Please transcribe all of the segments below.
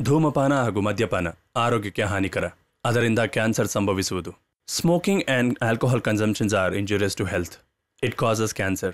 ಧೂಮಪಾನ ಹಾಗೂ ಮದ್ಯಪಾನ ಆರೋಗ್ಯಕ್ಕೆ ಹಾನಿಕರ ಅದರಿಂದ ಕ್ಯಾನ್ಸರ್ ಸಂಭವಿಸುವುದು smoking and alcohol consumptions are injurious to health it causes cancer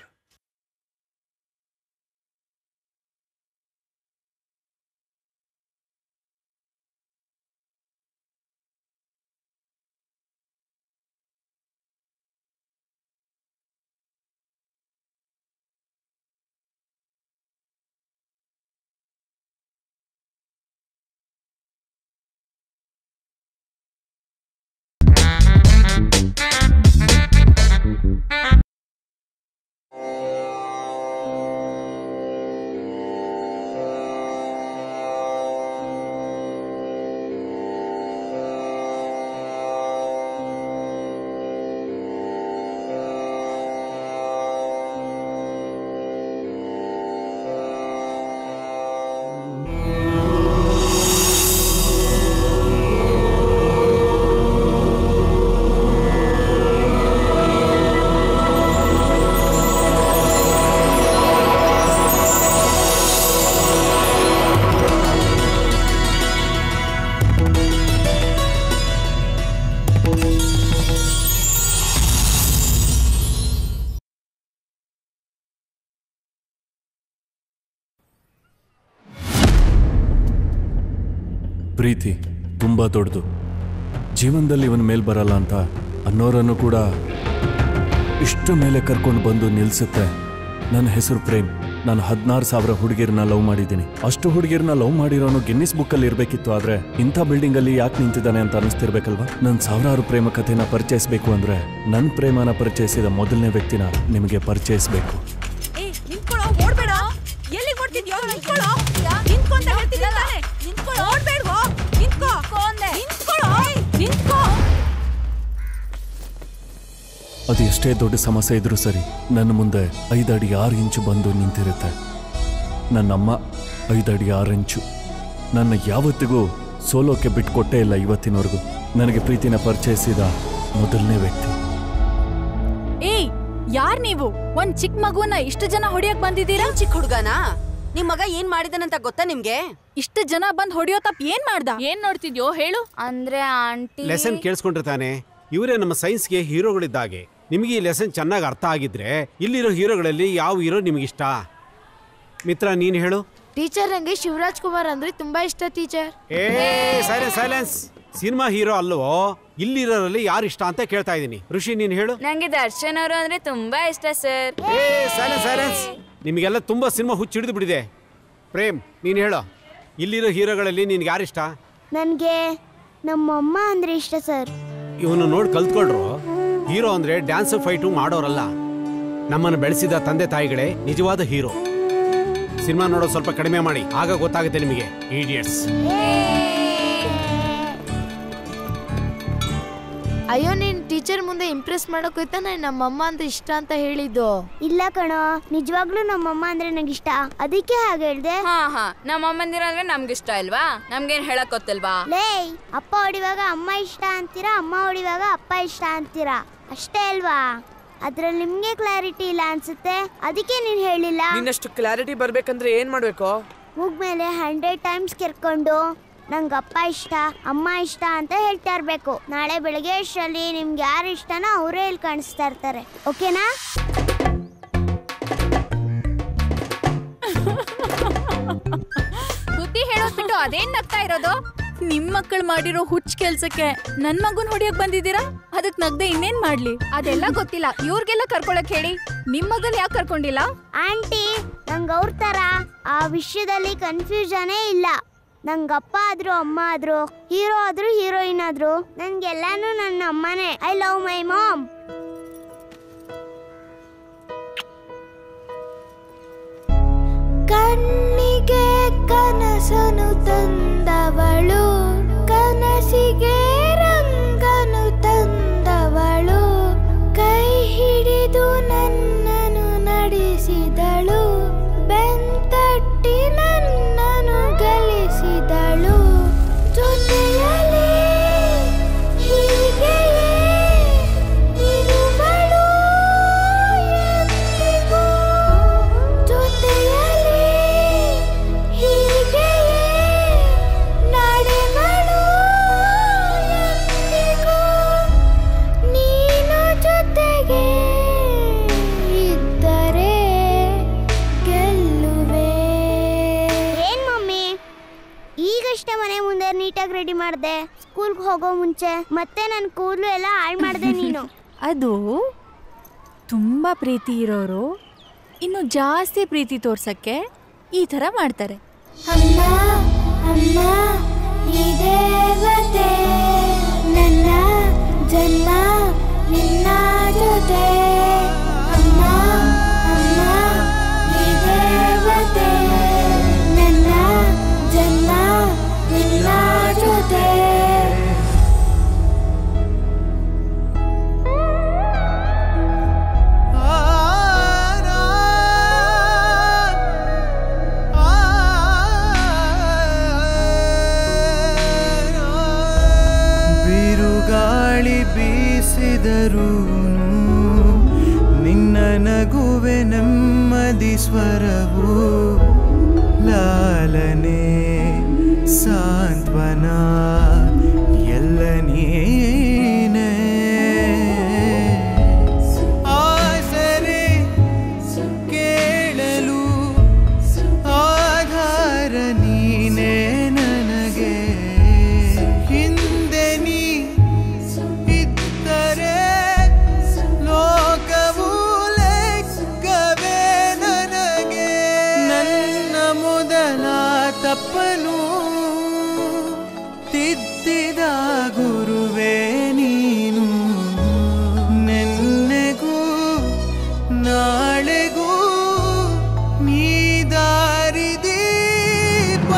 ಪ್ರೀತಿ ತುಂಬ ದೊಡ್ಡದು ಜೀವನದಲ್ಲಿ ಇವನ ಮೇಲೆ ಬರಲ್ಲ ಅಂತ ಅನ್ನೋರನ್ನು ಕೂಡ ಇಷ್ಟು ಮೇಲೆ ಕರ್ಕೊಂಡು ಬಂದು ನಿಲ್ಸುತ್ತೆ ನನ್ನ ಹೆಸರು ಪ್ರೇಮ್ ನಾನು ಹದಿನಾರು ಸಾವಿರ ಹುಡುಗಿರನ್ನ ಲವ್ ಮಾಡಿದ್ದೀನಿ ಅಷ್ಟು ಹುಡುಗಿರನ್ನ ಲವ್ ಮಾಡಿರೋನು ಗಿನ್ನಿಸ್ ಬುಕ್ಕಲ್ಲಿ ಇರಬೇಕಿತ್ತು ಆದರೆ ಇಂಥ ಬಿಲ್ಡಿಂಗಲ್ಲಿ ಯಾಕೆ ನಿಂತಿದ್ದಾನೆ ಅಂತ ಅನಿಸ್ತಿರ್ಬೇಕಲ್ವಾ ನನ್ನ ಸಾವಿರಾರು ಪ್ರೇಮ ಕಥೆನ ಪರಿಚಯಿಸಬೇಕು ಅಂದರೆ ನನ್ನ ಪ್ರೇಮನ ಪರಿಚಯಿಸಿದ ಮೊದಲನೇ ವ್ಯಕ್ತಿನ ನಿಮಗೆ ಪರಿಚಯಿಸಬೇಕು ಏ ನಿಂತ್ಕೊಳ್ಳೋ ಓಡ್ಬೇಡ ಎಲ್ಲಿ ಓಡ್ತಿದ್ಯೋ ನಿಂತ್ಕೊಳ್ಳೋ ನಿಂತ್ಕೊ ಅಂತ ಹೇಳ್ತಿದ್ದೆ ತಾನೆ ನಿಂತ್ಕೊಳ್ಳೋ ಓಡ್ಬೇಡ್ವೋ ನಿಂತ್ಕೋ ನಿಂತ್ಕೊಳ್ಳೋ ನಿಂತ್ಕೋ ಅದು ಎಷ್ಟೇ ದೊಡ್ಡ ಸಮಸ್ಯೆ ಇದ್ರೂ ಸರಿ ನನ್ನ ಮುಂದೆ ಐದಡಿ ಆರು ಇಂಚು ಬಂದು ನಿಂತಿರುತ್ತೆ ನನ್ನಮ್ಮ ಐದಡಿ ಆರು ಇಂಚು ನನ್ನ ಯಾವತ್ತಿಗೂ ಸೋಲೋಕೆ ಬಿಟ್ಕೊಟ್ಟೇ ಇಲ್ಲ ಇವತ್ತಿನವರೆಗೂ ನನಗೆ ಪ್ರೀತಿನ ಪರಿಚಯಿಸಿದ ಮೊದಲನೇ ವ್ಯಕ್ತಿ ಏಯ್ ಯಾರ್ ನೀವು ಒಂದ್ ಚಿಕ್ಕ ಮಗುವನ್ನ ಇಷ್ಟು ಜನ ಹೊಡಿಯಕ್ ಬಂದಿದ್ದೀರಾ ಚಿಕ್ಕ ಹುಡುಗನ ನಿಮ್ ಮಗ ಏನ್ ಮಾಡಿದಾನಂತ ಗೊತ್ತಾ ನಿಮ್ಗೆ ಇಷ್ಟು ಜನ ಬಂದ್ ಹೊಡಿಯೋ ತಪ್ಪ ಏನ್ ಮಾಡ್ದ ಏನ್ ನೋಡ್ತಿದ್ಯೋ ಹೇಳು ಅಂದ್ರೆ ಆಂಟಿ ಲೆಸನ್ ಕೇಳಿಸ್ಕೊಂಡಿರ್ತಾನೆ ಇವರೇ ನಮ್ಮ ಸೈನ್ಸ್ಗೆ ಹೀರೋಗಳಿದ್ದಾಗೆ ನಿಮಗೆ ಈ ಲೆಸನ್ ಚೆನ್ನಾಗಿ ಅರ್ಥ ಆಗಿದ್ರೆ ಇಲ್ಲಿರೋ ಹೀರೋಗಳಲ್ಲಿ ಯಾವ ಹೀರೋ ನಿಮಗಿಷ್ಟ ಮಿತ್ರ ನೀನು ಹೇಳು ಟೀಚರ್ ನಂಗೆ ಶಿವರಾಜ್ ಕುಮಾರ್ ಅಂದ್ರೆ ತುಂಬಾ ಇಷ್ಟ ಟೀಚರ್ ಏ ಸೈಲೆನ್ಸ್ ಸೈಲೆನ್ಸ್ ಸಿನಿಮಾ ಹೀರೋ ಅಲ್ವೋ ಇಲ್ಲಿರೋರಲ್ಲಿ ಯಾರು ಇಷ್ಟ ಅಂತ ಕೇಳ್ತಾ ಇದ್ದೀನಿ ಋಷಿ ನೀನು ಹೇಳು ನಂಗೆ ದರ್ಶನ್ ಅವರು ಅಂದ್ರೆ ತುಂಬಾ ಇಷ್ಟ ಸರ್ ಏ ಸೈಲೆನ್ಸ್ ಸೈಲೆನ್ಸ್ ನಿಮಗೆಲ್ಲ ತುಂಬಾ ಸಿನಿಮಾ ಹುಚ್ಚಿಡಿದು ಬಿಡಿದೆ ಪ್ರೇಮ್ ನೀನು ಹೇಳು ಇಲ್ಲಿರೋ ಹೀರೋಗಳಲ್ಲಿ ನಿನ್ಗೆ ಯಾರು ಇಷ್ಟ ನನಗೆ ನಮ್ಮಮ್ಮ ಅಂದ್ರೆ ಇಷ್ಟ ಸರ್ ಇವನು ನೋಡಿ ಕಲ್ತ್ಕೊಳ್ರು ಹೀರೋ ಅಂದ್ರೆ ಡ್ಯಾನ್ಸ್ ಫೈಟು ಮಾಡೋರಲ್ಲ ನಮ್ಮನ್ನು ಬೆಳೆಸಿದ ತಂದೆ ತಾಯಿಗಳೇ ನಿಜವಾದ ಹೀರೋ ಸಿನಿಮಾ ನೋಡೋದು ಸ್ವಲ್ಪ ಕಡಿಮೆ ಮಾಡಿ ಆಗ ಗೊತ್ತಾಗುತ್ತೆ ನಿಮಗೆ ಈಡಿಯಟ್ಸ್ ಅಯ್ಯೋ ನೀನ್ ಟೀಚರ್ ಮುಂದೆ ಇಂಪ್ರೆಸ್ ಮಾಡಕ್ ಹೋಯ್ತಾನೆ ನಮ್ಮಮ್ಮ ಅಂತ ಇಷ್ಟ ಅಂತ ಹೇಳಿದ್ದು ಇಲ್ಲ ಕಣೋ ನಿಜವಾಗ್ಲೂ ನಮ್ಮಮ್ಮ ಅಂದ್ರೆ ನಂಗೆ ಇಷ್ಟ ಅದಕ್ಕೆ ಹಾಗೆ ಹೇಳ್ದೆ ಹಾ ಹಾ ನಮ್ಮ ಅಮ್ಮಂದಿರ ಅಂದ್ರೆ ನಮ್ಗೆ ಇಷ್ಟ ಇಲ್ವಾ ನಮ್ಗೇನ್ ಹೇಳಕ್ ಗೊತ್ತಿಲ್ವಾ ಲೇ ಅಪ್ಪ ಹೊಡಿವಾಗ ಅಮ್ಮ ಇಷ್ಟ ಅಂತೀರಾ ಅಮ್ಮ ಹೊಡಿವಾಗ ಅಪ್ಪ ಇಷ್ಟ ಅಂತೀರಾ ಅಷ್ಟೇ ಅಲ್ವಾ ಅದ್ರಲ್ಲಿ ನಿಮ್ಗೆ ಕ್ಲಾರಿಟಿ ಇಲ್ಲ ಅನ್ಸುತ್ತೆ ಅದಕ್ಕೆ ನೀನ್ ಹೇಳಿಲ್ಲ ನಿನ್ನಷ್ಟು ಕ್ಲಾರಿಟಿ ಬರ್ಬೇಕಂದ್ರೆ ಏನ್ ಮಾಡ್ಬೇಕು ಮೇಲೆ ಹಂಡ್ರೆಡ್ ಟೈಮ್ಸ್ ಕೆರ್ಕೊಂಡು ನಂಗೆ ಅಪ್ಪ ಇಷ್ಟ ಅಮ್ಮ ಇಷ್ಟ ಅಂತ ಹೇಳ್ತಾ ಇರ್ಬೇಕು ನಾಳೆ ಬೆಳಗ್ಗೆ ಅಷ್ಟರಲ್ಲಿ ನಿಮ್ಗೆ ಯಾರು ಇಷ್ಟನೋ ಅವರೇ ಇಲ್ಲಿ ಕಾಣಿಸ್ತಾ ಇರ್ತಾರೆ ಓಕೆನಾ ಬುದ್ಧಿ ಹೇಳೋದ್ ಬಿಟ್ಟು ಅದೇನ್ ನಗ್ತಾ ಇರೋದು ನಿಮ್ ಮಕ್ಕಳು ಮಾಡಿರೋ ಹುಚ್ಚ ಕೆಲ್ಸಕ್ಕೆ ನನ್ ಮಗುನ್ ಹೊಡಿಯಕ್ ಬಂದಿದ್ದೀರಾ ಅದಕ್ ನಗ್ದೆ ಇನ್ನೇನ್ ಮಾಡ್ಲಿ ಅದೆಲ್ಲ ಗೊತ್ತಿಲ್ಲ ಇವ್ರಿಗೆಲ್ಲ ಕರ್ಕೊಳಕ್ ಹೇಳಿ ನಿಮ್ ಮಗನ್ ಯಾಕೆ ಕರ್ಕೊಂಡಿಲ್ಲ ಆಂಟಿ ನಂಗೆ ಅವ್ರ ಥರ ಆ ವಿಷಯದಲ್ಲಿ ಕನ್ಫ್ಯೂಷನೇ ಇಲ್ಲ ನಂಗೆ ಅಪ್ಪ ಆದ್ರು ಅಮ್ಮ ಆದ್ರು ಹೀರೋ ಆದ್ರು ಹೀರೋಯಿನ್ ಆದ್ರು ನನ್ಗೆಲ್ಲಾನು ನನ್ನ ಅಮ್ಮನೇ ಐ ಲವ್ ಮೈ ಮಾಮ್ ಕಣ್ಣಿಗೆ ಕನಸನು ತಂದವಳು ಕನಸಿಗೆ ರಂಗನು ತಂದವಳು ಕೈ ಹಿಡಿದು ನನ್ನನು ನಡೆಸಿದಳು ಬೆಂತಟ್ಟಿ ನನ್ನನು ಗಳಿಸಿದಳು ಜೊತೆಯಲಿ ಹೀಗೆಯೇ ಇರುವಳು ಎಂದಿಗೂ ಜೊತೆಯಲಿ ಹೀಗೆಯೇ ಹೋಗೋ ಮುಂಚೆ ಮತ್ತೆ ನನ್ನ ಕೂದಲು ಎಲ್ಲ ಹಾಳು ಮಾಡಿದೆ ನೀನು ಅದು ತುಂಬ ಪ್ರೀತಿ ಇರೋರು ಇನ್ನು ಜಾಸ್ತಿ ಪ್ರೀತಿ ತೋರ್ಸಕ್ಕೆ ಈ ಥರ ಮಾಡ್ತಾರೆ ಅಮ್ಮ ಅಮ್ಮ ಈ ದೇವತೆ ನನ್ನ ಜನ್ಮ ನಿನ್ನ ಜೊತೆ ಅಮ್ಮ ಅಮ್ಮ ಈ ದೇವತೆ ನನ್ನ ಜನ್ಮ ನಿನ್ನ ಜೊತೆ ಬಿರುಗಾಳಿ ಬೀಸಿದರೂ ನಿನ್ನ ನಗುವೆ ನೆಮ್ಮದಿ ಸ್ವರವು ಲಾಲನೆ ಸಾಂತ್ವನ ಎಲ್ಲ ನೀನೇ ಆಸರೆ ಕೇಳಲು ಆಧಾರ ನೀನೇ ನನಗೆ ಹಿಂದೆ ನೀ ಇದ್ದರೆ ಲೋಕವು ಲೆಕ್ಕವೇ ನನಗೆ ನನ್ನ ಮೊದಲ ತಪ್ಪನು ತಿದ್ದಿದ ಗುರುವೇ ನೀನು ನೆನ್ನೆಗೂ ನಾಳೆಗೂ ನೀ ದಾರಿ ದೀಪ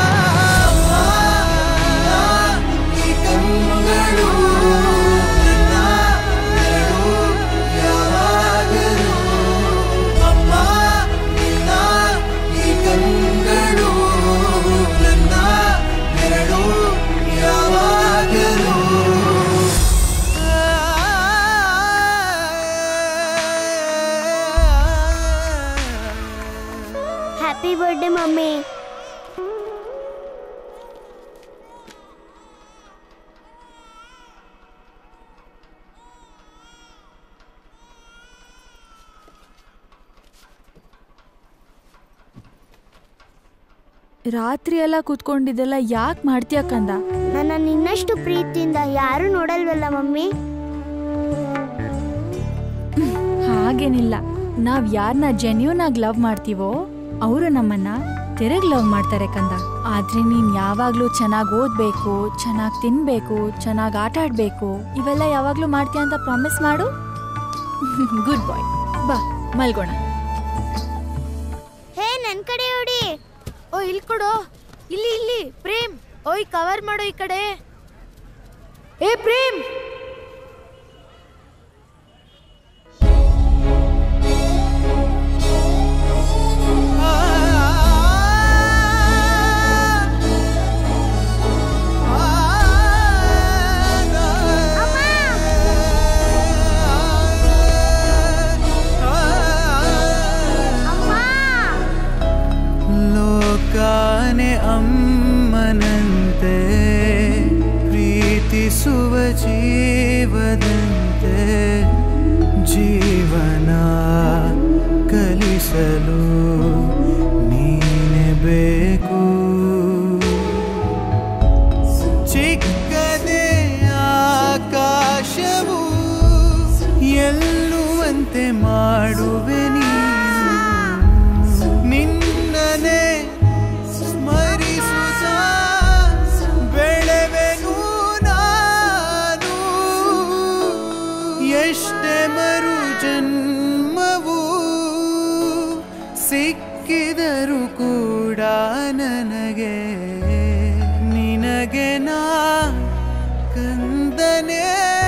ಈ ಕಣ್ಣುಗಳು ನನ್ನ ನೆರಳು ಯಾವಾಗಲೂ ಅಮ್ಮ ನಿನ್ನ ಈ ಕಣ್ಣುಗಳು ನನ್ನ ನೆರಳು ಯಾವಾಗಲೂ ಹ್ಯಾಪಿ ಬರ್ಡೇ ಮಮ್ಮಿ ರಾತ್ರಿ ಎಲ್ಲ ಕೂತ್ಕೊಂಡಿದ್ದೆಲ್ಲ ಯಾಕೆ ಮಾಡ್ತೀಯ ಕಂದ ನನ್ನ ನಿನ್ನಷ್ಟು ಪ್ರೀತಿಯಿಂದ ಯಾರು ನೋಡಲ್ವಲ್ಲ ಮಮ್ಮಿ ಹಾಗೇನಿಲ್ಲ ನಾವ್ ಯಾರನ್ನ ಜೆನ್ಯೂನ್ ಆಗಿ ಲವ್ ಮಾಡ್ತೀವೋ ಅವರು ನಮ್ಮನ್ನ ತಿರುಗ್ ಲವ್ ಮಾಡ್ತಾರೆ ಕಂದ ಆದ್ರೆ ನೀನ್ ಯಾವಾಗ್ಲೂ ಚೆನ್ನಾಗಿ ಓದ್ಬೇಕು ಚೆನ್ನಾಗಿ ತಿನ್ಬೇಕು ಚೆನ್ನಾಗಿ ಆಟ ಆಡ್ಬೇಕು ಇವೆಲ್ಲ ಯಾವಾಗ್ಲೂ ಮಾಡ್ತೀಯ ಅಂತ ಪ್ರಾಮಿಸ್ ಮಾಡು ಗುಡ್ ಬಾಯ್ ಬಾ ಮಲ್ಗೋಣ ಹೇ ನನ್ನ ಕಡೆ ಹೊಡಿ ಓ ಇಲ್ಲಿ ಕೊಡು ಇಲ್ಲಿ ಇಲ್ಲಿ ಪ್ರೇಮ್ ಓಯ್ ಕವರ್ ಮಾಡು ಈ ಕಡೆ ಏ ಪ್ರೇಮ್ ಲೋಕಾನೆ ಅಮ್ಮನಂತೆ ಪ್ರೀತಿಸುವ ಜೀವದಂತೆ ಜೀವನ ಕಲಿಸಲು ನೀನೆ ಬೇಕು ಚಿಕ್ಕದೆ ಆಕಾಶವು ಎಲ್ಲುವಂತೆ ಮಾಡುವೆ ನೀನು ನಿನ್ನನೆ ಸ್ಮರಿಸುತ್ತ ಬೆಳೆವೆನು ನಾನು ಎಷ್ಟೇ ಮರು ಜನ್ಮವು ಸಿಕ್ಕಿದರು ಕೂಡ ನನಗೆ ನಿನಗೆ ನಾ ಕಂದನೆ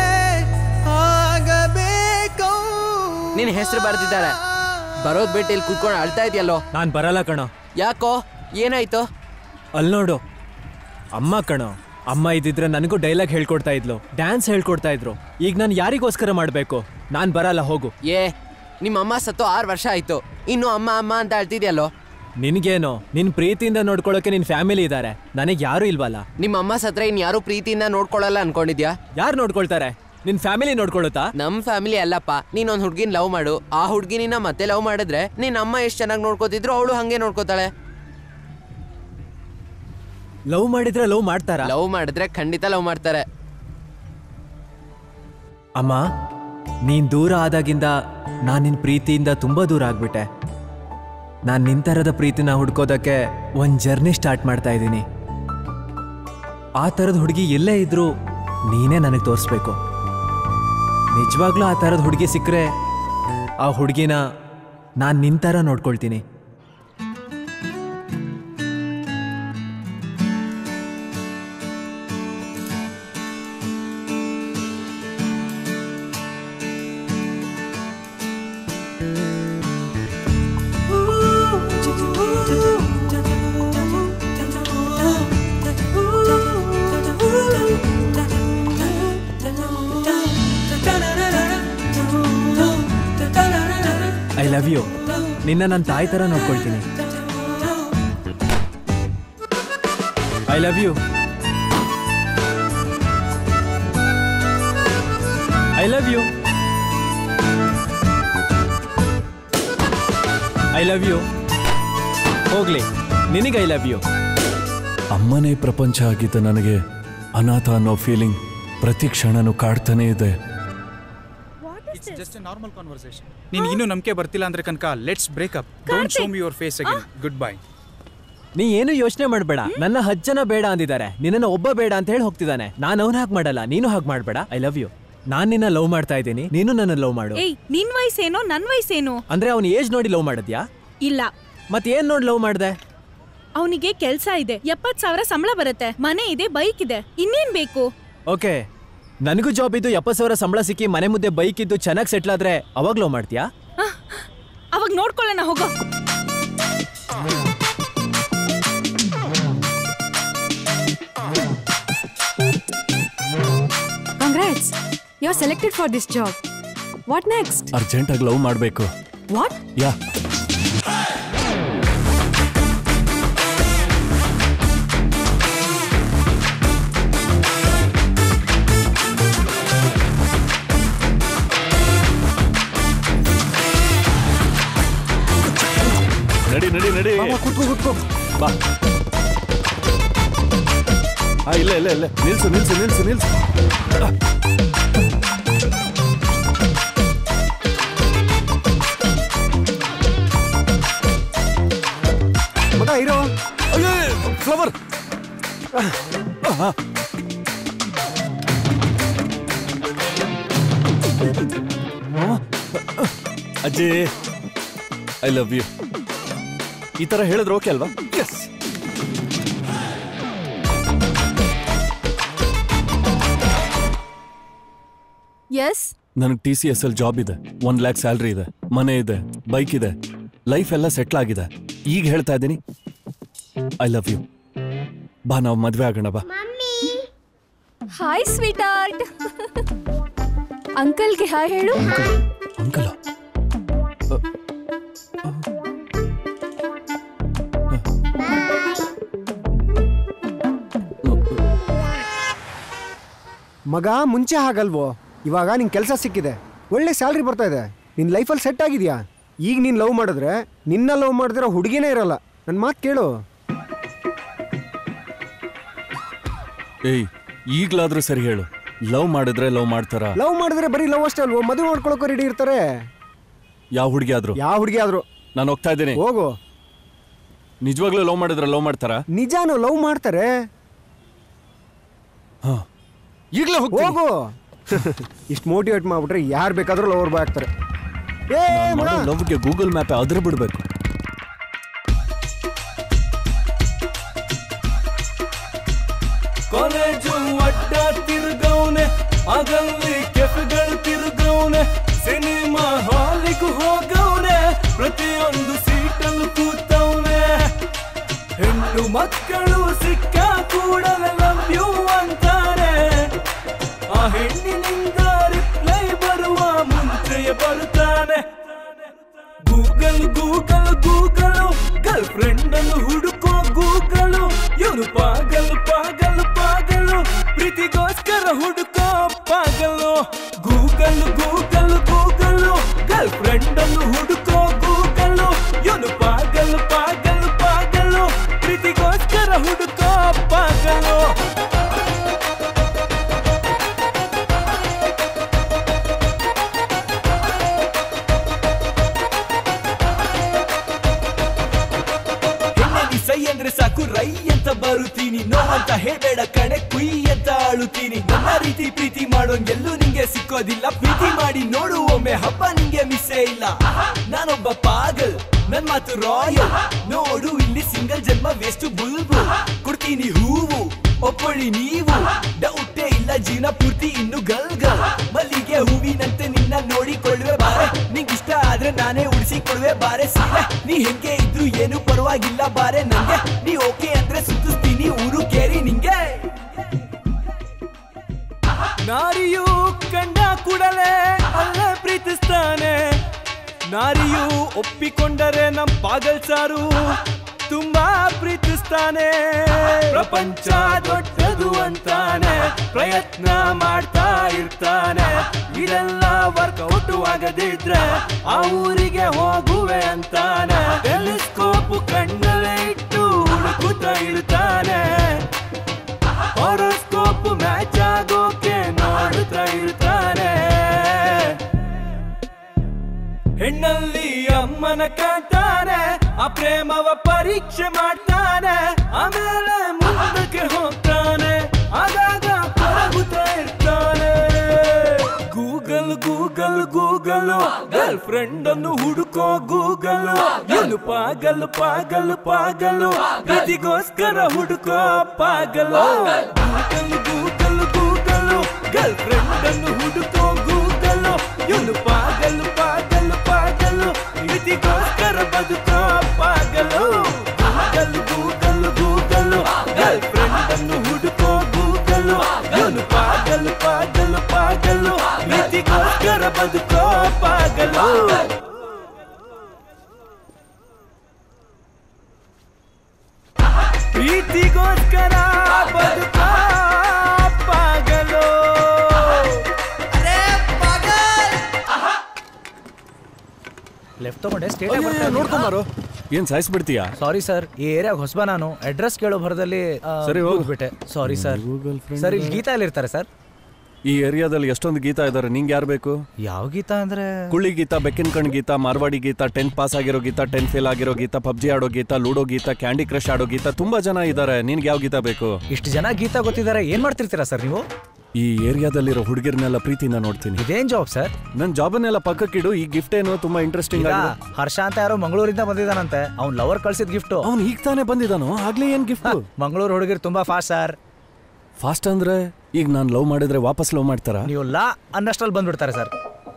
ಆಗಬೇಕೋ ನಿನ್ ಹೆಸರು ಬರ್ದಿದ್ದಾರೆ ಬರೋದ್ ಬಿಟ್ಟು ಇಲ್ಲಿ ಕುತ್ಕೊಂಡು ಅಳ್ತಾ ಇದೆಯಲ್ಲೋ ನಾನ್ ಬರಲ್ಲ ಕಣೋ ಯಾಕೋ ಏನಾಯ್ತು ಅಲ್ಲಿ ನೋಡು ಅಮ್ಮ ಕಣೋ ಅಮ್ಮ ಇದ್ದಿದ್ರೆ ನನಗೂ ಡೈಲಾಗ್ ಹೇಳ್ಕೊಡ್ತಾ ಇದ್ಲು ಡ್ಯಾನ್ಸ್ ಹೇಳ್ಕೊಡ್ತಾ ಇದ್ರು ಈಗ ನಾನು ಯಾರಿಗೋಸ್ಕರ ಮಾಡಬೇಕು ನಾನ್ ಬರಲ್ಲ ಹೋಗು ಏ ನಿಮ್ಮ ಅಮ್ಮ ಸತ್ತು ಆರು ವರ್ಷ ಆಯ್ತು ಇನ್ನು ಅಮ್ಮ ಅಮ್ಮ ಅಂತ ಅಳ್ತಿದ್ಯಲ್ಲೋ ನಿನ್ಗೇನೋ ನಿನ್ ಪ್ರೀತಿಯಿಂದ ನೋಡ್ಕೊಳ್ಳೋಕೆ ನಿನ್ ಫ್ಯಾಮಿಲಿ ಇದ್ದಾರೆ ನನಗೆ ಯಾರು ಇಲ್ವಲ್ಲ ನಿಮ್ಮ ಅಮ್ಮ ಸತ್ರ ಇನ್ ಯಾರು ಪ್ರೀತಿಯಿಂದ ನೋಡ್ಕೊಳ್ಳಲ್ಲ ಅನ್ಕೊಂಡಿದ್ಯಾ ಯಾರು ನೋಡ್ಕೊಳ್ತಾರೆ ನಿನ್ ಫ್ಯಾಮಿಲಿ ನೋಡ್ಕೊಳ್ಳುತ್ತಾ ನಮ್ ಫ್ಯಾಮಿಲಿ ಅಲ್ಲಪ್ಪ ನೀನ್ ಒಂದ್ ಹುಡ್ಗಿನ್ ಲವ್ ಮಾಡು ಆ ಹುಡ್ಗಿನಿನ ಮತ್ತೆ ಲವ್ ಮಾಡಿದ್ರೆ ನಿನ್ ಅಮ್ಮ ಎಷ್ಟ್ ಚೆನ್ನಾಗಿ ನೋಡ್ಕೋತಿದ್ರು ಅವಳು ಹಂಗೆ ನೋಡ್ಕೋತಾಳೆ ಲವ್ ಮಾಡಿದ್ರೆ ಲವ್ ಮಾಡ್ತಾರ ಲವ್ ಮಾಡಿದ್ರೆ ಖಂಡಿತ ಲವ್ ಮಾಡ್ತಾರೆ ಅಮ್ಮ ನೀನ್ ದೂರ ಆದಾಗಿಂದ ನಾನು ನಿನ್ ಪ್ರೀತಿಯಿಂದ ತುಂಬಾ ದೂರ ಆಗ್ಬಿಟ್ಟೆ ನಾನು ನಿನ್ ಥರದ ಪ್ರೀತಿನ ಹುಡ್ಕೋದಕ್ಕೆ ಒಂದ್ ಜರ್ನಿ ಸ್ಟಾರ್ಟ್ ಮಾಡ್ತಾ ಇದ್ದೀನಿ ಆ ಥರದ ಹುಡುಗಿ ಎಲ್ಲೇ ಇದ್ರೂ ನೀನೇ ನನಗೆ ತೋರಿಸ್ಬೇಕು ನಿಜವಾಗ್ಲೂ ಆ ಥರದ ಹುಡುಗಿ ಸಿಕ್ಕರೆ ಆ ಹುಡುಗಿನ ನಾನು ನಿನ್ ಥರ ನೋಡ್ಕೊಳ್ತೀನಿ ಐ ಲವ್ ಯು ನಿನ್ನ ನನ್ನ ತಾಯಿ ಥರ ನೋಡ್ಕೊಳ್ತೀನಿ I love you I love you I love you ಹೋಗ್ಲಿ ನಿನಗೆ ಐ ಲವ್ ಯು ಅಮ್ಮನೇ ಪ್ರಪಂಚ ಆಗಿದ್ದ ನನಗೆ ಅನಾಥ ಅನ್ನೋ ಫೀಲಿಂಗ್ ಪ್ರತಿ ಕ್ಷಣನೂ ಕಾಡ್ತಾನೇ ಇದೆ it's just a normal conversation ನೀನು ಇನ್ನೂ ನಂಬಿಕೆ ಬರ್ತಿಲ್ಲ ಅಂದ್ರೆ Kanaka let's breakup don't show me your face again good bye ನೀ ಏನು ಯೋಚನೆ ಮಾಡಬೇಡ ನನ್ನ ಹತ್ತು ಜನ ಬೇಡ ಅಂದಿದ್ದಾರೆ ನಿನ್ನನ್ನು ಒಬ್ಬ ಬೇಡ ಅಂತ ಹೇಳಿ ಹೋಗ್ತಿದ್ದಾನೆ ನಾನು ಅವನ ಹಾಗೆ ಮಾಡಲ್ಲ ನೀನು ಹಾಗೆ ಮಾಡಬೇಡ ಐ ಲವ್ ಯು ನಾನು ನಿನ್ನ ಲವ್ ಮಾಡ್ತಾ ಇದ್ದೀನಿ ನೀನು ನನ್ನ ಲವ್ ಮಾಡು ಏಯ್ ನಿನ್ ವಯಸ್ಸೇನೋ ನನ್ ವಯಸ್ಸೇನು ಅಂದ್ರೆ ಅವನ ಏಜ್ ನೋಡಿ ಲವ್ ಮಾಡಿದ್ಯಾ ಇಲ್ಲ ಮತ್ತೆ ಏನ್ ನೋಡಿ ಲವ್ ಮಾಡ್ದೆ ಅವನಿಗೆ ಕೆಲ್ಸ ಇದೆ ಎಪ್ಪತ್ ಸಾವಿರ ಸಂಬಳ ಬರುತ್ತೆ ಮನೆ ಇದೆ ಬೈಕ್ ಇದೆ ಇನ್ನೇನ್ ಬೇಕು ಓಕೆ ನನಗೂ ಜಾಬ್ ಇದ್ದು ಎಪ್ಪತ್ತು ಸಾವಿರ ಸಂಬಳ ಸಿಕ್ಕಿ ಮನೆ ಮುದ್ದೆ ಬೈಕ್ ಇದ್ದು ಚೆನ್ನಾಗಿ ಸೆಟ್ಲ್ ಆದ್ರೆ ಅವಾಗ ಲವ್ ಮಾಡ್ತೀಯಾ ಅವಾಗ ನೋಡ್ಕೊಳ್ಳೋಣ ಹೋಗೋ Congrats! You're selected for this job. What next? ಅರ್ಜೆಂಟಾಗಿ ಲವ್ ಮಾಡಬೇಕು What? ಯಾ ನಡಿ ನಡಿ ನಡಿ ಕೂತ್ಕೋ ಕೂತ್ಕೋ ಬಾ ಆ ಇಲ್ಲ ಇಲ್ಲ ಇಲ್ಲ ನಿಲ್ಸು ನಿಲ್ಸು ನಿಲ್ಸು ನಿಲ್ಸು ಮಗ ಇರೋ ಫ್ಲವರ್ ಅಜ್ಜಿ ಐ ಲವ್ ಯು ಈ ತರ ಹೇಳಿದ್ರೆ ಓಕೆ ಅಲ್ವಾ ಎಸ್ ಎಸ್ ನನಗೆ ಟಿ ಸಿ ಎಸ್ ಅಲ್ಲಿ ಜಾಬ್ ಇದೆ ಒನ್ ಲ್ಯಾಕ್ ಸ್ಯಾಲ್ರಿ ಇದೆ ಮನೆ ಇದೆ ಬೈಕ್ ಇದೆ ಲೈಫ್ ಎಲ್ಲ ಸೆಟ್ಲ್ ಆಗಿದೆ ಈಗ ಹೇಳ್ತಾ ಇದ್ದೀನಿ ಐ ಲವ್ ಯು ಬಾ ನಾವು ಮದ್ವೆ ಆಗೋಣ ಬಾ ಹಾಯ್ ಸ್ವೀಟ್ ಆರ್ಟ್ ಅಂಕಲ್ಗೆ ಹಾಯ್ ಹೇಳು ಅಂಕಲ್ ಮಗ ಮುಂಚೆ ಹಾಗಲ್ವೋ ಇವಾಗ ನಿನ್ ಕೆಲಸ ಸಿಕ್ಕಿದೆ ಒಳ್ಳೆ ಸ್ಯಾಲ್ರಿ ಬರ್ತಾ ಇದೆ ನಿನ್ ಲೈಫಲ್ಲಿ ಸೆಟ್ ಆಗಿದ್ಯಾ ಈಗ ನೀನ್ ಲವ್ ಮಾಡಿದ್ರೆ ನಿನ್ನ ಲವ್ ಮಾಡಿದ್ರೆ ಹುಡುಗಿನೇ ಇರಲ್ಲ ನನ್ನ ಮಾತು ಕೇಳು ಏಯ್ ಈಗ್ಲಾದ್ರೂ ಸರಿ ಹೇಳು ಲವ್ ಮಾಡಿದ್ರೆ ಲವ್ ಮಾಡ್ತಾರ ಲವ್ ಮಾಡಿದ್ರೆ ಬರೀ ಲವ್ ಅಷ್ಟೇ ಅಲ್ವೋ ಮದುವೆ ಮಾಡ್ಕೊಳಕ್ಕೂ ರೆಡಿ ಇರ್ತಾರೆ ಯಾವ ಹುಡುಗಿ ಆದ್ರು ಯಾವ ಹುಡುಗಿ ಆದ್ರು ನಾನು ಹೋಗ್ತಾ ಇದ್ದೀನಿ ಹೋಗು ನಿಜವಾಗ್ಲೂ ಲವ್ ಮಾಡಿದ್ರೆ ಲವ್ ಮಾಡ್ತಾರ ನಿಜಾನು ಲವ್ ಮಾಡ್ತಾರೆ ಈಗಲೇ ಹೋಗು ಇಷ್ಟು ಮೋಟಿವೇಟ್ ಮಾಡ್ಬಿಟ್ರೆ ಯಾರು ಬೇಕಾದ್ರೂ ಲವರ್ ಬಾಯ್ ಆಗ್ತಾರೆ ಏ ಮಗ ಲವ್ಗೆ ಗೂಗಲ್ ಮ್ಯಾಪ್ ಅದ್ರ ಬಿಡ್ಬೇಕು ಕಾಲೇಜು ಅಡ್ಡ ತಿರುಗೌನೆ ಆಗಲ್ಲಿ ಕೆಫೆಗಳು ತಿರುಗೌನೆ ಸಿನಿಮಾ ಹಾಲಿಗೂ ಹೋಗವ್ನೆ ಪ್ರತಿಯೊಂದು ಸೀಟಲ್ಲೂ ಕೂತವ್ನೆ ಹೆಣ್ಣು ಮಕ್ಕಳು ಸಿಕ್ಕ ಕೂಡಲೇ ಲವ್ ಯು ಅಂತಾರೆ ಆ ಹೆಣ್ಣಿನಿಂದ ರಿಪ್ಲೈ ಬರುವ ಮುಂಚೆಯೇ ಬರುತ್ತಾನೆ Google Google Google girlfriend ಅನ್ನು ಹುಡುಕೋ ಗೂಗಲ್ ಇವನು ಪಾಗಲ್ ಪಾಗಲ್ ಪಾಗಲ್ ಪ್ರೀತಿಗೋಸ್ಕರ ಹುಡುಕೋ ಪಾಗಲು Google Google Google girlfriend ಅನ್ನು ಹುಡುಕೋ ಗೂಗಲ್ ಇವನು ಪಾಗಲ್ ಪಾಗಲ್ ಪಾಗಲ್ ಪ್ರೀತಿಗೋಸ್ಕರ ಹುಡುಕೋ ಪಾಗಲು ರೈ ಅಂತ ಬರುತ್ತೀನಿ ನೋ ಅಂತ ಹೇಳ್ಬೇಡ ಕಣೆ ಕುಯ್ ಅಂತ ಅಳುತ್ತೀನಿ ನನ್ನ ರೀತಿ ಪ್ರೀತಿ ಮಾಡೋಂಗೆಲ್ಲೂ ನಿಂಗೆ ಸಿಕ್ಕೋದಿಲ್ಲ ಪ್ರೀತಿ ಮಾಡಿ ನೋಡು ಒಮ್ಮೆ ಹಬ್ಬ ನಿಂಗೆ ಮಿಸ್ಸೇ ಇಲ್ಲ ನಾನೊಬ್ಬ ಪಾಗಲ್ ನನ್ ಮಾತು ರಾಯಲ್ ನೋಡು ಇಲ್ಲಿ ಸಿಂಗಲ್ ಜನ್ಮ ವೇಸ್ಟ್ ಬುಲ್ಬುಲ್ ಕೊಡ್ತೀನಿ ಹೂವು ಒಪ್ಕೊಳ್ಳಿ ನೀವು ಡೌಟೇ ಇಲ್ಲ ಜೀವನ ಪೂರ್ತಿ ಇನ್ನು ಗಲ್ ಗಲ್ ಮಲ್ಲಿಗೆ ಹೂವಿನಂತೆ ನಿನ್ನ ನೋಡಿಕೊಳ್ಳುವೆ ಬಾರೆ ನಿಂಗಿಷ್ಟ ಆದ್ರೆ ನಾನೇ ಉಳಿಸಿಕೊಳ್ಳುವೆ ಬಾರೆ ಸೀರೆ ನೀ ಹೆಂಗೆ ಇದ್ರು ಏನು ಪರವಾಗಿಲ್ಲ ಬಾರೆ ನಂಗೆ ನೀ ಓಕೆ ಅಂದ್ರೆ ಸುತ್ತಿಸ್ತೀನಿ ಊರು ಕೇರಿ ನಿಂಗೆ ನಾರಿಯು ಕಂಡ ಕೂಡಲೇ ಅಲ್ಲೇ ಪ್ರೀತಿಸ್ತಾನೆ ನಾರಿಯು ಒಪ್ಪಿಕೊಂಡರೆ ನಮ್ ಪಾಗಲ್ ಸಾರು ತುಂಬಾ ಪ್ರೀತಿಸ್ತಾನೆ ಪ್ರಪಂಚ ದೊಡ್ಡದು ಅಂತಾನೆ ಪ್ರಯತ್ನ ಮಾಡ್ತಾ ಇರ್ತಾನೆ ಇದೆಲ್ಲ ವರ್ಕೌಟ್ ಆಗದಿದ್ರೆ ಆ ಊರಿಗೆ ಹೋಗುವೆ ಅಂತಾನೆ ಟೆಲಿಸ್ಕೋಪ್ ಕಣ್ಣಲ್ಲೇ ಇಟ್ಟು ಹುಡುಕುತ್ತಾ ಇರ್ತಾನೆ ಹೊರಸ್ಕೋಪ್ ಮ್ಯಾಚ್ ಆಗೋಕೆ ನೋಡುತ್ತಾ ಇರ್ತಾನೆ ಹೆಣ್ಣಲ್ಲಿ ಅಮ್ಮನ ಕಾಣ್ತಾನೆ ಆ ಪ್ರೇಮವ ಪರೀಕ್ಷೆ ಮಾಡ್ತಾನೆ ಆಮೇಲೆ ಮುಂದಕ್ಕೆ ಹೋಗ್ತಾನೆ ಆಗಾಗ ಕೊರಗುತ್ತಾ ಇರ್ತಾನೆ Google Google Google girlfriend ಅನ್ನು ಹುಡುಕೋ ಗೂಗಲ್ ಏನು ಪಾಗಲ್ ಪಾಗಲ್ ಪಾಗಲ್ ಪ್ರೀತಿಗೋಸ್ಕರ ಹುಡುಕೋ ಪಾಗಲ್ Google Google Google girlfriend ಅನ್ನು ಹುಡುಕೋ ಗೂಗಲ್ ಏನು ಪಾಗಲ್ ಪಾಗಲ್ ಪಾಗಲ್ ಪ್ರೀತಿಗೋಸ್ಕರ ಬದುಕೋ ಪಾಗಲು Google Google Google girlfriend ಅನ್ನು ಹುಡುಕೋ ಗೂಗಲ್ ಏನು ಪಾಗಲ್ ಪಾಗಲ್ ಪಾಗಲ್ ಪ್ರೀತಿಗೋಸ್ಕರ ಬದುಕೋ ಪಾಗಲು ಪ್ರೀತಿಗೋಸ್ಕರ ಬದುಕೋ ಪಾಗಲು ಲೆಫ್ಟ್ ತಗೊಂಡೆ ಸ್ಟೇಟ್ ನೋಡ್ಕೊಂಬಾರು ಏನ್ ಸಾಯಿಸ್ಬಿಡ್ತೀಯಾ ಸಾರಿ ಸರ್ ಈ ಏರಿಯಾಗ ಹೊಸಬ ನಾನು ಅಡ್ರೆಸ್ ಕೇಳೋ ಭರದಲ್ಲಿ ಆ, ಸರಿ, ಹೋಗು. ಹೋಗ್ಬಿಟ್ಟೆ ಸಾರಿ ಸರ್ ಸರ್ ಇಲ್ಲಿ ಗೀತಾ ಎಲ್ಲಿರ್ತಾರೆ ಸರ್ ಈ ಏರಿಯಾದಲ್ಲಿ ಎಷ್ಟೊಂದು ಗೀತಾ ಇದಾರೆ ನಿಂಗೆ ಯಾರು ಬೇಕು ಯಾವ ಗೀತಾ ಅಂದ್ರೆ ಕುಳ್ಳಿ ಗೀತಾ ಬೆಕ್ಕಿನ ಕಣ್ ಗೀತಾ ಮಾರ್ವಾಡಿ ಗೀತಾ ಟೆಂತ್ ಪಾಸ್ ಆಗಿರೋ ಗೀತಾ ಟೆಂತ್ ಫೇಲ್ ಆಗಿರೋ ಗೀತಾ ಪಬ್ಜಿ ಆಡೋ Geeta Ludo Geeta candy crush ಆಡೋ ಗೀತಾ ತುಂಬಾ ಜನ ಇದಾರೆ ನಿನ್ಗೆ ಯಾವ ಗೀತಾ ಬೇಕು ಇಷ್ಟು ಜನ ಗೀತಾ ಗೊತ್ತಿದ್ದಾರೆ ಏನ್ ಮಾಡ್ತಿರ್ತೀರಾ ಸರ್ ನೀವು ಈ ಏರಿಯಾದಲ್ಲಿರೋ ಹುಡುಗಿರ್ನೆಲ್ಲ ಪ್ರೀತಿನ ನೋಡ್ತೀನಿ ಇದೇನ್ ಜಾಬ್ ಸರ್ ನನ್ ಜಾಬನ್ನೆಲ್ಲ ಪಕ್ಕಕ್ಕಿಡು ಈ ಗಿಫ್ಟ್ ಏನು ತುಂಬಾ ಇಂಟ್ರೆಸ್ಟಿಂಗ್ ಈಗ ಆಗಿದೆ ಹರ್ಷ ಅಂತ ಯಾರೋ ಮಂಗಳೂರಿಂದ ಬಂದಿದ್ದಾನಂತೆ ಅವ್ನ್ ಲವರ್ ಕಳ್ಸಿದ್ ಗಿಫ್ಟ್ ಅವ್ನು ಈಗ ತಾನೇ ಬಂದಿದ್ದಾನೋ ಆಗ್ಲೇ ಏನ್ ಗಿಫ್ಟ್ ಮಂಗಳೂರು ಹುಡುಗಿರು ತುಂಬಾ ಫಾಸ್ಟ್ ಸರ್ ಫಾಸ್ಟ್ ಅಂದ್ರೆ ಈಗ ನಾನು ಲವ್ ಮಾಡಿದ್ರೆ ವಾಪಸ್ ಲವ್ ಮಾಡ್ತಾರಾ ನೀವು ಲಾ ಅನ್ನಷ್ಟಲ್ಲಿ ಬಂದ್ಬಿಡ್ತಾರೆ ಸರ್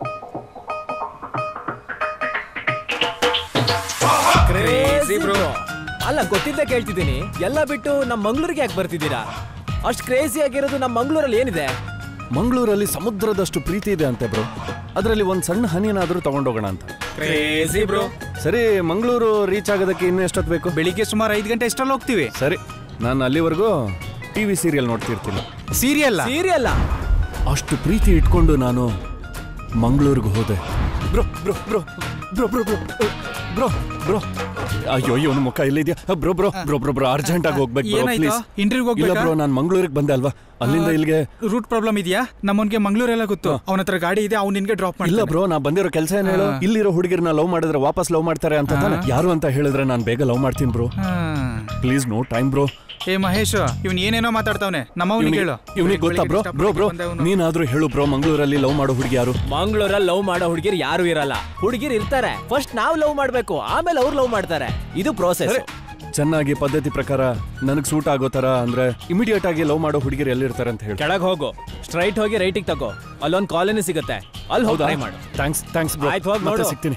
ಕ್ರೇಜಿ ಬ್ರೋ ಅಲ್ಲ ಗೊತ್ತಿದ್ದೆ ಕೇಳ್ತಿದ್ದೀನಿ ಎಲ್ಲ ಬಿಟ್ಟು ನಮ್ಮ ಮಂಗ್ಳೂರಿಗೆ ಯಾಕೆ ಬರ್ತಿದ್ದೀರಾ ಅಷ್ಟು ಕ್ರೇಜಿ ಆಗಿರೋದು ನಮ್ಮ ಮಂಗ್ಳೂರಲ್ಲಿ ಏನಿದೆ ಮಂಗಳೂರಲ್ಲಿ ಸಮುದ್ರದಷ್ಟು ಪ್ರೀತಿ ಇದೆ ಅಂತೆ ಬ್ರೋ ಅದರಲ್ಲಿ ಒಂದ್ ಸಣ್ಣ ಹನಿನಾದ್ರೂ ತಗೊಂಡೋಗೋಣ ಅಂತ ಕ್ರೇಜಿ ಬ್ರೋ ಸರಿ ಮಂಗಳೂರು ರೀಚ್ ಆಗೋದಕ್ಕೆ ಇನ್ನೂ ಎಷ್ಟೊತ್ತು ಬೇಕು ಬೆಳಿಗ್ಗೆ ಸುಮಾರು ಐದು ಗಂಟೆ ಎಷ್ಟರಲ್ಲಿ ಹೋಗ್ತೀವಿ ಸರಿ ನಾನು ಅಲ್ಲಿವರೆಗೂ ಟಿವಿ ಸೀರಿಯಲ್ ನೋಡ್ತಿರ್ತೀನಿ ಸೀರಿಯಲ್ ಸೀರಿಯಲ್ಲ ಅಷ್ಟು ಪ್ರೀತಿ ಇಟ್ಕೊಂಡು ನಾನು ಮಂಗಳೂರಿಗೆ ಹೋದೆ bro bro bro bro bro bro bro bro ಅಯ್ಯೋ ಇವನ ಮುಖ ಇಲ್ಲಿದ್ಯಾ bro bro bro bro bro urgent ಆಗಿ ಹೋಗ್ಬೇಕು ಬ್ರೋ ಏನಾಯ್ತು? ಪ್ಲೀಸ್ Interview ಗೆ ಇಲ್ಲ ಹೋಗ್ಬೇಕಾ? ಬ್ರೋ ನಾನು ಮಂಗಳೂರಿಗೆ ಬಂದೆ ಅಲ್ವಾ ಅಲ್ಲಿಂದ ಇಲ್ಲಿಗೆ ರೂಟ್ ಪ್ರಾಬ್ಲಮ್ ಇದೆಯಾ ನಮ್ಮನ್ಗೆ ಮಂಗಳೂರೆಲ್ಲ ಗೊತ್ತು ಅವನ ಹತ್ರ ಗಾಡಿ ಇದೆ ಅವ್ನು ನಿನ್ಗೆ ಡ್ರಾಪ್ ಮಾಡಿ ಇಲ್ಲ ಬ್ರೋ ನಾ ಬಂದಿರೋ ಕೆಲಸ ಏನ್ ಹೇಳು ಹಾ. ಇಲ್ಲಿರೋ ಹುಡುಗಿರ್ನ ಲವ್ ಮಾಡಿದ್ರೆ ವಾಪಸ್ ಲವ್ ಮಾಡ್ತಾರೆ ಅಂತ ತಾನೆ ಯಾರು ಅಂತ ಹೇಳಿದ್ರೆ ನಾನು ಬೇಗ ಲವ್ ಮಾಡ್ತೀನಿ bro please no time bro ಏ ಮಹೇಶ್ ಇವ್ನ್ ಏನೇನೋ ಮಾತಾಡ್ತಾವನೆ ನಮ್ಮವನಿಗೆ ಹೇಳು ಇವನಿಗೆ ಗೊತ್ತಾ ಬ್ರೋ ಬ್ರೋ ಬ್ರೋ ನೀನಾದ್ರೂ ಹೇಳು ಬ್ರೋ ಮಂಗಳೂರಲ್ಲಿ ಲವ್ ಮಾಡೋ ಹುಡುಗಿ ಯಾರು ಮಂಗಳೂರಲ್ಲಿ ಲವ್ ಮಾಡೋ ಹುಡುಗಿರು ಯಾರು ಇರಲ್ಲ ಹುಡುಗಿರು ಇರ್ತಾರೆ ಫಸ್ಟ್ ನಾವು ಲವ್ ಮಾಡ್ಬೇಕು ಆಮೇಲೆ ಅವ್ರು ಲವ್ ಮಾಡ್ತಾರೆ ಇದು ಪ್ರೋಸೆಸ್ ಚೆನ್ನಾಗಿ ಪದ್ಧತಿ ಪ್ರಕಾರ ನನಗೆ ಸೂಟ್ ಆಗೋ ತರ ಅಂದ್ರೆ ಇಮಿಡಿಯೇಟ್ ಆಗಿ ಲವ್ ಮಾಡೋ ಹುಡುಗಿರು ಎಲ್ಲಿರ್ತಾರೆ ಅಂತ ಹೇಳಿ ಕೆಳಗೆ ಹೋಗು ಸ್ಟ್ರೈಟ್ ಹೋಗಿ ರೈಟಿಗೆ ತಗೋ ಅಲ್ಲೊಂದು ಕಾಲೋನಿ ಸಿಗುತ್ತೆ ಅಲ್ಲಿ ಹೋಗಿ ಹೌದಾ try ಮಾಡು ಥ್ಯಾಂಕ್ಸ್ ಥ್ಯಾಂಕ್ಸ್ ಬ್ರೋ ಆಯ್ತು, ಹೋಗ್ ಮತ್ತೆ ನೋಡು. ಸಿಗ್ತೀನಿ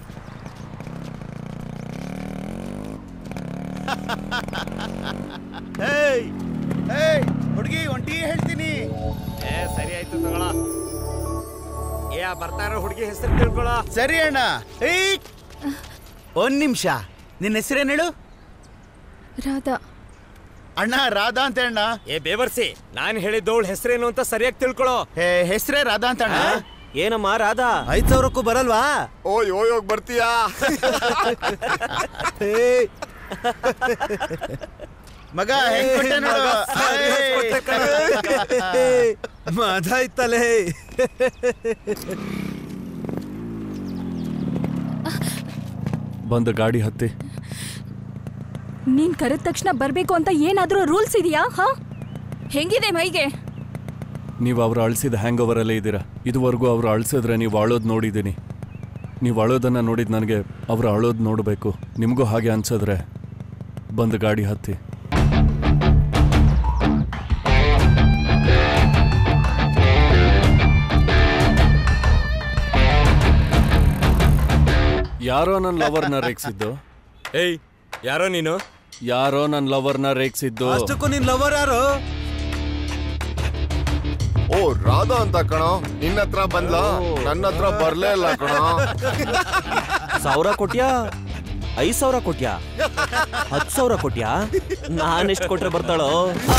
ಏಯ್ ಏಯ್ ಹುಡುಗಿ ಒಂಟಿ ಹೇಳ್ತೀನಿ ಏ ಸರಿ ಆಯ್ತು ತಗೊಳ ಏ ಬರ್ತಾರ ಹುಡುಗಿ ಹೆಸರು ತಿಳ್ಕೊಳ ಸರಿ ಅಣ್ಣ ಏಯ್ ಒಂದ್ ನಿಮಿಷ ನಿನ್ನ ಹೆಸರೇನು ಹೇಳು ರಾಧಾ ಅಣ್ಣ ರಾಧಾ ಅಂತ ಅಣ್ಣ ಏ ಬೇವರ್ಸಿ ನಾನ್ ಹೇಳಿದ್ದವಳ ಹೆಸರೇನು ಅಂತ ಸರಿಯಾಗಿ ತಿಳ್ಕೊಳೋ ಹೆಸರೇ ರಾಧಾ ಅಂತ ಅಣ್ಣ ಏನಮ್ಮ ರಾಧಾ ಐದ್ ಸಾವಿರಕ್ಕೂ ಬರಲ್ವಾ ಓಯ್ ಓಯ್ ಹೋಗ್ ಬರ್ತೀಯಾ ಏಯ್. ಮಗ ಹೆಂಗ್ ಕೊಟ್ಟೆ ನೋಡು ಏಯ್. ಮಜ ಇತ್ತಲೇ ಬಂದು ಗಾಡಿ ಹತ್ತಿ ನೀನ್ ಕರೆದ ತಕ್ಷಣ ಬರ್ಬೇಕು ಅಂತ ಏನಾದ್ರೂ ರೂಲ್ಸ್ ಇದೆಯಾ ಹಾ ಹೆಂಗಿದೆ ಮೈಗೆ ನೀವು ಅವ್ರು ಅಳಿಸಿದ ಹ್ಯಾಂಗ್ ಓವರಲ್ಲೇ ಇದ್ದೀರಾ ಇದುವರೆಗೂ ಅವ್ರು ಅಳಿಸಿದ್ರೆ ನೀವು ಅಳೋದು ನೋಡಿದ್ದೀನಿ ನೀವು ಅಳೋದನ್ನು ನೋಡಿದ ನನಗೆ ಅವ್ರು ಅಳೋದು ನೋಡಬೇಕು ನಿಮಗೂ ಹಾಗೆ ಅನ್ಸಿದ್ರೆ ಬಂದು ಗಾಡಿ ಹತ್ತಿ ಯಾರೋ ನನ್ನ ಲವರ್ನ ರೇಗ್ಸಿದ್ದು ಏಯ್ ಯಾರೋ ನೀನು ಯಾರೋ ನನ್ನ ಲವರ್ನ ರೇಗ್ಸಿದ್ದು ಅಷ್ಟಕ್ಕೂ ನಿನ್ ಲವರ್ ಯಾರು ಓ ರಾಧಾ ಅಂತ ಕಣೋ ನಿನ್ನ ಹತ್ರ ಬಂದ್ಲ ನನ್ನ ಹತ್ರ ಬರ್ಲೇ ಇಲ್ಲ ಕಣೋ ಸಾವಿರ ಕೊಟ್ಯಾ ಐದ್ ಸಾವಿರ ಕೊಟ್ಯಾ ಹತ್ತು ಸಾವಿರ ಕೊಟ್ಯಾ ನಾನ್ ಎಷ್ಟು ಕೊಟ್ರೆ ಬರ್ತಾಳೋ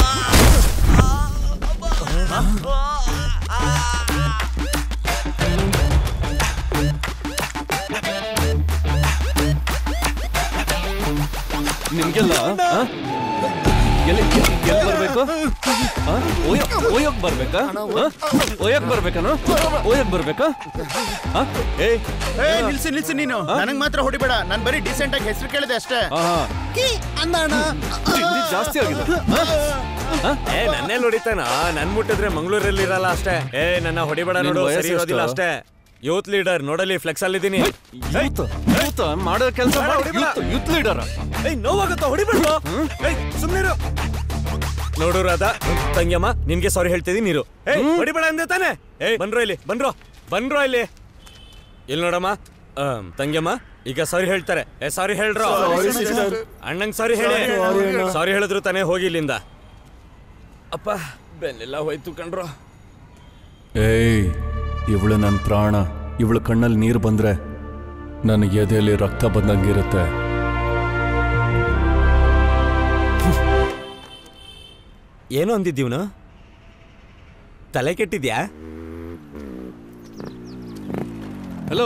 ನಿಮ್ಗೆಲ್ಲ ಆ? ಎಲ್ಲಿ ಎಲ್ಲಿ ಬರ್ಬೇಕು ಆ? ಓಯೋ ಓಯೋಕ್ ಬರ್ಬೇಕಾ ಆ? ಓಯಕ್ ಬರ್ಬೇಕಾನು ಓಯಕ್ ಬರ್ಬೇಕಾ ಆ? ಏ ಏ ನಿಲ್ಸಿ ನಿಲ್ಸಿ ನೀನು ನನಗ್ ಮಾತ್ರ ಹೊಡಿಬೇಡ ನಾನ್ ಬರೀ ಡಿಸೆಂಟ್ ಆಗಿ ಹೆಸರು ಕೇಳಿದೆ ಅಷ್ಟೇ ಆಹಾ. ಅಂದಣ್ಣ ತಿಂಡಿ ಜಾಸ್ತಿ ಆಗಿದೆ ಏ ನನ್ನೇ ಹೊಡಿತಾನ ನನ್ ಮುಟ್ಟಿದ್ರೆ ಮಂಗಳೂರಲ್ಲಿ ಇರಲ್ಲ ಅಷ್ಟೇ ಏ ನನ್ನ ಹೊಡಿಬೇಡ ನಿನ್ ನೋಡು ವಯಸ್ಸು ಸರಿ ಇರೋದಿಲ್ಲ ಎಷ್ಟು? ಅಷ್ಟೇ ಯೂತ್ ಲೀಡರ್ ನೋಡಲಿ ಫ್ಲೆಕ್ಸ್ ಅಲ್ಲಿದ್ದೀನಿ ಯೂತ್ ಯೂತ್ ಮಾಡೋ ಕೆಲಸ ಯೂತ್ ಲೀಡರ್ ಏಯ್ ನೋವಾಗುತ್ತಾ ಹೊಡಿಬೇಡ ಏಯ್ ಸುಮ್ಮನೆ ನೋಡು ರಾಧಾ ತಂಗ್ಯಮ್ಮ ನಿನ್ಗೆ ಸಾರಿ ಹೇಳ್ತಿದೀನಿ ನೀರು ಏಯ್ ಹೊಡಿಬೇಡ ಅಂದೆ ತಾನೆ ಏಯ್ ಬನ್ರೋ ಇಲ್ಲಿ ಬನ್ರೋ ಬನ್ರೋ ಇಲ್ಲಿ ಇಲ್ಲಿ ನೋಡಮ್ಮ ಆಮ್, ತಂಗ್ಯಮ್ಮ ಈಗ ಸಾರಿ ಹೇಳ್ತಾರೆ ಏ ಸಾರಿ ಹೇಳ್ರೋ Sorry, sister. ಅಣ್ಣಂಗ್ ಸಾರಿ ಹೇಳಿ Sorry, ಅಣ್ಣ. ಸಾರಿ ಹೇಳಿದ್ರು ತಾನೇ ಹೋಗಿ ಇಲ್ಲಿಂದ ಅಪ್ಪ ಬೆನ್ನೆಲ್ಲ ಹೋಯ್ತು ಕಣ್ರೋ ಏಯ್ ಇವಳು ನನ್ನ ಪ್ರಾಣ ಇವಳು ಕಣ್ಣಲ್ಲಿ ನೀರು ಬಂದ್ರೆ ನನ್ನ ಎದೆಯಲ್ಲಿ ರಕ್ತ ಬಂದಂಗಿರುತ್ತೆ ಏನು ಅಂದಿದ್ದೀವ್ನು ತಲೆ ಕೆಟ್ಟಿದ್ಯಾ ಹಲೋ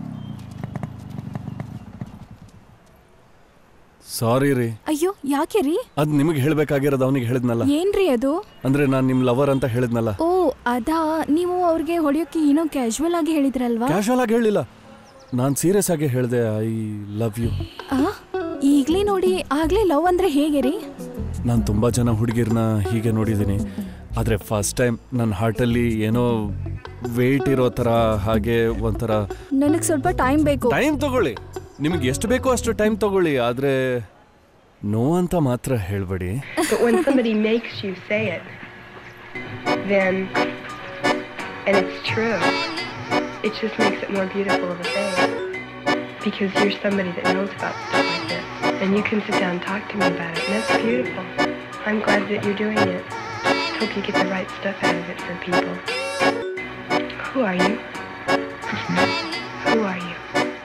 ಸಾರಿ ರೀ ಅಯ್ಯೋ ಯಾಕೆ ರೀ ಅದ್ ನಿಮಗೆ ಹೇಳ್ಬೇಕಾಗಿರೋದು ಅವನಿಗೆ ಹೇಳಿದ್ನಲ್ಲ ಏನ್ರಿ ಅದು ಅಂದ್ರೆ ನಾನು ನಿಮ್ ಲವರ್ ಅಂತ ಹೇಳಿದ್ನಲ್ಲ ಓ ಅದಾ ನೀವು ಅವ್ರಿಗೆ ಹೊಡೆಯೋಕೆ ಏನೋ ಕ್ಯಾಶುವಲ್ ಆಗಿ ಹೇಳಿದ್ರಲ್ವಾ ಕ್ಯಾಶುವಲ್ ಆಗಿ ಹೇಳಿಲ್ಲ ನಾನು ಸೀರಿಯಸ್ ಆಗಿ ಹೇಳಿದೆ ಐ ಲವ್ ಯು ಆ ಈಗ್ಲೇ ನೋಡಿ ಆಗ್ಲೇ ಲವ್ ಅಂದ್ರೆ ಹೇಗೆ ರೀ ನಾನು ತುಂಬ ಜನ ಹುಡುಗಿರ್ನ ಹೀಗೆ ನೋಡಿದ್ದೀನಿ ಆದರೆ ಫಸ್ಟ್ ಟೈಮ್ ನನ್ನ ಹಾರ್ಟಲ್ಲಿ ಏನೋ ವೇಟ್ ಇರೋ ಥರ ಹಾಗೆ ಒಂಥರ ನನಗ್ ಸ್ವಲ್ಪ ಟೈಮ್ ಬೇಕು ಟೈಮ್ ತಗೊಳ್ಳಿ ನಿಮ್ಗೆ ಎಷ್ಟು ಬೇಕೋ ಅಷ್ಟು ಟೈಮ್ ತಗೊಳ್ಳಿ ಆದರೆ ನೋ ಅಂತ ಮಾತ್ರ ಹೇಳಬೇಡಿ But when somebody makes you say it, then, and it's true, it just makes it more beautiful of a thing. Because you're somebody that knows about stuff like this. And you can sit down and talk to me about it. And that's beautiful. I'm glad that you're doing it. Hope you get the right stuff out of it for people. Who are you? Who are you?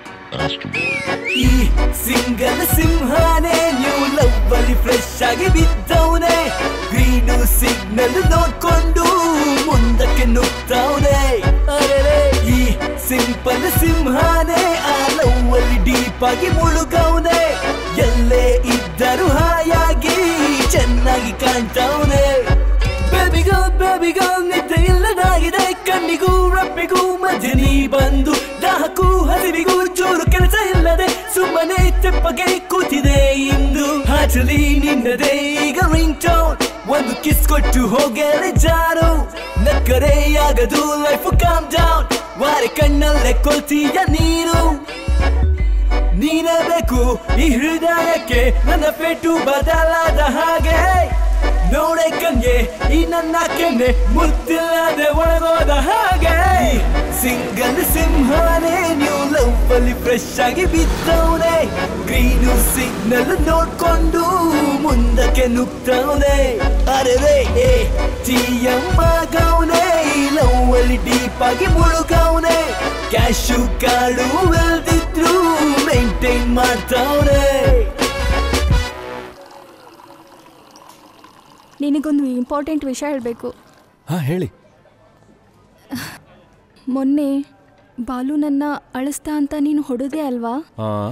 ಈ single ಸಿಂಹಾನೆ new love ಅಲ್ಲಿ fresh ಆಗಿ ಬಿದ್ದವನೆ green signal ನೋಡ್ಕೊಂಡು ಮುಂದಕ್ಕೆ ನುಗ್ತವನೆ ಅರೆರೆ ಈ simple ಸಿಂಹಾನೆ ಆ love ಅಲ್ಲಿ ಡೀಪ್ ಆಗಿ ಮುಳುಗವನೆ ಎಲ್ಲೇ ಇದ್ದರೂ ಹಾಯಾಗಿ ಚೆನ್ನಾಗಿ ಕಾಣ್ತವನೆ ಬೇಬಿಗೋ ಬೇಬಿಗೋ ನಿದ್ದೆ ಇಲ್ಲದಾಗಿದೆ ಕಣ್ಣಿಗೂ ರಪ್ಪಿಗೂ ಮಧ್ಯೆ ನೀ ಬಂದು ದಾಹಕ್ಕೂ ಹಸಿವಿಗೂ ಚೂರು ಕೆಲಸ ಇಲ್ಲದೆ ಸುಮ್ಮನೆ ತೆಪ್ಪಗೆ ಕೂತಿದೆ ಇಂದು ಹಾಚಲಿ ನಿನ್ನದೇ ಈಗ ರಿಂಗ್ ಟೋನ್ ಒಂದು ಕಿಸ್ ಕೊಟ್ಟು ಹೋಗಲೆ ಜಾರು ನಕ್ಕರೆ ಆಗದು ಲೈಫ್ ಕಾಮ್ ಡೌನ್ ವಾರೆ ಕಣ್ಣಲ್ಲೇ ಕೊಲ್ತೀಯ ನೀರು ನೀನೇ ಬೇಕು ಈ ಹೃದಯಕ್ಕೆ ನನ್ನ ಪೆಟ್ಟು ಬದಲಾದ ಹಾಗೆ ನೋಡೆ ಕಣ್ಗೆ ಈ ನನ್ನ ಕೆನ್ನೆ ಮುತ್ತಿಲ್ಲದೆ ಒಳಗೋದ ಹಾಗೆ ಸಿಂಗಲ್ ಸಿಂಹಾನೆ ನ್ಯೂ ಲವ್ ಅಲ್ಲಿ ಫ್ರೆಶ್ ಆಗಿ ಬಿದ್ದವನೆ ಗ್ರೀನು ಸಿಗ್ನಲ್ ನೋಡ್ಕೊಂಡು ಮುಂದಕ್ಕೆ ನುಗ್ತವನೆ ಅರೆ ಏ ಟಿಯಮ್ಮ ಗೌನೆ ಈ ಲವ್ ಅಲ್ಲಿ ಡೀಪ್ ಆಗಿ ಮುಳುಗವನೆ ಕ್ಯಾಶು ಕಾರ್ಡು ಇಲ್ದಿದ್ರು ಮೇಂಟೈನ್ ಮಾಡ್ತಾವನೆ ನಿನಗೊಂದು ಇಂಪಾರ್ಟೆಂಟ್ ವಿಷಯ ಹೇಳಬೇಕು ಹಾಂ ಹೇಳಿ ಮೊನ್ನೆ ಬಾಲು ನನ್ನ ಅಳಿಸ್ತಾ ಅಂತ ನೀನು ಹೊಡೆದೆ ಅಲ್ವಾ ಹಾಂ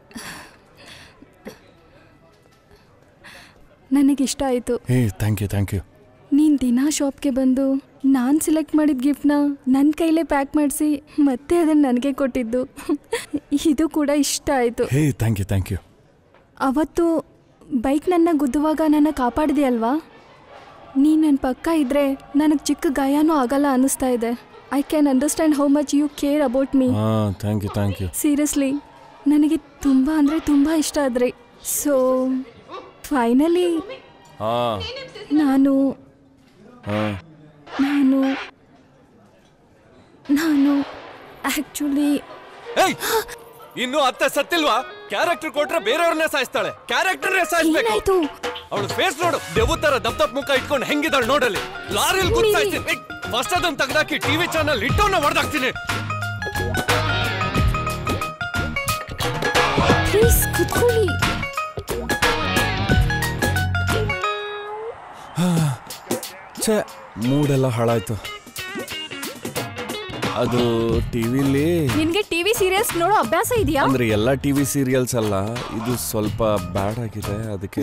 ನನಗಿಷ್ಟ ಆಯಿತು hey thank you thank you ನೀನು ದಿನಾ ಶಾಪ್ಗೆ ಬಂದು ನಾನು ಸೆಲೆಕ್ಟ್ ಮಾಡಿದ ಗಿಫ್ಟ್ನ ನನ್ನ ಕೈಲೇ ಪ್ಯಾಕ್ ಮಾಡಿಸಿ ಮತ್ತೆ ಅದನ್ನು ನನಗೆ ಕೊಟ್ಟಿದ್ದು ಇದು ಕೂಡ ಇಷ್ಟ ಆಯಿತು hey thank you thank you ಅವತ್ತು ಬೈಕ್ ನನ್ನ ಗುದ್ದುವಾಗ ನನ್ನ ಕಾಪಾಡಿದೆ ಅಲ್ವಾ ನೀ ನನ್ನ ಪಕ್ಕ ಇದ್ರೆ ನನಗೆ ಚಿಕ್ಕ ಗಾಯನೂ ಆಗಲ್ಲ ಅನ್ನಿಸ್ತಾ ಇದೆ I can understand how much you care about me ಹಾ thank you thank you seriously ನನಗೆ ತುಂಬ ಅಂದರೆ ತುಂಬ ಇಷ್ಟ ಆದ್ರಿ ಸೊ ಫೈನಲಿ ಹಾ ನಾನು ಹಾ ನಾನು ನಾನು ಆ್ಯಕ್ಚುಲಿ ಏಯ್ ಇನ್ನು ಅತ್ತೆ ಸತ್ತಿಲ್ವಾ ಕ್ಯಾರೆಕ್ಟರ್ ಕೊಟ್ರೆ ಬೇರೆಯವ್ರನ್ನೇ ಸಾಯಿಸ್ತಾಳೆ ಕ್ಯಾರೆಕ್ಟರ್ನೇ ಸಾಯಿಸ್ಬೇಕು ಏನಾಯ್ತು? ಅವಳು ಫೇಸ್ ನೋಡು ದೆವ್ವ ತರ ದಪ್ ದಪ್ ಮುಖ ಇಟ್ಕೊಂಡು ಹೆಂಗಿದಾಳು ನೋಡಲಿ ಲಾರಿಲ್ ಗುರ್ತಾಯ್ತೀನಿ ಫಸ್ಟ್ ಅದನ್ನ ತೆಗ್ದಾಕಿ ಟಿವಿ ಚಾನಲ್ ಇಟ್ಟವನ್ನ ಹೊಡೆದಾಕ್ತೀನಿ ಪ್ಲೀಸ್ ಕುತ್ಕೊಳ್ಳಿ ಛೇ ಮೂಡೆಲ್ಲ ಹಾಳಾಯ್ತು ಅದು ಟಿವಿಲಿ ನಿನ್ಗೆ ಟಿವಿ ಸೀರಿಯಲ್ಸ್ ನೋಡೋ ಅಭ್ಯಾಸ ಇದೆಯಾ ಅಂದ್ರೆ ಎಲ್ಲ ಟಿವಿ ಸೀರಿಯಲ್ಸ್ ಅಲ್ಲ ಇದು ಸ್ವಲ್ಪ ಬ್ಯಾಡ್ ಆಗಿದೆ ಅದಕ್ಕೆ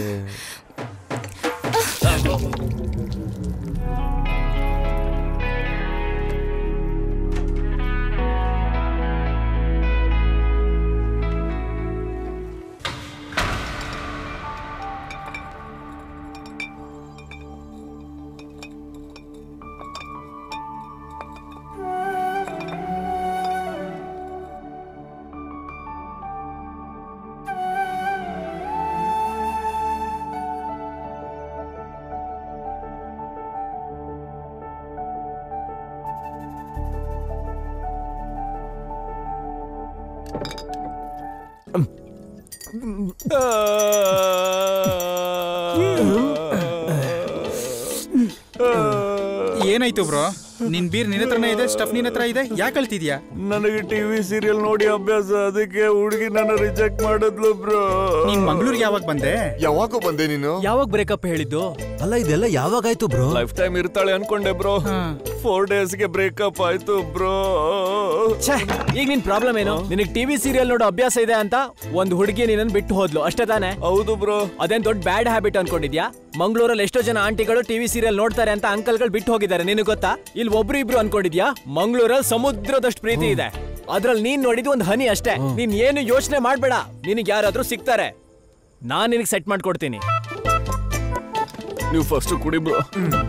ಏನಾಯ್ತು ಬ್ರೋ ನಿನ್ ಬೀರ್ ನಿನ್ನ ಹತ್ರನೇ ಇದೆ ಸ್ಟಫ್ ನಿನ್ನ ಹತ್ರ ಇದೆ ಯಾಕೆ ಅಳ್ತಿದ್ಯಾ ನನಗೆ ಟಿವಿ ಸೀರಿಯಲ್ ನೋಡಿ ಅಭ್ಯಾಸ ಅದಕ್ಕೆ ಹುಡುಗಿ ನನ್ನ ರಿಜೆಕ್ಟ್ ಮಾಡಿದ್ಲು ಬ್ರೋ ನೀನ್ ಮಂಗ್ಳೂರ್ಗೆ ಯಾವಾಗ ಬಂದೆ ಯಾವಾಗ ಬಂದೆ ನೀನು ಯಾವಾಗ ಬ್ರೇಕಪ್ ಹೇಳಿದ್ದು ಅಲ್ಲ ಇದೆಲ್ಲ ಯಾವಾಗಾಯ್ತು ಬ್ರೋ ಲೈಫ್ ಟೈಮ್ ಇರ್ತಾಳೆ ಅನ್ಕೊಂಡೆ ಬ್ರೋ ಫೋರ್ ಡೇಸ್ಗೆ ಬ್ರೇಕಪ್ ಆಯ್ತು ಬ್ರೋ ಈಗ ನಿನ್ ಪ್ರಾಬ್ಲಮ್ ಏನು ನಿನಗೆ ಟಿವಿ ಸೀರಿಯಲ್ ನೋಡೋ ಅಭ್ಯಾಸ ಇದೆ ಅಂತ ಒಂದ್ ಹುಡುಗಿ ನಿನ್ನ ಬಿಟ್ಟು ಹೋದ್ಲು ಅಷ್ಟೇ ತಾನೆ ಹೌದು ಬ್ರೋ ಅದೇನ್ ದೊಡ್ಡ ಬ್ಯಾಡ್ ಹ್ಯಾಬಿಟ್ ಅನ್ಕೊಂಡಿದ್ಯಾ ಮಂಗಳೂರಲ್ಲಿ ಎಷ್ಟೋ ಜನ ಆಂಟಿಗಳು ಟಿವಿ ಸೀರಿಯಲ್ ನೋಡ್ತಾರೆ ಅಂತ ಅಂಕಲ್ಗಳು ಬಿಟ್ಟು ಹೋಗಿದ್ದಾರೆ ನಿನಗೆ ಗೊತ್ತಾ ಇಲ್ಲಿ ಒಬ್ರು ಇಬ್ರು ಅನ್ಕೊಂಡಿದ್ಯಾ ಮಂಗಳೂರಲ್ಲಿ ಸಮುದ್ರದಷ್ಟು ಪ್ರೀತಿ ಇದೆ ಅದ್ರಲ್ಲಿ ನೀನ್ ನೋಡಿದ್ದು ಒಂದು ಹನಿ ಅಷ್ಟೇ ನೀನ್ ಏನು ಯೋಚನೆ ಮಾಡ್ಬೇಡ ನಿನಗೆ ಯಾರಾದ್ರೂ ಸಿಗ್ತಾರೆ ನಾನ್ ನಿನಗೆ ಸೆಟ್ ಮಾಡ್ಕೊಡ್ತೀನಿ ನೀವು ಫಸ್ಟ್ ಕುಡಿ ಬ್ರೋ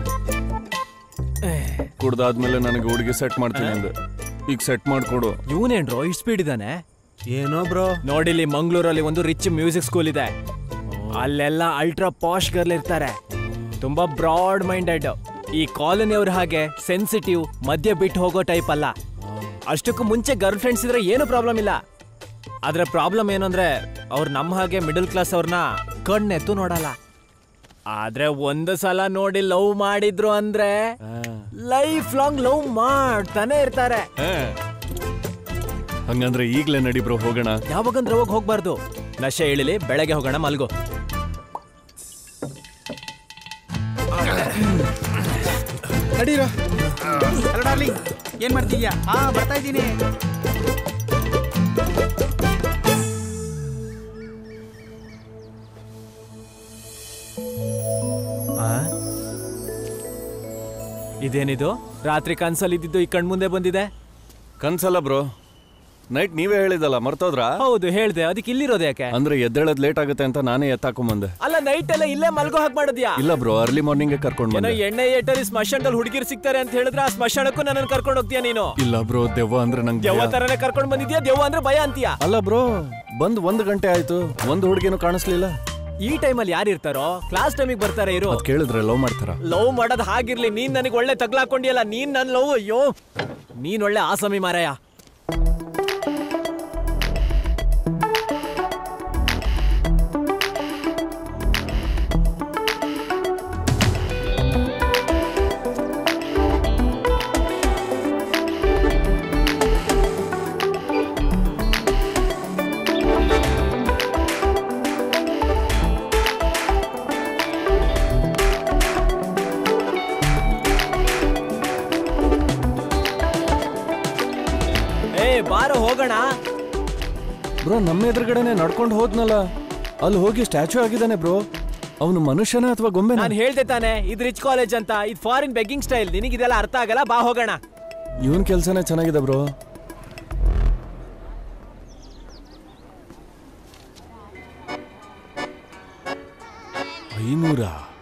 ಕುಡ್ದಾದ್ಮೇಲೆ ನನಗೆ ಹುಡುಗಿ ಸೆಟ್ ಮಾಡ್ತೀನಿ ಅಂದೆ ಈಗ ಸೆಟ್ ಮಾಡ್ಕೊಡು ಇವನೇನ್ರೋ ಇಷ್ಟು ಸ್ಪೀಡ್ ಇದ್ದಾನೆ ಏನೋ ಬ್ರೋ ನೋಡಿಲ್ಲಿ ಮಂಗಳೂರಲ್ಲಿ ಒಂದು ರಿಚ್ ಮ್ಯೂಸಿಕ್ ಸ್ಕೂಲ್ ಇದೆ ಅಲ್ಲೆಲ್ಲ ಅಲ್ಟ್ರಾ ಪಾಶ್ ಗರ್ಲ್ ಇರ್ತಾರೆ ತುಂಬಾ ಬ್ರಾಡ್ ಮೈಂಡೆಡ್ ಈ ಕಾಲೋನಿ ಅವ್ರ ಹಾಗೆ ಸೆನ್ಸಿಟಿವ್ ಮಧ್ಯ ಬಿಟ್ಟು ಹೋಗೋ ಟೈಪ್ ಅಲ್ಲ ಅಷ್ಟಕ್ಕೂ ಮುಂಚೆ ಗರ್ಲ್ ಫ್ರೆಂಡ್ಸ್ ಇದ್ರೆ ಏನು ಪ್ರಾಬ್ಲಮ್ ಇಲ್ಲ ಆದ್ರೆ ಪ್ರಾಬ್ಲಮ್ ಏನು ಅಂದ್ರೆ ಅವ್ರು ನಮ್ಮ ಹಾಗೆ ಮಿಡಲ್ ಕ್ಲಾಸ್ ಅವ್ರನ್ನ ಕಣ್ಣೆತ್ತು ನೋಡಲ್ಲ ಆದ್ರೆ ಒಂದು ಸಲ ನೋಡಿ ಲವ್ ಮಾಡಿದ್ರು ಅಂದ್ರೆ ಲೈಫ್ ಲಾಂಗ್ ಲವ್ ಮಾಡ್ತಾನೆ ಇರ್ತಾರೆ ಹಂಗಂದ್ರೆ ಈಗ್ಲೇ ನಡಿ ಬ್ರೋ ಹೋಗೋಣ ಯಾವಾಗಂದ್ರೆ ಅವಾಗ ಹೋಗ್ಬಾರ್ದು ನಶೆ ಇಳಿಲಿ ಬೆಳಗ್ಗೆ ಹೋಗೋಣ ಮಲ್ಗೋ ನಡೀರೋ ಹಲೋ ಡಾರ್ಲಿಂಗ್ ಏನ್ ಮಾಡ್ತಿದ್ಯಾ ಹಾ ಬರ್ತಾ ಇದ್ದೀನಿ ಆ? ಇದೇನಿದು ರಾತ್ರಿ ಕನ್ಸಲ್ಲಿ ಇದ್ದಿದ್ದು ಈ ಕಣ್ಮುಂದೆ ಬಂದಿದೆ ಕನ್ಸಲ್ಲ ಬ್ರೋ ನೈಟ್ ನೀವೇ ಹೇಳಿದಲ್ಲ ಮರ್ತೋದ್ರಾ ಹೌದು ಹೇಳ್ದೆ ಅದಕ್ಕೆ ಇಲ್ಲಿರೋದು ಯಾಕೆ ಅಂದ್ರೆ ಎದ್ದೇಳದ್ ಲೇಟ್ ಆಗುತ್ತೆ ಅಂತ ನಾನೇ ಎತ್ತಾಕೊಂಬಂದೆ ಅಲ್ಲ ನೈಟ್ ಎಲ್ಲ ಇಲ್ಲೇ ಮಲ್ಗೋ ಹಾಗೆ ಮಾಡಿದ್ಯಾ ಇಲ್ಲ ಬ್ರೋ ಅರ್ಲಿ ಮಾರ್ನಿಂಗ್ ಕರ್ಕೊಂಡ್ ಏನೋ ಬಂದೆ ಎಣ್ಣೆ ಏಟರಿ ಸ್ಮಶಾನದಲ್ಲಿ ಹುಡುಗಿರು ಸಿಗ್ತಾರೆ ಅಂತ ಹೇಳಿದ್ರೆ ಆ ಸ್ಮಶಾನಕ್ಕೂ ನನ್ನನ್ನು ಕರ್ಕೊಂಡು ಹೋಗ್ತೀಯ ನೀನು ಇಲ್ಲ ಬ್ರೋ ದೆವ್ವ ಅಂದ್ರೆ ನಂಗೆ ದೆವ್ವ ಭಯ. ತರನೇ ಕರ್ಕೊಂಡು ಬಂದಿದ್ಯಾ ದೆವ್ವ ಅಂದ್ರೆ ಭಯ ಅಂತೀಯ ಅಲ್ಲ ಬ್ರೋ ಬಂದ್ ಒಂದ್ ಗಂಟೆ ಆಯ್ತು ಒಂದ್ ಹುಡುಗಿನೂ ಕಾಣಿಸ್ಲಿಲ್ಲ ಈ ಟೈಮಲ್ಲಿ ಯಾರು ಇರ್ತಾರೋ ಕ್ಲಾಸ್ ಟೈಮಿಗೆ ಬರ್ತಾರೆ ಇರು ಅದ್ ಕೇಳಿದ್ರೆ ಲವ್ ಮಾಡ್ತಾರ ಲವ್ ಮಾಡೋದ್ ಹಾಗಿರ್ಲಿ ನೀನ್ ನನಗೆ ಒಳ್ಳೆ ತಗ್ಲಾಕೊಂಡಿಯಲ್ಲ ನೀನ್ ನನ್ ಲವ್ ಅಯ್ಯೋ ನೀನ್ ಒಳ್ಳೆ ಆಸಮಿ ಮಾರಾಯ ಏ ಬಾರೋ ಹೋಗೋಣ ಬ್ರೋ ನಮ್ಮ ಎದುರುಗಡೆನೆ ನಡ್ಕೊಂಡು ಹೋದ್ನಲ್ಲ ಅಲ್ಲಿ ಹೋಗಿ ಸ್ಟ್ಯಾಚು ಆಗಿದ್ದಾನೆ ಬ್ರೋ ಅವನು ಮನುಷ್ಯನ ಅಥವಾ ಗೊಂಬೆ ನಾನು ಹೇಳ್ದೆ ತಾನೆ ಇದು ರಿಚ್ ಕಾಲೇಜ್ ಅಂತ ಇದು ಫಾರಿನ್ ಬೆಗ್ಗಿಂಗ್ ಸ್ಟೈಲ್ ನಿನಗಿದೆಲ್ಲ ಅರ್ಥ ಆಗಲ್ಲ ಬಾ ಹೋಗೋಣ ಇವನ್ ಕೆಲ್ಸನೇ ಚೆನ್ನಾಗಿದೆ ಬ್ರೋ ಐನೂರ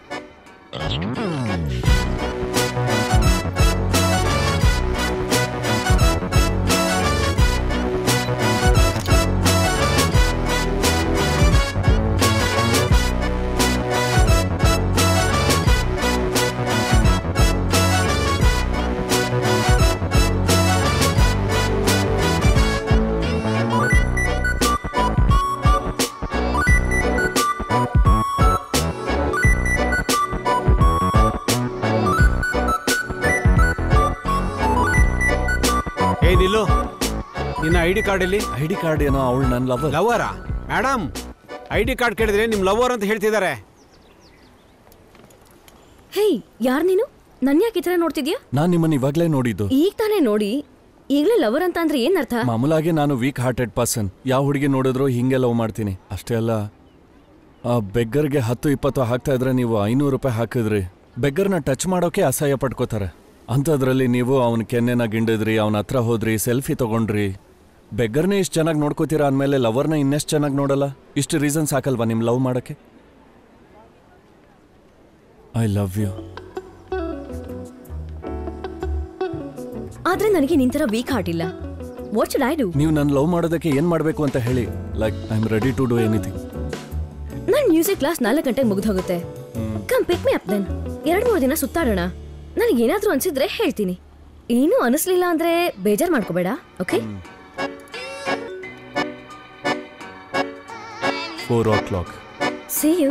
ಏ ನಿಲ್ಲು ನಿನ್ನ ಐ ಡಿ ಕಾರ್ಡ್ ಇಲ್ಲಿ ಐ ಡಿ ಕಾರ್ಡ್ ಏನೋ ಅವಳು ನನ್ನ ಲವರ್ ಲವರಾ ಮೇಡಮ್ ಐ ಡಿ ಕಾರ್ಡ್ ಕೇಳಿದ್ರೆ ನಿಮ್ ಲವರ್ ಅಂತ ಹೇಳ್ತಿದ್ದಾರೆ ಹೇಯ್ ಯಾರ್ ನೀನು ನನ್ ಯಾಕೆ ಈ ಥರ ನೋಡ್ತಿದ್ಯಾ ನಾನು ನಿಮ್ಮನ್ನ ಇವಾಗಲೇ ನೋಡಿದ್ದು ಈಗ ತಾನೇ ನೋಡಿ ಈಗಲೇ ಲವರ್ ಅಂತ ಅಂದ್ರೆ ಏನ್ ಅರ್ಥ ಮಾಮೂಲಾಗಿ ನಾನು ವೀಕ್ ಹಾರ್ಟೆಡ್ ಪರ್ಸನ್ ಯಾವ ಹುಡುಗಿ ನೋಡಿದ್ರು ಹಿಂಗೆ ಲವ್ ಮಾಡ್ತೀನಿ ಅಷ್ಟೇ ಅಲ್ಲ ಆ ಬೆಗ್ಗರ್ಗೆ ಹತ್ತು ಇಪ್ಪತ್ತು ಹಾಕ್ತಾ ಇದ್ರೆ ನೀವು ಐನೂರು ರೂಪಾಯಿ ಹಾಕಿದ್ರಿ ಬೆಗ್ಗರ್ನ ಟಚ್ ಮಾಡೋಕೆ ಅಸಹ್ಯ ಪಡ್ಕೋತಾರೆ ಅಂಥದ್ರಲ್ಲಿ ನೀವು ಅವನ ಕೆನ್ನೆನ ಗಿಂಡಿದ್ರಿ ಅವನ ಹತ್ರ ಹೋದ್ರಿ ಸೆಲ್ಫಿ ತಗೊಂಡ್ರಿ ಬೆಗ್ಗರ್ನೇ ಇಷ್ಟು ಚೆನ್ನಾಗಿ ನೋಡ್ಕೋತೀರಾ ಅಂದಮೇಲೆ ಲವರ್ನ ಇನ್ನೆಷ್ಟು ಚೆನ್ನಾಗಿ ನೋಡಲ್ಲ ಇಷ್ಟು ರೀಸನ್ ಸಾಕಲ್ವಾ ನಿಮ್ಮ ಲವ್ ಮಾಡೋಕ್ಕೆ ಐ ಲವ್ ಯು ಆದ್ರೆ ನನಗೆ ನಿನ್ ತರ ವೀಕ್ ಹಾರ್ಟ್ ಇಲ್ಲ ವಾಟ್ ಶುಡ್ ಐ ಡೂ ನೀವು ನನ್ನ ಲವ್ ಮಾಡೋದಕ್ಕೆ ಏನು ಮಾಡಬೇಕು ಅಂತ ಹೇಳಿ like I am ready to do anything ನನ್ ಮ್ಯೂಸಿಕ್ ಕ್ಲಾಸ್ ನಾಲ್ಕು ಗಂಟೆಗೆ ಮುಗ್ದು ಹೋಗುತ್ತೆ come pick me up then ಎರಡ್ ಮೂರು ದಿನ ಸುತ್ತಾಡೋಣ ನನಗೆ ಏನಾದ್ರೂ ಅನ್ಸಿದ್ರೆ ಹೇಳ್ತೀನಿ ಏನೂ ಅನಿಸ್ಲಿಲ್ಲ ಅಂದ್ರೆ ಬೇಜಾರ್ ಮಾಡ್ಕೋಬೇಡ okay four o'clock see you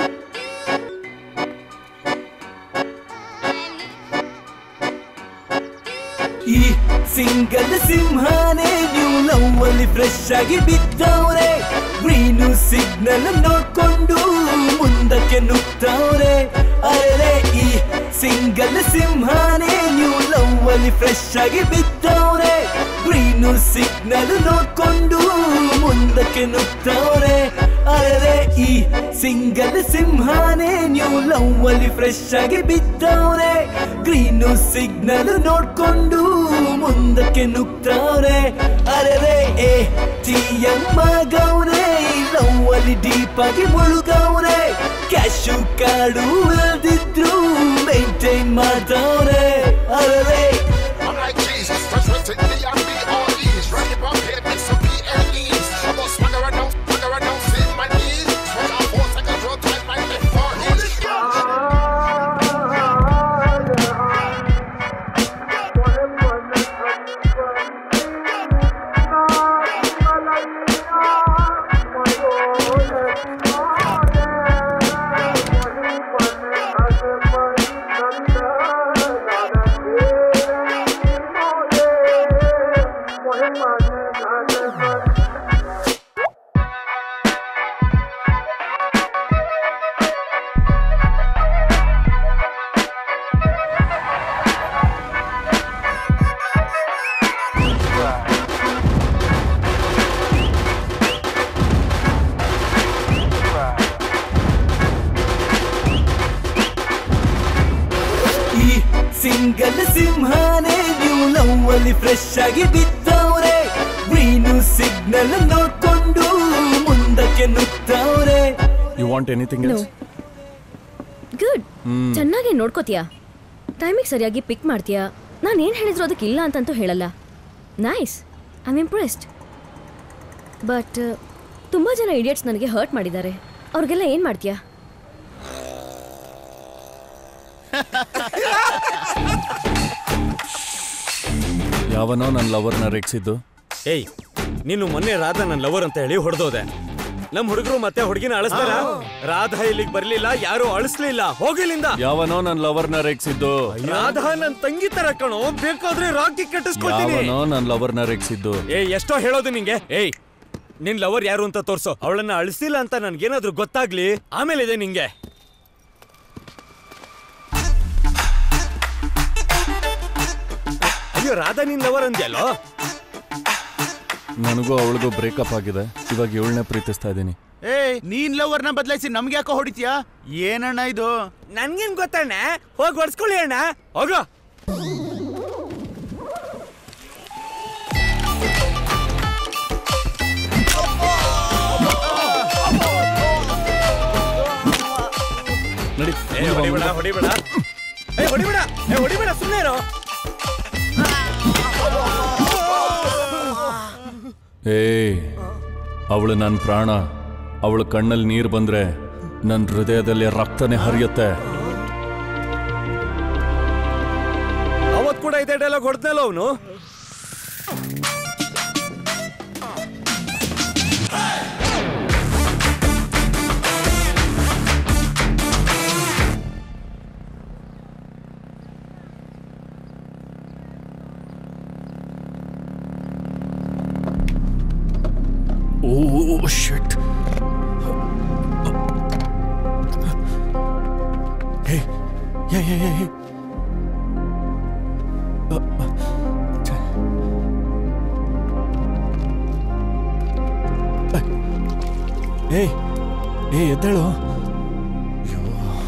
ಈ ಸಿಂಗಲ್ ಸಿಂಹನೇ ನ್ಯೂ ಲವ್ ಅಲ್ಲಿ ಫ್ರೆಶ್ ಆಗಿ ಬಿದ್ದವ್ರೆ ಗ್ರೀನು ಸಿಗ್ನಲ್ ನೋಡ್ಕೊಂಡು ಮುಂದಕ್ಕೆ ನುಗ್ತವ್ರೆ ಅರೆ ಈ ಸಿಂಗಲ್ ಸಿಂಹನೇ ನ್ಯೂ ಲವ್ ಅಲ್ಲಿ ಫ್ರೆಶ್ ಆಗಿ ಬಿದ್ದವ್ರೆ ಗ್ರೀನು ಸಿಗ್ನಲ್ ನೋಡ್ಕೊಂಡು ಮುಂದಕ್ಕೆ ನುಗ್ತವ್ರೆ ಅರೆ ಈ ಸಿಂಗಲ್ ಸಿಂಹನೇ ನ್ಯೂ ಲವ್ ಅಲ್ಲಿ ಫ್ರೆಶ್ ಆಗಿ ಬಿದ್ದವ್ರೆ ಗ್ರೀನು ಸಿಗ್ನಲ್ ನೋಡ್ಕೊಂಡು ಮುಂದಕ್ಕೆ ನುಗ್ತವ್ರೆ ಅರೆ ಏ ಟಿಯಮ್ಮ ಗೌರೆ ಈ ಲವ್ ಅಲ್ಲಿ ಡೀಪ್ ಆಗಿ ಮುಳುಗವ್ರೆ ಕ್ಯಾಶು ಕಾರ್ಡು ಇಲ್ದಿದ್ರು ಮೇಂಟೈನ್ ಮಾಡ್ತವ್ರೆ ಅರೆ I'm like Jesus, fresh with it, D-R-B-R-E's. Ready for pay, make some P-L-E's. I'm gonna swagger around, swagger around, sit my knees. Swag out four seconds, roll tight like that four inch. ಈ single ಸಿಂಹನೇ new love ಅಲ್ಲಿ fresh ಆಗಿ ಬಿದ್ದವ್ರೆ green signal ನೋಡ್ಕೊಂಡು ಮುಂದಕ್ಕೆ ನುಗ್ತವ್ರೆ you want anything No. Else good hmm. ಚೆನ್ನಾಗಿ ನೋಡ್ಕೋತೀಯಾ ಟೈಮಿಗೆ ಸರಿಯಾಗಿ ಪಿಕ್ ಮಾಡ್ತೀಯಾ ನಾನು ಏನು ಹೇಳಿದ್ರು ಅದಕ್ಕೆ ಇಲ್ಲ ಅಂತಂತೂ ಹೇಳಲ್ಲ nice I am impressed but ತುಂಬ ಜನ ಇಡಿಯಟ್ಸ್ ನನಗೆ ಹರ್ಟ್ ಮಾಡಿದ್ದಾರೆ ಅವ್ರಿಗೆಲ್ಲ ಏನು ಮಾಡ್ತೀಯಾ ಯಾವನೋ ನನ್ನ ಲವರ್ನ ರೇಗಿಸಿದ್ದು ಏಯ್ ನೀನು ಮೊನ್ನೆ ರಾಧಾ ನನ್ನ ಲವರ್ ಅಂತ ಹೇಳಿ ಹೊಡೆದೋದೆ ನಮ್ ಹುಡುಗರು ಮತ್ತೆ ಹುಡುಗಿನ ಅಳಿಸ್ತಾರ ರಾಧಾ ಇಲ್ಲಿಗೆ ಬರ್ಲಿಲ್ಲ ಯಾರು ಅಳಿಸ್ಲಿಲ್ಲ ಹೋಗಿಲ್ಲಿಂದ ಯಾವನೋ ನನ್ನ ಲವರ್ನ ರೇಗಿಸಿದ್ದು ರಾಧಾ ನನ್ ತಂಗಿ ತರ ಕಣೋ ಬೇಕಾದ್ರೆ ರಾಕಿ ಕಟ್ಟಿಸ್ಕೊಳ್ತೀನಿ ಯಾವನೋ ನನ್ನ ಲವರ್ನ ರೇಗಿಸಿದ್ದು ಏ ಎಷ್ಟೋ ಹೇಳೋದು ನಿಂಗೆ ಏಯ್ ನಿನ್ ಲವರ್ ಯಾರು ಅಂತ ತೋರ್ಸು ಅವಳನ್ನ ಅಳಿಸಿಲ್ಲ ಅಂತ ನನ್ಗೇನಾದ್ರೂ ಗೊತ್ತಾಗ್ಲಿ ಆಮೇಲೆ ಇದೆ ನಿಂಗೆ ಅಯ್ಯೋ ರಾಧಾ ನಿನ್ ಲವರ್ ಅಂದ್ಯಲ್ಲೋ ನನಗೂ ಅವಳಿಗೂ ಬ್ರೇಕಪ್ ಆಗಿದೆ ಇವಾಗ ಏಳನೇ ಪ್ರೀತಿಸ್ತಾ ಇದ್ದೀನಿ ಏ ನೀನ್ ಲವರ್ನ ಬದಲಾಯಿಸಿ ನಮ್ಗೆ ಯಾಕೋ ಹೊಡಿತೀಯಾ ಏನಣ್ಣ ಇದು ನನ್ಗೇನ್ ಗೊತ್ತಣ್ಣ ಹೋಗಿ ಹೊಡ್ಸ್ಕೊಳ್ಳಿ ಅಣ್ಣ ಹೋಗೋ ನಡಿ ಏ ಹೊಡಿಬೇಡ ಹೊಡಿಬೇಡ ಏ ಹೊಡಿಬೇಡ ಏ ಹೊಡಿಬೇಡ ಸುಮ್ಮನೆ ಇರೋ ಏಯ್ ಅವಳು ನನ್ನ ಪ್ರಾಣ ಅವಳ ಕಣ್ಣಲ್ಲಿ ನೀರು ಬಂದ್ರೆ ನನ್ನ ಹೃದಯದಲ್ಲಿ ರಕ್ತನೇ ಹರಿಯುತ್ತೆ ಅವತ್ ಕೂಡ ಇದೇ ಡೈಲಾಗ್ ಹೊಡೆದ್ನಲ್ಲ ಅವನು ಓ ಶಿಟ್ ಹೇ ಯೇ ಯೇ ಯೇ ಯೇ ಏಯ್ ಏ ಎದ್ದೇಳು ಅಯ್ಯೋ.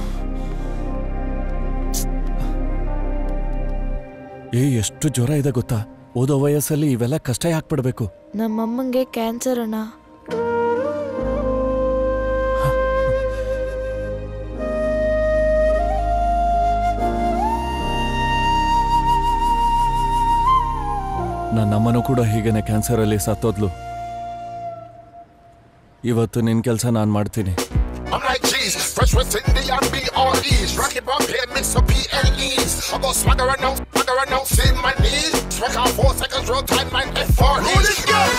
ಏ ಎಷ್ಟು ಜ್ವರ ಇದೆ ಗೊತ್ತಾ ಓದೋ ವಯಸ್ಸಲ್ಲಿ ಇವೆಲ್ಲ ಕಷ್ಟ ಯಾಕೆ ಪಡ್ಬೇಕು ನಮ್ಮಮ್ಮಂಗೆ ಕ್ಯಾನ್ಸರ್ ಅಣ್ಣ ನನ್ನ ಅಮ್ಮನೂ ಕೂಡ ಹೀಗೇನೆ ಕ್ಯಾನ್ಸರಲ್ಲಿ ಸತ್ತೋದ್ಲು ಇವತ್ತು ನಿನ್ನ ಕೆಲಸ ನಾನು ಮಾಡ್ತೀನಿ I'm like Jesus, fresh with Cindy and B.R.E.s. Rocky Bob here, mix up P.L.E.s. I go swagger and now, swagger and now, see my knees. Swag on four seconds, roll time, nine, F four. Who this girl?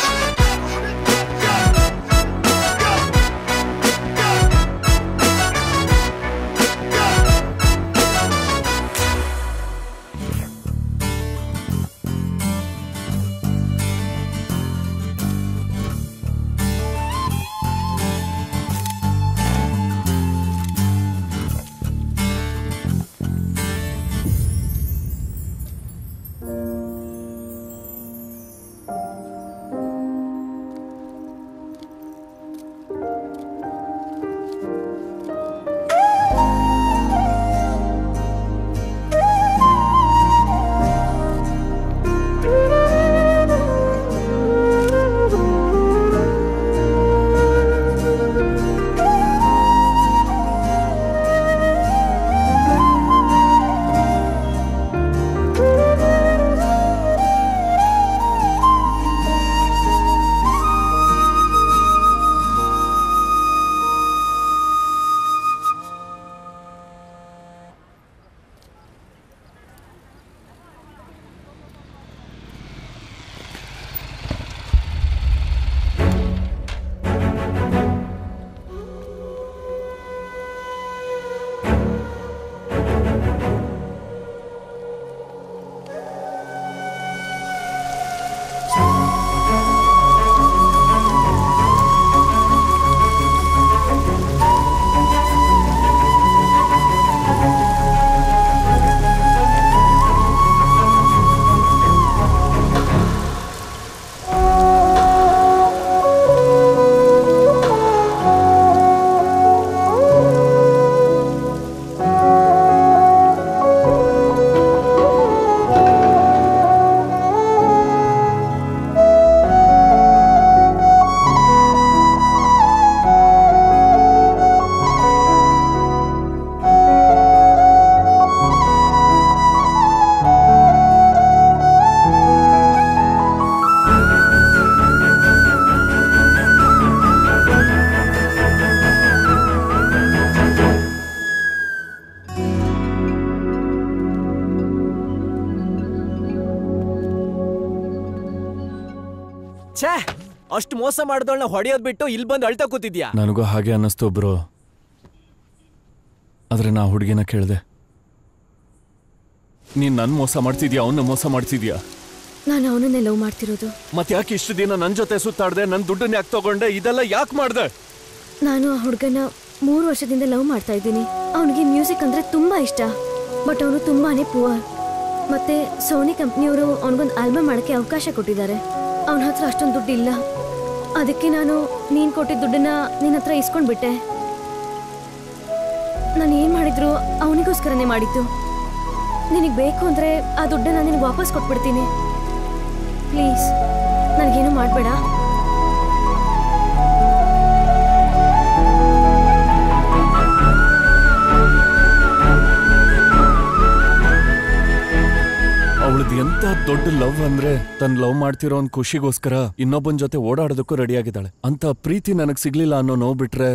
ಛೇ ಅಷ್ಟು ಮೋಸ ಮಾಡ್ದವಳನ್ನ ಹೊಡೆಯೋದ್ ಬಿಟ್ಟು ಇಲ್ಲಿ ಬಂದು ಅಳ್ತಾ ಕೂತಿದ್ಯಾ ನನಗೂ ಹಾಗೆ ಅನ್ನಿಸ್ತು ಬ್ರೋ ಆದ್ರೆ ನಾ ಹುಡುಗಿನ ಕೇಳಿದೆ ನೀನ್ ನನ್ ಮೋಸ ಮಾಡ್ತಿದ್ಯಾ ಅವನ್ನ ಮೋಸ ಮಾಡ್ತಿದ್ಯಾ ನಾನು ಅವನನ್ನೇ ಲವ್ ಮಾಡ್ತಿರೋದು ಮತ್ತೆ ಯಾಕೆ ಇಷ್ಟು ದಿನ ನನ್ನ ಜೊತೆ ಸುತ್ತಾಡ್ದೆ ನನ್ನ ದುಡ್ಡನ್ನ ಯಾಕೆ ತಗೊಂಡೆ ಇದೆಲ್ಲ ಯಾಕೆ ಮಾಡ್ದೆ ನಾನು ಆ ಹುಡುಗನ ಮೂರು ವರ್ಷದಿಂದ ಲವ್ ಮಾಡ್ತಾ ಇದ್ದೀನಿ ಅವನಿಗೆ ಮ್ಯೂಸಿಕ್ ಅಂದ್ರೆ ತುಂಬಾ ಇಷ್ಟ ಬಟ್ ಅವನು ತುಂಬಾನೇ ಪುವರ್ ಮತ್ತೆ ಸೋನಿ ಕಂಪ್ನಿಯವರು ಅವನಿಗೊಂದು ಆಲ್ಬಮ್ ಮಾಡಕ್ಕೆ ಅವಕಾಶ ಕೊಟ್ಟಿದ್ದಾರೆ ಅವನ ಹತ್ರ ಅಷ್ಟೊಂದು ದುಡ್ಡು ಇಲ್ಲ ಅದಕ್ಕೆ ನಾನು ನೀನ್ ಕೊಟ್ಟಿದ್ದ ದುಡ್ಡನ್ನ ನಿನ್ನ ಹತ್ರ ಇಸ್ಕೊಂಡ್ಬಿಟ್ಟೆ ನಾನು ಏನ್ ಮಾಡಿದ್ರು ಅವನಿಗೋಸ್ಕರನೇ ಮಾಡಿದ್ದು ನಿನಗೆ ಬೇಕು ಅಂದ್ರೆ ಆ ದುಡ್ಡನ್ನ ನಿನಗೆ ವಾಪಸ್ ಕೊಟ್ಬಿಡ್ತೀನಿ ಪ್ಲೀಸ್ ನನಗೇನು ಮಾಡಬೇಡ ದೊಡ್ಡ ಲವ್ ಅಂದ್ರೆ ತನ್ ಲವ್ ಮಾಡ್ತಿರೋ ಒಂದ್ ಖುಷಿಗೋಸ್ಕರ ಇನ್ನೊಬ್ಬನ್ ಜೊತೆ ಓಡಾಡೋದಕ್ಕೂ ರೆಡಿ ಆಗಿದ್ದಾಳೆ ಅಂತ ಪ್ರೀತಿ ನನಗ್ ಸಿಗ್ಲಿಲ್ಲ ಅನ್ನೋ ನೋವು ಬಿಟ್ರೆ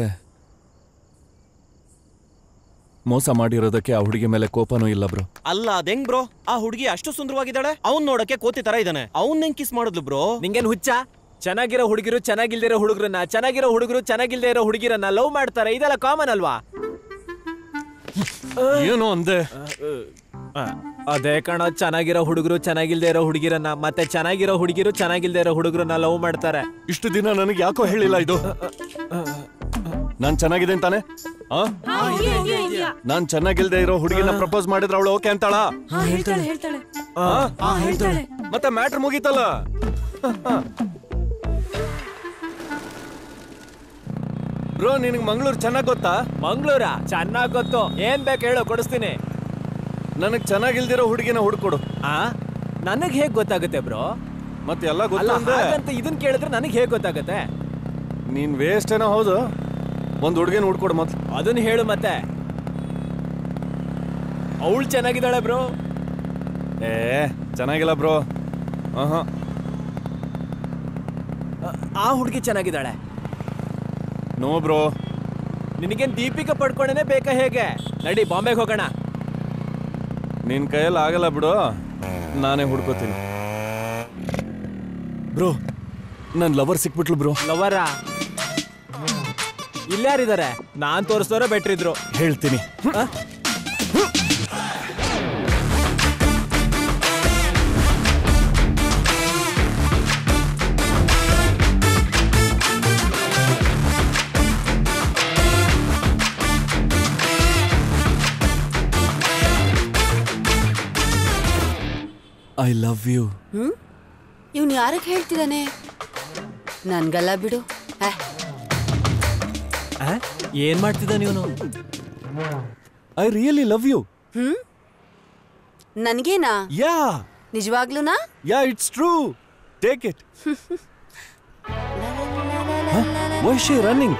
ಮೋಸ ಮಾಡಿರೋದಕ್ಕೆ ಆ ಹುಡುಗಿ ಮೇಲೆ ಕೋಪನೂ ಇಲ್ಲ ಬ್ರೋ ಅಲ್ಲ ಅದೆಂಗ್ ಬ್ರೋ ಆ ಹುಡುಗಿ ಅಷ್ಟು ಸುಂದರವಾಗಿದ್ದಾಳೆ ಅವ್ನ್ ನೋಡಕ್ಕೆ ಕೋತಿ ತರ ಇದ್ದಾನೆ ಅವ್ನ್ ಹೆಂಗ್ ಕಿಸ್ ಮಾಡಿದ್ಲು ಬ್ರೋ ನಿಂಗೇನ್ ಹುಚ್ಚ ಚೆನ್ನಾಗಿರೋ ಹುಡುಗಿರು ಚೆನ್ನಾಗಿಲ್ದಿರೋ ಹುಡುಗರನ್ನ ಚೆನ್ನಾಗಿರೋ ಹುಡುಗರು ಚೆನ್ನಾಗಿಲ್ದೇ ಇರೋ ಹುಡುಗಿರನ್ನ ಲವ್ ಮಾಡ್ತಾರೆ ಇದೆಲ್ಲ ಕಾಮನ್ ಅಲ್ವಾ ಏನೋ ಅಂದೆ ಅದೇ ಕಣ ಚೆನ್ನಾಗಿರೋ ಹುಡುಗರು ಚೆನ್ನಾಗಿಲ್ದೇ ಇರೋ ಹುಡುಗಿರನ್ನ ಮತ್ತೆ ಚೆನ್ನಾಗಿರೋ ಹುಡುಗಿರು ಚೆನ್ನಾಗಿಲ್ದೇ ಇರೋ ಹುಡುಗರನ್ನ ಲವ್ ಮಾಡ್ತಾರೆ ಇಷ್ಟು ದಿನ ನನಗೆ ಯಾಕೋ ಹೇಳಿಲ್ಲ ಇದು ನಾನ್ ಚೆನ್ನಾಗಿದೆ ತಾನೆ ಆ? ನಾನ್ ಚೆನ್ನಾಗಿಲ್ದೇ ಇರೋ ಹುಡುಗಿನ ಪ್ರಪೋಸ್ ಮಾಡಿದ್ರೆ ಅವಳು ಓಕೆ ಅಂತಾಳ ಹಾ ಹೇಳ್ತಾಳೆ ಹೇಳ್ತಾಳೆ ಮತ್ತೆ ಮ್ಯಾಟ್ರ್ ಮುಗೀತಲ್ಲ ಬ್ರೋ ನಿನಗೆ ಮಂಗಳೂರು ಚೆನ್ನಾಗ್ ಗೊತ್ತಾ ಮಂಗ್ಳೂರ ಚೆನ್ನಾಗ್ ಗೊತ್ತು ಏನ್ ಬೇಕು ಹೇಳು ಕೊಡಿಸ್ತೀನಿ ನನಗ್ ಚೆನ್ನಾಗಿಲ್ದಿರೋ ಹುಡುಗಿನ ಹುಡ್ಕೊಡು ಆ ನನಗ್ ಹೇಗ್ ಗೊತ್ತಾಗುತ್ತೆ ಬ್ರೋ ಮತ್ತೆ ಎಲ್ಲ ಅಲ್ಲ ಗೊತ್ತಂದೆ ಹಾಗಂತ ಇದನ್ ಕೇಳಿದ್ರೆ ನನಗ್ ಹೇಗ್ ಗೊತ್ತಾಗುತ್ತೆ ನೀನ್ ವೇಸ್ಟ್ ಏನೋ ಹೌದು ಒಂದ್ ಹುಡುಗಿನ ಹುಡ್ಕೊಡು ಮೊದ್ಲು ಅದನ್ನ ಹೇಳು ಮತ್ತೆ ಅವಳು ಚೆನ್ನಾಗಿದ್ದಾಳೆ ಬ್ರೋ ಏ ಚೆನ್ನಾಗಿಲ್ಲ ಬ್ರೋ ಆಹಾ ಆ ಹುಡುಗಿ ಚೆನ್ನಾಗಿದ್ದಾಳೆ ನೋ ಬ್ರೋ ನಿನಗೇನ್ ದೀಪಿಕಾ ಪಡ್ಕೊಂಡೇನೆ ಬೇಕಾ ಹೇಗೆ ನಡಿ ಬಾಂಬೆಗೆ ಹೋಗೋಣ ನಿನ್ ಕೈಯಲ್ಲಿ ಆಗಲ್ಲ ಬಿಡು ನಾನೇ ಹುಡ್ಕೋತೀನಿ ಬ್ರೋ ನನ್ ಲವರ್ ಸಿಕ್ಬಿಟ್ಲು ಬ್ರೋ ಲವರ ಇಲ್ಯಾರಿದ್ದಾರೆ ನಾನ್ ತೋರಿಸ್ತೋರ ಬೆಟ್ರ್ ಇದ್ರು ಹೇಳ್ತೀನಿ ಐ ಲವ್ ಯು ಹ್ಮ್ ಇವ್ನು ಯಾರಕ್ಕೆ ಹೇಳ್ತಿದ್ದಾನೆ ನನ್ಗಲ್ಲ ಬಿಡು ಆ, ಏನ್ ಮಾಡ್ತಿದ್ದ ನೀನು I really love you hmm ನನ್ಗೇನಾ ಯಾ ನಿಜವಾಗ್ಲೂನಾ yeah it's true take it why she running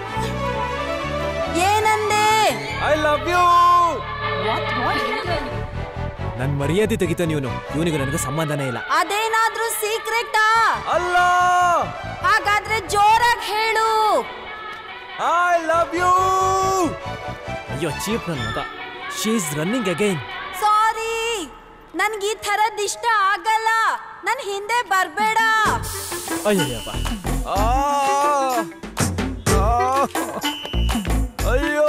ಏನಂದೆ ಐ ಲವ್ ಯು ನನ್ ಮರ್ಯಾದೆ ತೆಗಿತ ನೀನು ಇವನಿಗೂ ನನಗೆ ಸಂಬಂಧನೇ ಇಲ್ಲ ಅದೇನಾದ್ರೂ ಸೀಕ್ರೆಟಾ ಅಲ್ಲ ಹಾಗಾದ್ರೆ ಜೋರಾಗಿ ಹೇಳು ಐ ಲವ್ ಯು ಅಯ್ಯೋ ಚೀಪ್ ನನ್ನ ಮಗ she is running again sorry ನನ್ಗೆ ಈ ಥರದ್ ಇಷ್ಟ ಆಗಲ್ಲ ನನ್ ಹಿಂದೆ ಬರ್ಬೇಡ ಅಯ್ಯಪ್ಪ ಅಯ್ಯೋ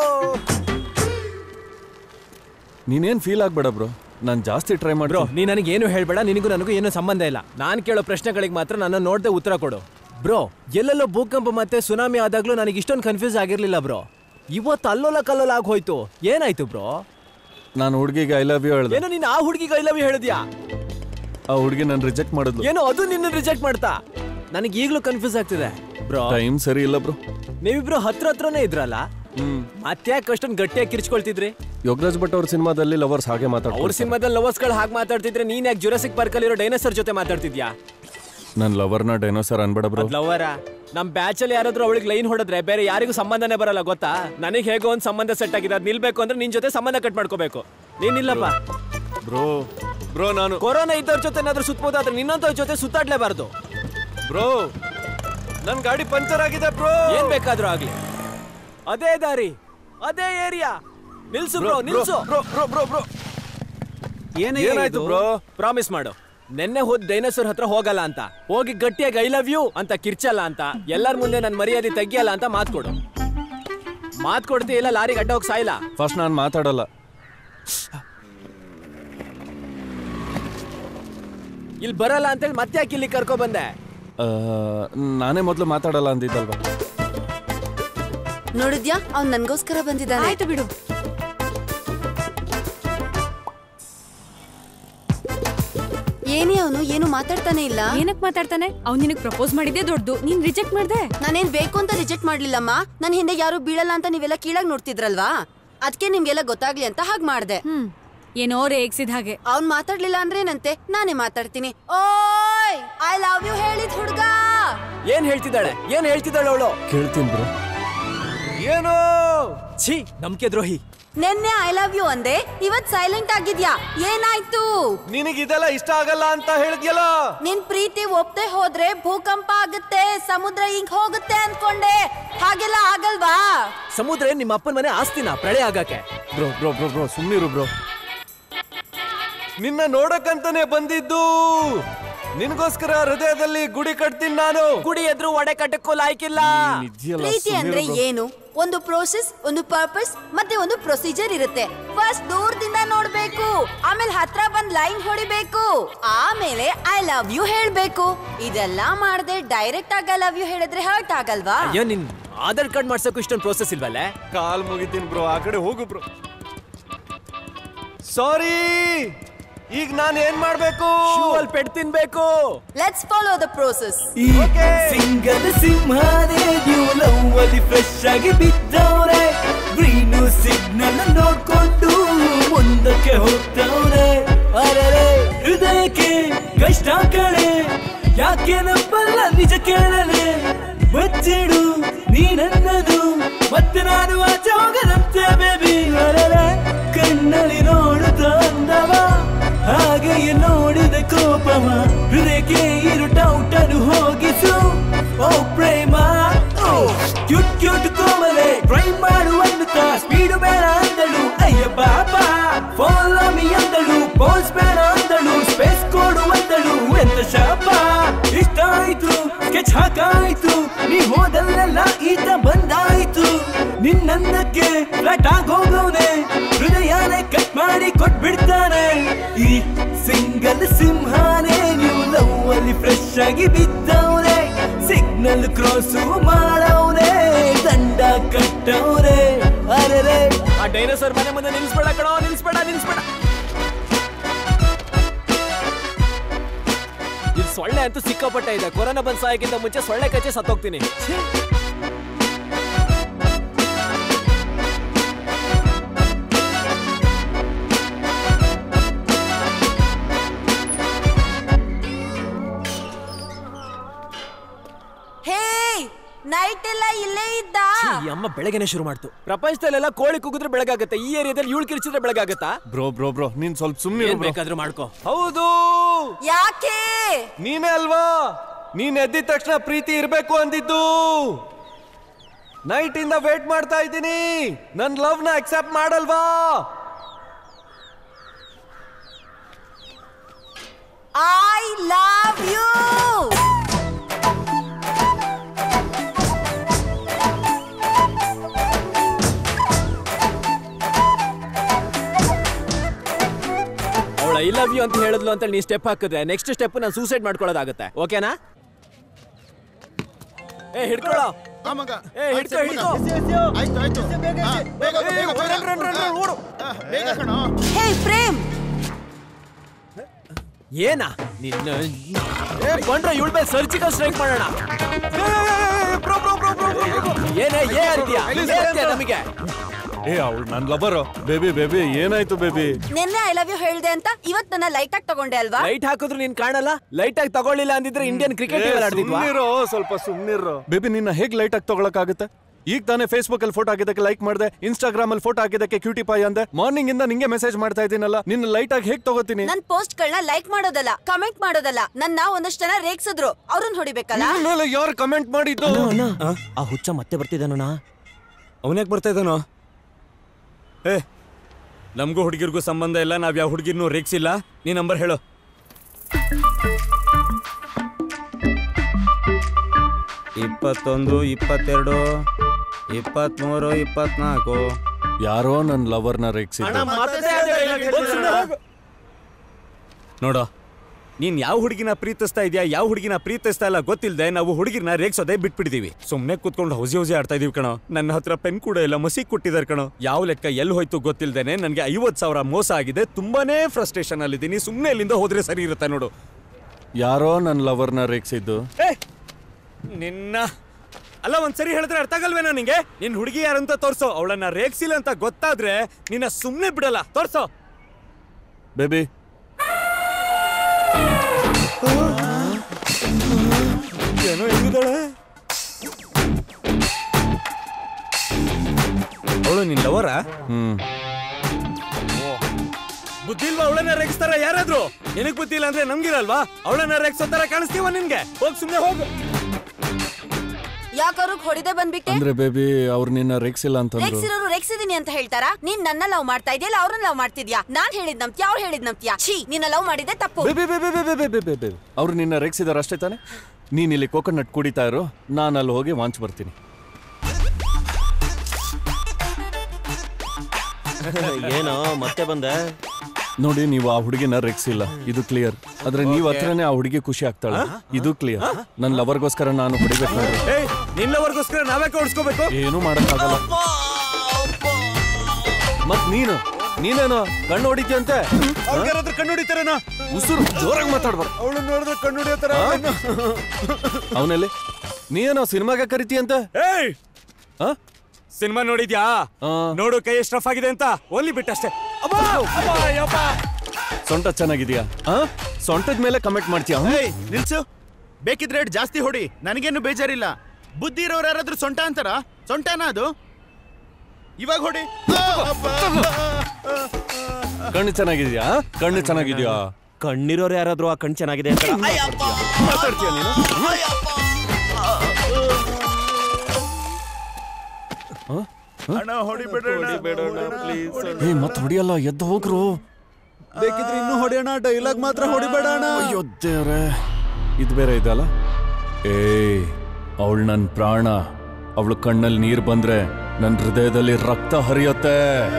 ನೀನೇನ್ ಫೀಲ್ ಆಗ್ಬೇಡ ಬ್ರೋ ನಾನ್ ಜಾಸ್ತಿ ಟ್ರೈ ಬ್ರೋ ಮಾಡ್ರೋ ನೀ ನನಗೇನು ಹೇಳ್ಬೇಡ ನಿನಗೂ ನನಗೂ ಏನು ಸಂಬಂಧ ಇಲ್ಲ ನಾನು ಕೇಳೋ ಪ್ರಶ್ನೆಗಳಿಗೆ ಮಾತ್ರ ನನ್ನ ನೋಡ್ದೆ ಉತ್ತರ ಕೊಡು ಬ್ರೋ ಎಲ್ಲೆಲ್ಲೋ ಭೂಕಂಪ ಮತ್ತೆ ಸುನಾಮಿ ಆದಾಗ್ಲೂ ನನಗೆ ಇಷ್ಟೊಂದು ಕನ್ಫ್ಯೂಸ್ ಆಗಿರ್ಲಿಲ್ಲ ಬ್ರೋ ಇವತ್ತು ಅಲ್ಲೋಲ ಕಲ್ಲೋಲ ಆಗ್ ಹೋಯ್ತು ಏನಾಯ್ತು ಬ್ರೋ ನಾನು ಹುಡುಗಿಗೆ ಐ ಲವ್ ಯು ಹೇಳ್ದೆ ಏನೋ ನೀನು ಆ ಹುಡುಗಿಗೆ ಐ ಲವ್ ಹೇಳಿದ್ಯಾ ಆ ಹುಡುಗಿ ನನ್ ರಿಜೆಕ್ಟ್ ಮಾಡಿದ್ಲು ಏನೋ ಅದು ನಿನ್ನ ರಿಜೆಕ್ಟ್ ಮಾಡ್ತಾ ನನಗೆ ಈಗಲೂ ಕನ್ಫ್ಯೂಸ್ ಆಗ್ತಿದೆ ಬ್ರೋ ಟೈಮ್ ಸರಿ ಇಲ್ಲ ಬ್ರೋ ನೀವಿಬ್ರು ಹತ್ರ ಹತ್ರನೇ ಇದ್ರಲ್ಲ ಹ್ಮ್ ಮತ್ತ್ಯಾಕೆ ಅಷ್ಟೊಂದು ಗಟ್ಟಿಯಾಗಿ ಕಿರ್ಚ್ಕೊಳ್ತಿದ್ರಿ ಯೋಗರಾಜ್ ಭಟ್ ಅವ್ರ ಸಿನಿಮಾದಲ್ಲಿ ಲವರ್ಸ್ ಹಾಗೆ ಅವ್ರ ಮಾತಾಡ್ತಾರೆ ಸಿನಿಮಾದಲ್ಲಿ ಲವರ್ಸ್ಗಳು ಹಾಗೆ ಮಾತಾಡ್ತಿದ್ರೆ ನೀನ್ ಯಾಕೆ ಜುರಸಿಕ್ ಪಾರ್ಕಲ್ಲಿರೋ ಡೈನೋಸರ್ ಜೊತೆ ಮಾತಾಡ್ತಿದ್ಯಾ ನನ್ ಲವರ್ನ ಡೈನೋಸರ್ ಅನ್ಬೇಡ ಬ್ರೋ ಲವರ ನಮ್ ಬ್ಯಾಚ್ ಅಲ್ಲಿ ಯಾರಾದ್ರೂ ಅವಳಿಗೆ ಲೈನ್ ಹೊಡೆದ್ರೆ ಬೇರೆ ಯಾರಿಗೂ ಸಂಬಂಧನೇ ಬರಲ್ಲ ಗೊತ್ತಾ ನನಗೆ ಹೇಗೋ ಒಂದ್ ಸಂಬಂಧ ಸೆಟ್ ಆಗಿದೆ ಅದ್ ನಿಲ್ಬೇಕು ಅಂದ್ರೆ ನಿನ್ ಜೊತೆ ಸಂಬಂಧ ಕಟ್ ಮಾಡ್ಕೋಬೇಕು ನೀನಿಲ್ಲಪ್ಪ ಬ್ರೋ ಬ್ರೋ ನಾನು ಕೊರೋನಾ ಇದ್ದವ್ರ ಜೊತೆ ಏನಾದ್ರೂ ಸುತ್ತಬೋದಾದ್ರೆ ನಿನ್ನಂತವ್ರ ಜೊತೆ ಸುತ್ತಾಡ್ಲೇಬಾರ್ದು ಬ್ರೋ ನನ್ ಗಾಡಿ ಪಂಚರ್ ಆಗಿದೆ ಬ್ರೋ ಏನ್ ಬೇಕಾದ್ರೂ ಆಗ್ಲಿ ಅದೇ ದಾರಿ ಅದೇ ಏರಿಯಾ ನಿಲ್ಸು ಬ್ರೋ ನಿಲ್ಸು ಬ್ರೋ ಬ್ರೋ ಬ್ರೋ ಬ್ರೋ ಏನಾಯ್ತು ಬ್ರೋ ಪ್ರಾಮಿಸ್ ಮಾಡು ನೆನ್ನೆ ಹೋದ್ ಡೈನೋಸರ್ ಹತ್ರ ಹೋಗಲ್ಲ ಅಂತ ಹೋಗಿ ಗಟ್ಟಿಯಾಗಿ ಐ ಲವ್ ಯು ಅಂತ ಕಿರ್ಚಲ್ಲ ಅಂತ ಎಲ್ಲರ ಮುಂದೆ ನನ್ ಮರ್ಯಾದೆ ತೆಗಿಯಲ್ಲ ಅಂತ ಮಾತ್ ಕೊಡು ಮಾತ್ ಕೊಡ್ತಿ ಇಲ್ಲ ಲಾರಿಗೆ ಅಡ್ಡ ಹೋಗಿ ಸಾಯಿಲ್ಲ ಫಸ್ಟ್ ನಾನು ಮಾತಾಡಲ್ಲ ಇಲ್ಲಿ ಬರಲ್ಲ ಅಂತೇಳಿ ಮತ್ತೆ ಯಾಕೆ ಇಲ್ಲಿ ಕರ್ಕೊ ಬಂದೆ ಆ, ನಾನೇ ಮೊದಲು ಮಾತಾಡಲ್ಲ ಅಂದಿದ್ದಲ್ವಾ ನೋಡಿದ್ಯಾ ಅವ್ನ್ ನನ್ಗೋಸ್ಕರ ಬಂದಿದ್ದಾನೆ ಆಯ್ತು ಬಿಡು ಏನೇ ಅವನು ಏನು ಮಾತಾಡ್ತಾನೆ ಇಲ್ಲ ಏನಕ್ ಮಾತಾಡ್ತಾನೆ ಅವ್ನ್ ನಿನಗ್ ಪ್ರಪೋಸ್ ಮಾಡಿದ್ದೆ ದೊಡ್ಡದು ನೀನ್ ರಿಜೆಕ್ಟ್ ಮಾಡ್ದೆ ನಾನೇನ್ ಬೇಕು ಅಂತ ರಿಜೆಕ್ಟ್ ಮಾಡ್ಲಿಲ್ಲಮ್ಮ ನನ್ ಹಿಂದೆ ಯಾರು ಬೀಳಲ್ಲ ಅಂತ ನೀವೆಲ್ಲ ಕೀಳಾಗ್ ನೋಡ್ತಿದ್ರಲ್ವಾ ಅದಕ್ಕೆ ನಿಮ್ಗೆಲ್ಲ ಗೊತ್ತಾಗ್ಲಿ ಅಂತ ಹಾಗ್ ಮಾಡ್ದೆ ಹ್ಮ್ ಏನೋ ರೇಗ್ಸಿದ ಹಾಗೆ ಅವ್ನ್ ಮಾತಾಡ್ಲಿಲ್ಲ ಅಂದ್ರೆ ಏನಂತೆ ನಾನೇ ಮಾತಾಡ್ತೀನಿ ಓಯ್ ಐ ಲವ್ ಯು ಹೇಳಿದ್ ಹುಡ್ಗ ಏನ್ ಹೇಳ್ತಿದ್ದಾಳೆ ಏನ್ ಹೇಳ್ತಿದ್ದಾಳೆ ಅವಳು ಕೇಳ್ತೀನಿ ಬ್ರೋ ಏನೋ ಛೀ ನಂಬಿಕೆ ದ್ರೋಹಿ ನಿನ್ನೆ ಐ ಲವ್ ಯು ಅಂದೆ ಇವತ್ ಸೈಲೆಂಟ್ ಆಗಿದ್ಯಾ ಏನಾಯ್ತು ನಿನಗೆ ಇದೆಲ್ಲ ಇಷ್ಟ ಆಗಲ್ಲ ಅಂತ ಹೇಳಿದ್ಯಲ್ಲ ನಿನ್ ಪ್ರೀತಿ ಒಪ್ತೆ ಹೋದ್ರೆ ಭೂಕಂಪ ಆಗುತ್ತೆ ಸಮುದ್ರ ಹಿಂಗ್ ಹೋಗುತ್ತೆ ಅನ್ಕೊಂಡೆ ಹಾಗೆಲ್ಲ ಆಗಲ್ವಾ ಸಮುದ್ರ ನಿಮ್ಮ ಅಪ್ಪನ ಮನೆ ಆಸ್ತಿನ ಪ್ರಳಯ ಆಗಕ್ಕೆ ಬ್ರೋ ಬ್ರೋ ಬ್ರೋ ಬ್ರೋ ಸುಮ್ಮನಿರು ಬ್ರೋ ನಿನ್ನ ನೋಡಕ್ಕಂತಾನೆ ಬಂದಿದ್ದು ನಿನಗೋಸ್ಕರ ಹೃದಯದಲ್ಲಿ ಗುಡಿ ಕಟ್ತೀನಿ ನಾನು ಗುಡಿ ಎದುರು ಒಡೆ ಕಟ್ಟಕ್ಕೂ ಲಾಯ್ಕಿಲ್ಲ ಪ್ರೀತಿ ಅಂದ್ರೆ ಏನು ಒಂದು ಪ್ರೋಸೆಸ್ ಒಂದು ಪರ್ಪಸ್ ಮತ್ತೆ ಒಂದು ಪ್ರೊಸೀಜರ್ ಇರುತ್ತೆ ಫಸ್ಟ್ ದೂರದಿಂದ ನೋಡ್ಬೇಕು ಆಮೇಲೆ ಹತ್ರ ಬಂದ್ ಲೈನ್ ಹೊಡಿಬೇಕು ಆಮೇಲೆ ಐ ಲವ್ ಯು ಹೇಳ್ಬೇಕು ಇದೆಲ್ಲ ಮಾಡದೆ ಡೈರೆಕ್ಟ್ ಆಗಿ ಐ ಲವ್ ಯು ಹೇಳಿದ್ರೆ ಹರ್ಟ್ ಆಗಲ್ವಾ ಅಯ್ಯೋ ನಿನ್ ಆಧಾರ್ ಕಾರ್ಡ್ ಮಾಡ್ಸಕ್ಕೂ ಇಷ್ಟೊಂದು ಪ್ರೋಸೆಸ್ ಇಲ್ವಲ್ಲ ಕಾಲ್ ಮುಗಿತೀನಿ ಬ್ರೋ ಆ ಕಡೆ ಹೋಗು ಬ್ರೋ ಸಾರಿ ಈಗ ನಾನು ಏನ್ ಮಾಡ್ಬೇಕು ಅಲ್ಲಿ ಪೆಟ್ ತಿನ್ಬೇಕು ಲೆಟ್ಸ್ ಫಾಲೋ ದ ಪ್ರೋಸೆಸ್ ಈ ಸಿಂಗಲ್ ಸಿಂಹನೇ ನ್ಯೂ ಲವ್ ಅಲ್ಲಿ ಫ್ರೆಶ್ ಆಗಿ ಬಿದ್ದವ್ರೆ ಗ್ರೀನು ಸಿಗ್ನಲ್ ನೋಡ್ಕೊಂಡು ಮುಂದಕ್ಕೆ ಹೋಗ್ತವ್ರೆ ಅರೆ ಹೃದಯಕ್ಕೆ ಕಷ್ಟ ಕಳೆ ಯಾಕೆ ನಂಬಲ್ಲ ನಿಜ ಕೇಳಲೆ ಬಚ್ಚಿಡು ನೀನನ್ನದು ಮತ್ತೆ ನಾನು ಆಚೆ ಹೋಗದಂತೆ ಬೇಬಿ ಅರೆ ಕಣ್ಣಲ್ಲಿ ನೋಡುತ್ತ ಅಂದವ ಹಾಗೆಯೇ ನೋಡಿದ ಕೋಪವ ಹೃದಯಕ್ಕೆ ಇರು ಡೌಟನ್ನು ಹೋಗಿಸು ಓ ಪ್ರೇಮ ಓ ಕ್ಯೂಟ್ ಕ್ಯೂಟ್ ಕೋಮಲೆ ಟ್ರೈ ಮಾಡು ಅನ್ನುತ್ತಾ ಸ್ಪೀಡು ಬೇಡ ಅಂದಳು ಅಯ್ಯ ಪಾಪ ಫಾಲೋ ಮಿ ಅಂದಳು ಪೋಸ್ ಬೇಡ ಅಂದಳು ಸ್ಪೇಸ್ ಕೊಡು ಅಂದಳು ಎಂತ ಶಾಪ ಇಷ್ಟ ಆಯ್ತು ಸ್ಕೆಚ್ ಹಾಕಾಯ್ತು ನೀ ಹೋದಲ್ಲೆಲ್ಲ ಈತ ಬಂದಾಯ್ತು ನಿನ್ನಂದಕ್ಕೆ ಫ್ಲಾಟ್ ಆಗೋಗವನೆ ಹೃದಯನೇ ಕಟ್ ಮಾಡಿ ಕೊಟ್ಬಿಡ್ತಾನೆ ಈ ಸಿಂಗಲ್ ಸಿಂಹಾನೇ ನೀವು ಲವ್ ಅಲ್ಲಿ ಫ್ರೆಶ್ ಆಗಿ ಬಿದ್ದವ್ರೆ ಸಿಗ್ನಲ್ ಕ್ರಾಸು ಮಾಡವ್ರೆ ದಂಡ ಕಟ್ಟವ್ರೆ ಅರೆ ಆ ಡೈನೋಸರ್ ಮನೆ ಮುಂದೆ ನಿಲ್ಸ್ಬೇಡ ಕಣೋ ನಿಲ್ಸ್ಬೇಡ ನಿಲ್ಸ್ಬೇಡ ಇಲ್ಲಿ ಸೊಳ್ಳೆ ಅಂತೂ ಸಿಕ್ಕಾಪಟ್ಟೆ ಇದೆ ಕೊರೋನಾ ಬಂದ್ ಸಾಯಕ್ಕಿಂತ ಮುಂಚೆ ಸೊಳ್ಳೆ ಕಚ್ಚಿ ಸತ್ತೋಗ್ತೀನಿ ಛೀ. ಹೇ ನೈಟ್ ಎಲ್ಲ ಇಲ್ಲೇ ಇದ್ದ ಛೀ, ಈ ಅಮ್ಮ ಬೆಳಗ್ಗೆನೆ ಶುರು ಮಾಡ್ತು ಪ್ರಪಂಚದಲ್ಲೆಲ್ಲ ಕೋಳಿ ಕೂಗಿದ್ರೆ ಬೆಳಗಾಗತ್ತೆ ಈ ಏರಿಯಾದಲ್ಲಿ ಇವಳು ಕಿರ್ಚಿದ್ರೆ ಬೆಳಗಾಗತ್ತಾ ಬ್ರೋ ಬ್ರೋ ಬ್ರೋ ನೀನ್ ಸ್ವಲ್ಪ ಸುಮ್ಮನೆ ಏನ್ ಬೇಕಾದ್ರೂ ಮಾಡ್ಕೋ ಹೌದು ಯಾಕೆ ನೀನೇ ಅಲ್ವಾ ನೀನ್ ಎದ್ದಿದ ತಕ್ಷಣ ಪ್ರೀತಿ ಇರ್ಬೇಕು ಅಂದಿದ್ದು ನೈಟ್ ಇಂದ ವೇಟ್ ಮಾಡ್ತಾ ಇದ್ದೀನಿ ನನ್ ಲವ್ ನ ಅಕ್ಸೆಪ್ಟ್ ಮಾಡಲ್ವಾ ಐ ಲವ್ ಯು ಅವಳ ಐ ಲವ್ ಯು ಅಂತ ಹೇಳಿದ್ಲು ಅಂತ ನೀ ಸ್ಟೆಪ್ ಹಾಕಿದ್ರೆ ನೆಕ್ಸ್ಟ್ ಸ್ಟೆಪ್ ನಾನು ಸೂಸೈಡ್ ಮಾಡ್ಕೊಳ್ಳೋದಾಗತ್ತೆ ಓಕೆನಾ ಏ ಹಿಡ್ಕೊಳ್ಳೋ ಏ ಹಿಡ್ಕೊ ಹಿಡ್ಕೊ ಹೇ ಪ್ರೇಮ್ ಏನಾ ನಿನ್ನ ಏ ಬಂಡ್ರ ಇವಳ ಮೇಲೆ ಸರ್ಜಿಕಲ್ ಸ್ಟ್ರೈಕ್ ಮಾಡೋಣ ಏನೇ ಏ ಅಂತೀಯ ಏ ಅಂತೀಯ ನಮಗೆ ಏ ಅವಳು ನನ್ ಲವರ್ ಬೇಬಿ ಬೇಬಿ ಏನಾಯ್ತು ಬೇಬಿ ನಿನ್ನೆ ಐ ಲವ್ ಯು ಹೇಳ್ದೆ ಅಂತ ಇವತ್ ನನ್ನ ಲೈಟ್ ಆಗಿ ತಗೊಂಡೆ ಅಲ್ವಾ ಲೈಟ್ ಹಾಕಿದ್ರು ನೀನ್ ಕಾಣಲ್ಲ ಲೈಟ್ ಆಗಿ ತಗೊಳ್ಳಿಲ್ಲ ಅಂದಿದ್ರೆ ಇಂಡಿಯನ್ ಕ್ರಿಕೆಟ್ ಆಡ್ತಿದ್ವಾ ಸುಮ್ನಿರೋ ಸ್ವಲ್ಪ ಸುಮ್ನಿರೋ ಬೇಬಿ ನಿನ್ನ ಹೇಗ್ ಲೈಟ್ ಆಗಿ ತಗೊಳಕಾಗುತ್ತೆ ಈಗ ತಾನೇ ಫೇಸ್ಬುಕ್ ಅಲ್ಲಿ ಫೋಟೋ ಹಾಕಿದಕ್ಕೆ ಲೈಕ್ ಮಾಡಿದೆ ಇನ್ಸ್ಟಾಗ್ರಾಮ್ ಅಲ್ಲಿ ಫೋಟೋ ಹಾಕಿದಕ್ಕೆ ಕ್ಯೂಟಿ ಪಾಯ್ ಅಂದೆ ಮಾರ್ನಿಂಗ್ ಇಂದ ನಿಂಗೆ ಮೆಸೇಜ್ ಮಾಡ್ತಾ ಇದ್ದೀನಲ್ಲ ನಿನ್ನ ಲೈಟ್ ಆಗಿ ಹೇಗ್ ತಗೋತೀನಿ ನನ್ ಪೋಸ್ಟ್ ಗಳನ್ನ ಲೈಕ್ ಮಾಡೋದಲ್ಲ ಕಮೆಂಟ್ ಮಾಡೋದಲ್ಲ ನನ್ನ ಒಂದಷ್ಟು ಜನ ರೇಗ್ಸಿದ್ರು ಅವ್ರನ್ನ ಹೊಡಿಬೇಕಲ್ಲ ನಿನ್ ಮೇಲೆ ಯಾರು ಕಮೆಂಟ್ ಮಾಡಿದ್ದು ಆ ಹುಚ್ಚ ಮತ್ತೆ ಬರ್ತಿದ್ದಾನಣ್ಣ ಅವನ್ಯಾಕ್ ಬರ್ತಾ ಇದ್ದಾನೋ ಏ ನಮಗೂ ಹುಡುಗಿರ್ಗೂ ಸಂಬಂಧ ಇಲ್ಲ ನಾವ್ ಯಾವ ಹುಡುಗಿರ್ನು ರೇಗ್ಸಿಲ್ಲ ನೀ ನಂಬರ್ ಹೇಳು ಇಪ್ಪತ್ತೊಂದು ಇಪ್ಪತ್ತೆರಡು ಇಪ್ಪತ್ಮೂರು ಇಪ್ಪತ್ನಾಲ್ಕು ಯಾರೋ ನನ್ನ ಲವರ್ನ ರೇಗ್ಸಿದ್ದು ನೋಡೋ ನೀನ್ ಯಾವ ಹುಡುಗಿನ ಪ್ರೀತಿಸ್ತಾ ಇದೆಯಾ ಯಾವ ಹುಡುಗಿನ ಪ್ರೀತಿಸ್ತಾ ಇಲ್ಲ ಗೊತ್ತಿಲ್ಲದೆ ನಾವು ಹುಡುಗಿನ ರೇಗ್ಸೋದೇ ಬಿಟ್ಬಿಟ್ಟಿದೀವಿ ಸುಮ್ನೆ ಕುತ್ಕೊಂಡು ಹೌಸಿ ಹೌಸಿ ಆಡ್ತಾ ಇದೀವಿ ಕಣೋ ನನ್ನ ಹತ್ರ ಪೆನ್ ಕೂಡ ಇಲ್ಲ ಮಸಿ ಕೊಟ್ಟಿದ್ದಾರೆ ಕಣೋ ಯಾವ ಲೆಕ್ಕ ಎಲ್ಲಿ ಹೋಯ್ತು ಗೊತ್ತಿಲ್ದೇನೆ ನನಗೆ ಐವತ್ ಸಾವಿರ ಮೋಸ ಆಗಿದೆ ತುಂಬಾನೇ ಫ್ರಸ್ಟ್ರೇಷನ್ ಅಲ್ಲಿದ್ದೀನಿ ಸುಮ್ನೆ ಇಲ್ಲಿಂದ ಹೋದ್ರೆ ಸರಿ ಇರುತ್ತೆ ನೋಡು ಯಾರೋ ನನ್ನ ಲವರ್ನ ರೇಗ್ಸಿದ್ದು ಏ, ನಿನ್ನ ಅಲ್ಲ ಒಂದ್ಸರಿ ಹೇಳಿದ್ರೆ ಅರ್ಥ ಆಗಲ್ವೇನೋ ನಿಂಗೆ ನಿನ್ ಹುಡುಗಿ ಯಾರಂತ ತೋರ್ಸೋ ಅವಳನ್ನ ರೇಗ್ಸಿಲ್ಲ ಅಂತ ಗೊತ್ತಾದ್ರೆ ನಿನ್ನ ಸುಮ್ನೆ ಬಿಡಲ್ಲ ತೋರ್ಸೋ ಬೇಬಿ ಏನೋ ಹೆಂಗಿದ್ದಾಳೆ ಅವಳು ನಿನ್ ಲವರ ಹ್ಮ್ ಬುದ್ಧಿ ಇಲ್ವಾ ಅವಳನ್ನ ರೇಗಿಸ್ತಾರ ಯಾರಾದ್ರೂ ನಿನಗ್ ಬುದ್ಧಿ ಇಲ್ಲ ಅಂದ್ರೆ ನಮ್ಗಿರಲ್ವಾ ಅವಳನ್ನ ರೇಗಿಸೋ ತರ ಕಾಣಿಸ್ತೀವ ನಿನ್ಗೆ ಹೋಗ್ ಸುಮ್ನೆ ಹೋಗು ಯಾಕೆ ಅವ್ರಿಗೆ ಹೊಡಿದೆ ಬಂದ್ಬಿಟ್ಟೆ ಅಂದ್ರೆ ಬೇಬಿ ಅವ್ರು ನಿನ್ನ ರೇಗ್ಸಿಲ್ಲ ಅಂತಂದ್ರು ರೇಗ್ಸಿರೋರು ರೇಗ್ಸಿದೀನಿ ಅಂತ ಹೇಳ್ತಾರಾ ನೀನ್ ನನ್ನ ಲವ್ ಮಾಡ್ತಾ ಇದೆಯಲ್ಲ ಅವ್ರನ್ನ ಲವ್ ಮಾಡ್ತಿದ್ಯಾ ನಾನ್ ಹೇಳಿದ್ ನಂಬ್ತಿಯಾ ಅವ್ರು ಹೇಳಿದ್ ನಂಬ್ತಿಯಾ ಛೀ ನಿನ್ನ ಲವ್ ಮಾಡಿದೆ ತಪ್ಪು baby baby baby baby baby ಅವ್ರು ನಿನ್ನ ರೇಗ್ಸಿದಾರ ಅಷ್ಟೇ ತಾನೆ ನೀನ್ ಇಲ್ಲಿ ಕೋಕೋನಟ್ ಕುಡಿತಾ ಇರು ನಾನು ಅಲ್ಲಿ ಹೋಗಿ ವಾಂಚ್ ಬರ್ತೀನಿ ಏನೋ ಮತ್ತೆ ಬಂದೆ ನೋಡಿ ನೀವು ಆ ಹುಡುಗಿನ ರೇಗ್ಸಿಲ್ಲ ಇದು ಕ್ಲಿಯರ್ ಆದ್ರೆ ನೀವು ಹತ್ರನೇ ಆ ಹುಡುಗಿ ಖುಷಿ ಆಗ್ತಾಳೆ ಇದು ಕ್ಲಿಯರ್ ನನ್ನ ಲವರ್ಗೋಸ್ಕರ ನಾನು ಹೊಡಿಬೇಕು ನೋಡ್ರಿ ಏಯ್ ನಿನ್ನವರ್ಗೋಸ್ಕರ ನಾವ್ಯಾಕೆ ಓಡಿಸ್ಕೋಬೇಕು ಏನು ಮಾಡಕ್ಕಾಗಲ್ಲ ಮತ್ ನೀನು ನೀನೇನು ಕಣ್ಣು ಹೊಡಿತೀಯಂತೆ ಯಾರಾದ್ರೂ ಕಣ್ಣು ಹೊಡಿತಾರೇನೋ ಉಸಿರು ಜೋರಾಗಿ ಮಾತಾಡ್ಬಾರ್ದು ಅವಳು ನೋಡಿದ್ರೆ ಕಣ್ಣು ಹೊಡಿಯೋತರ ಅವನಲ್ಲಿ ನೀನೇನೋ ಸಿನಿಮಾಗೆ ಕರಿತೀಯಂತೆ ಏಯ್ ಸಿನಿಮಾ ನೋಡಿದ್ಯಾ ನೋಡು ಕೈ ಎಷ್ಟು ರಫ್ ಆಗಿದೆ ಅಂತ ಓನ್ಲಿ ಬಿಟ್ಟಷ್ಟೇ ಅಬ್ಬಾ, ಅಬ್ಬಾ, ಯಪ್ಪ. ಸೊಂಟ ಚೆನ್ನಾಗಿದ್ಯಾ ಆ ಸೊಂಟದ ಮೇಲೆ ಕಮೆಂಟ್ ಮಾಡ್ತೀಯ ಏಯ್ ನಿಲ್ಸು ಬೇಕಿದ್ರೆ ರೇಟ್ ಜಾಸ್ತಿ ಹೊಡಿ ನನಗೇನು ಬೇಜಾರಿಲ್ಲ ಬುದ್ಧಿ ಇರೋರು ಯಾರಾದ್ರೂ ಸೊಂಟ ಅಂತಾರ ಸೊಂಟನ ಅದು ಇವಾಗ ಹೊಡಿ ಕಣ್ಣು ಚೆನ್ನಾಗಿದ್ಯಾ ಕಣ್ಣು ಚೆನ್ನಾಗಿದ್ಯಾ ಕಣ್ಣಿರೋರು ಯಾರಾದ್ರೂ ಆ ಕಣ್ ಚೆನ್ನಾಗಿದೆ ಅಂತ ಮಾತಾಡ್ತೀಯ ನೀನು ಅಣ್ಣ ಹೊಡಿಬೇಡ ಏ ಮತ್ ಹೊಡಿಯಲ್ಲ ಎದ್ದು ಹೋಗ್ರು ಬೇಕಿದ್ರೆ ಇನ್ನೂ ಹೊಡಿಯೋಣ ಡೈಲಾಗ್ ಮಾತ್ರ ಹೊಡಿಬೇಡ ಅಣ್ಣ ಅಯ್ಯೋ ದೇವ್ರೆ ಇದು ಬೇರೆ ಇದಲ್ಲ ಏಯ್ ಅವಳು ನನ್ನ ಪ್ರಾಣ ಅವಳು ಕಣ್ಣಲ್ಲಿ ನೀರು ಬಂದ್ರೆ ನನ್ನ ಹೃದಯದಲ್ಲಿ ರಕ್ತ ಹರಿಯುತ್ತೆ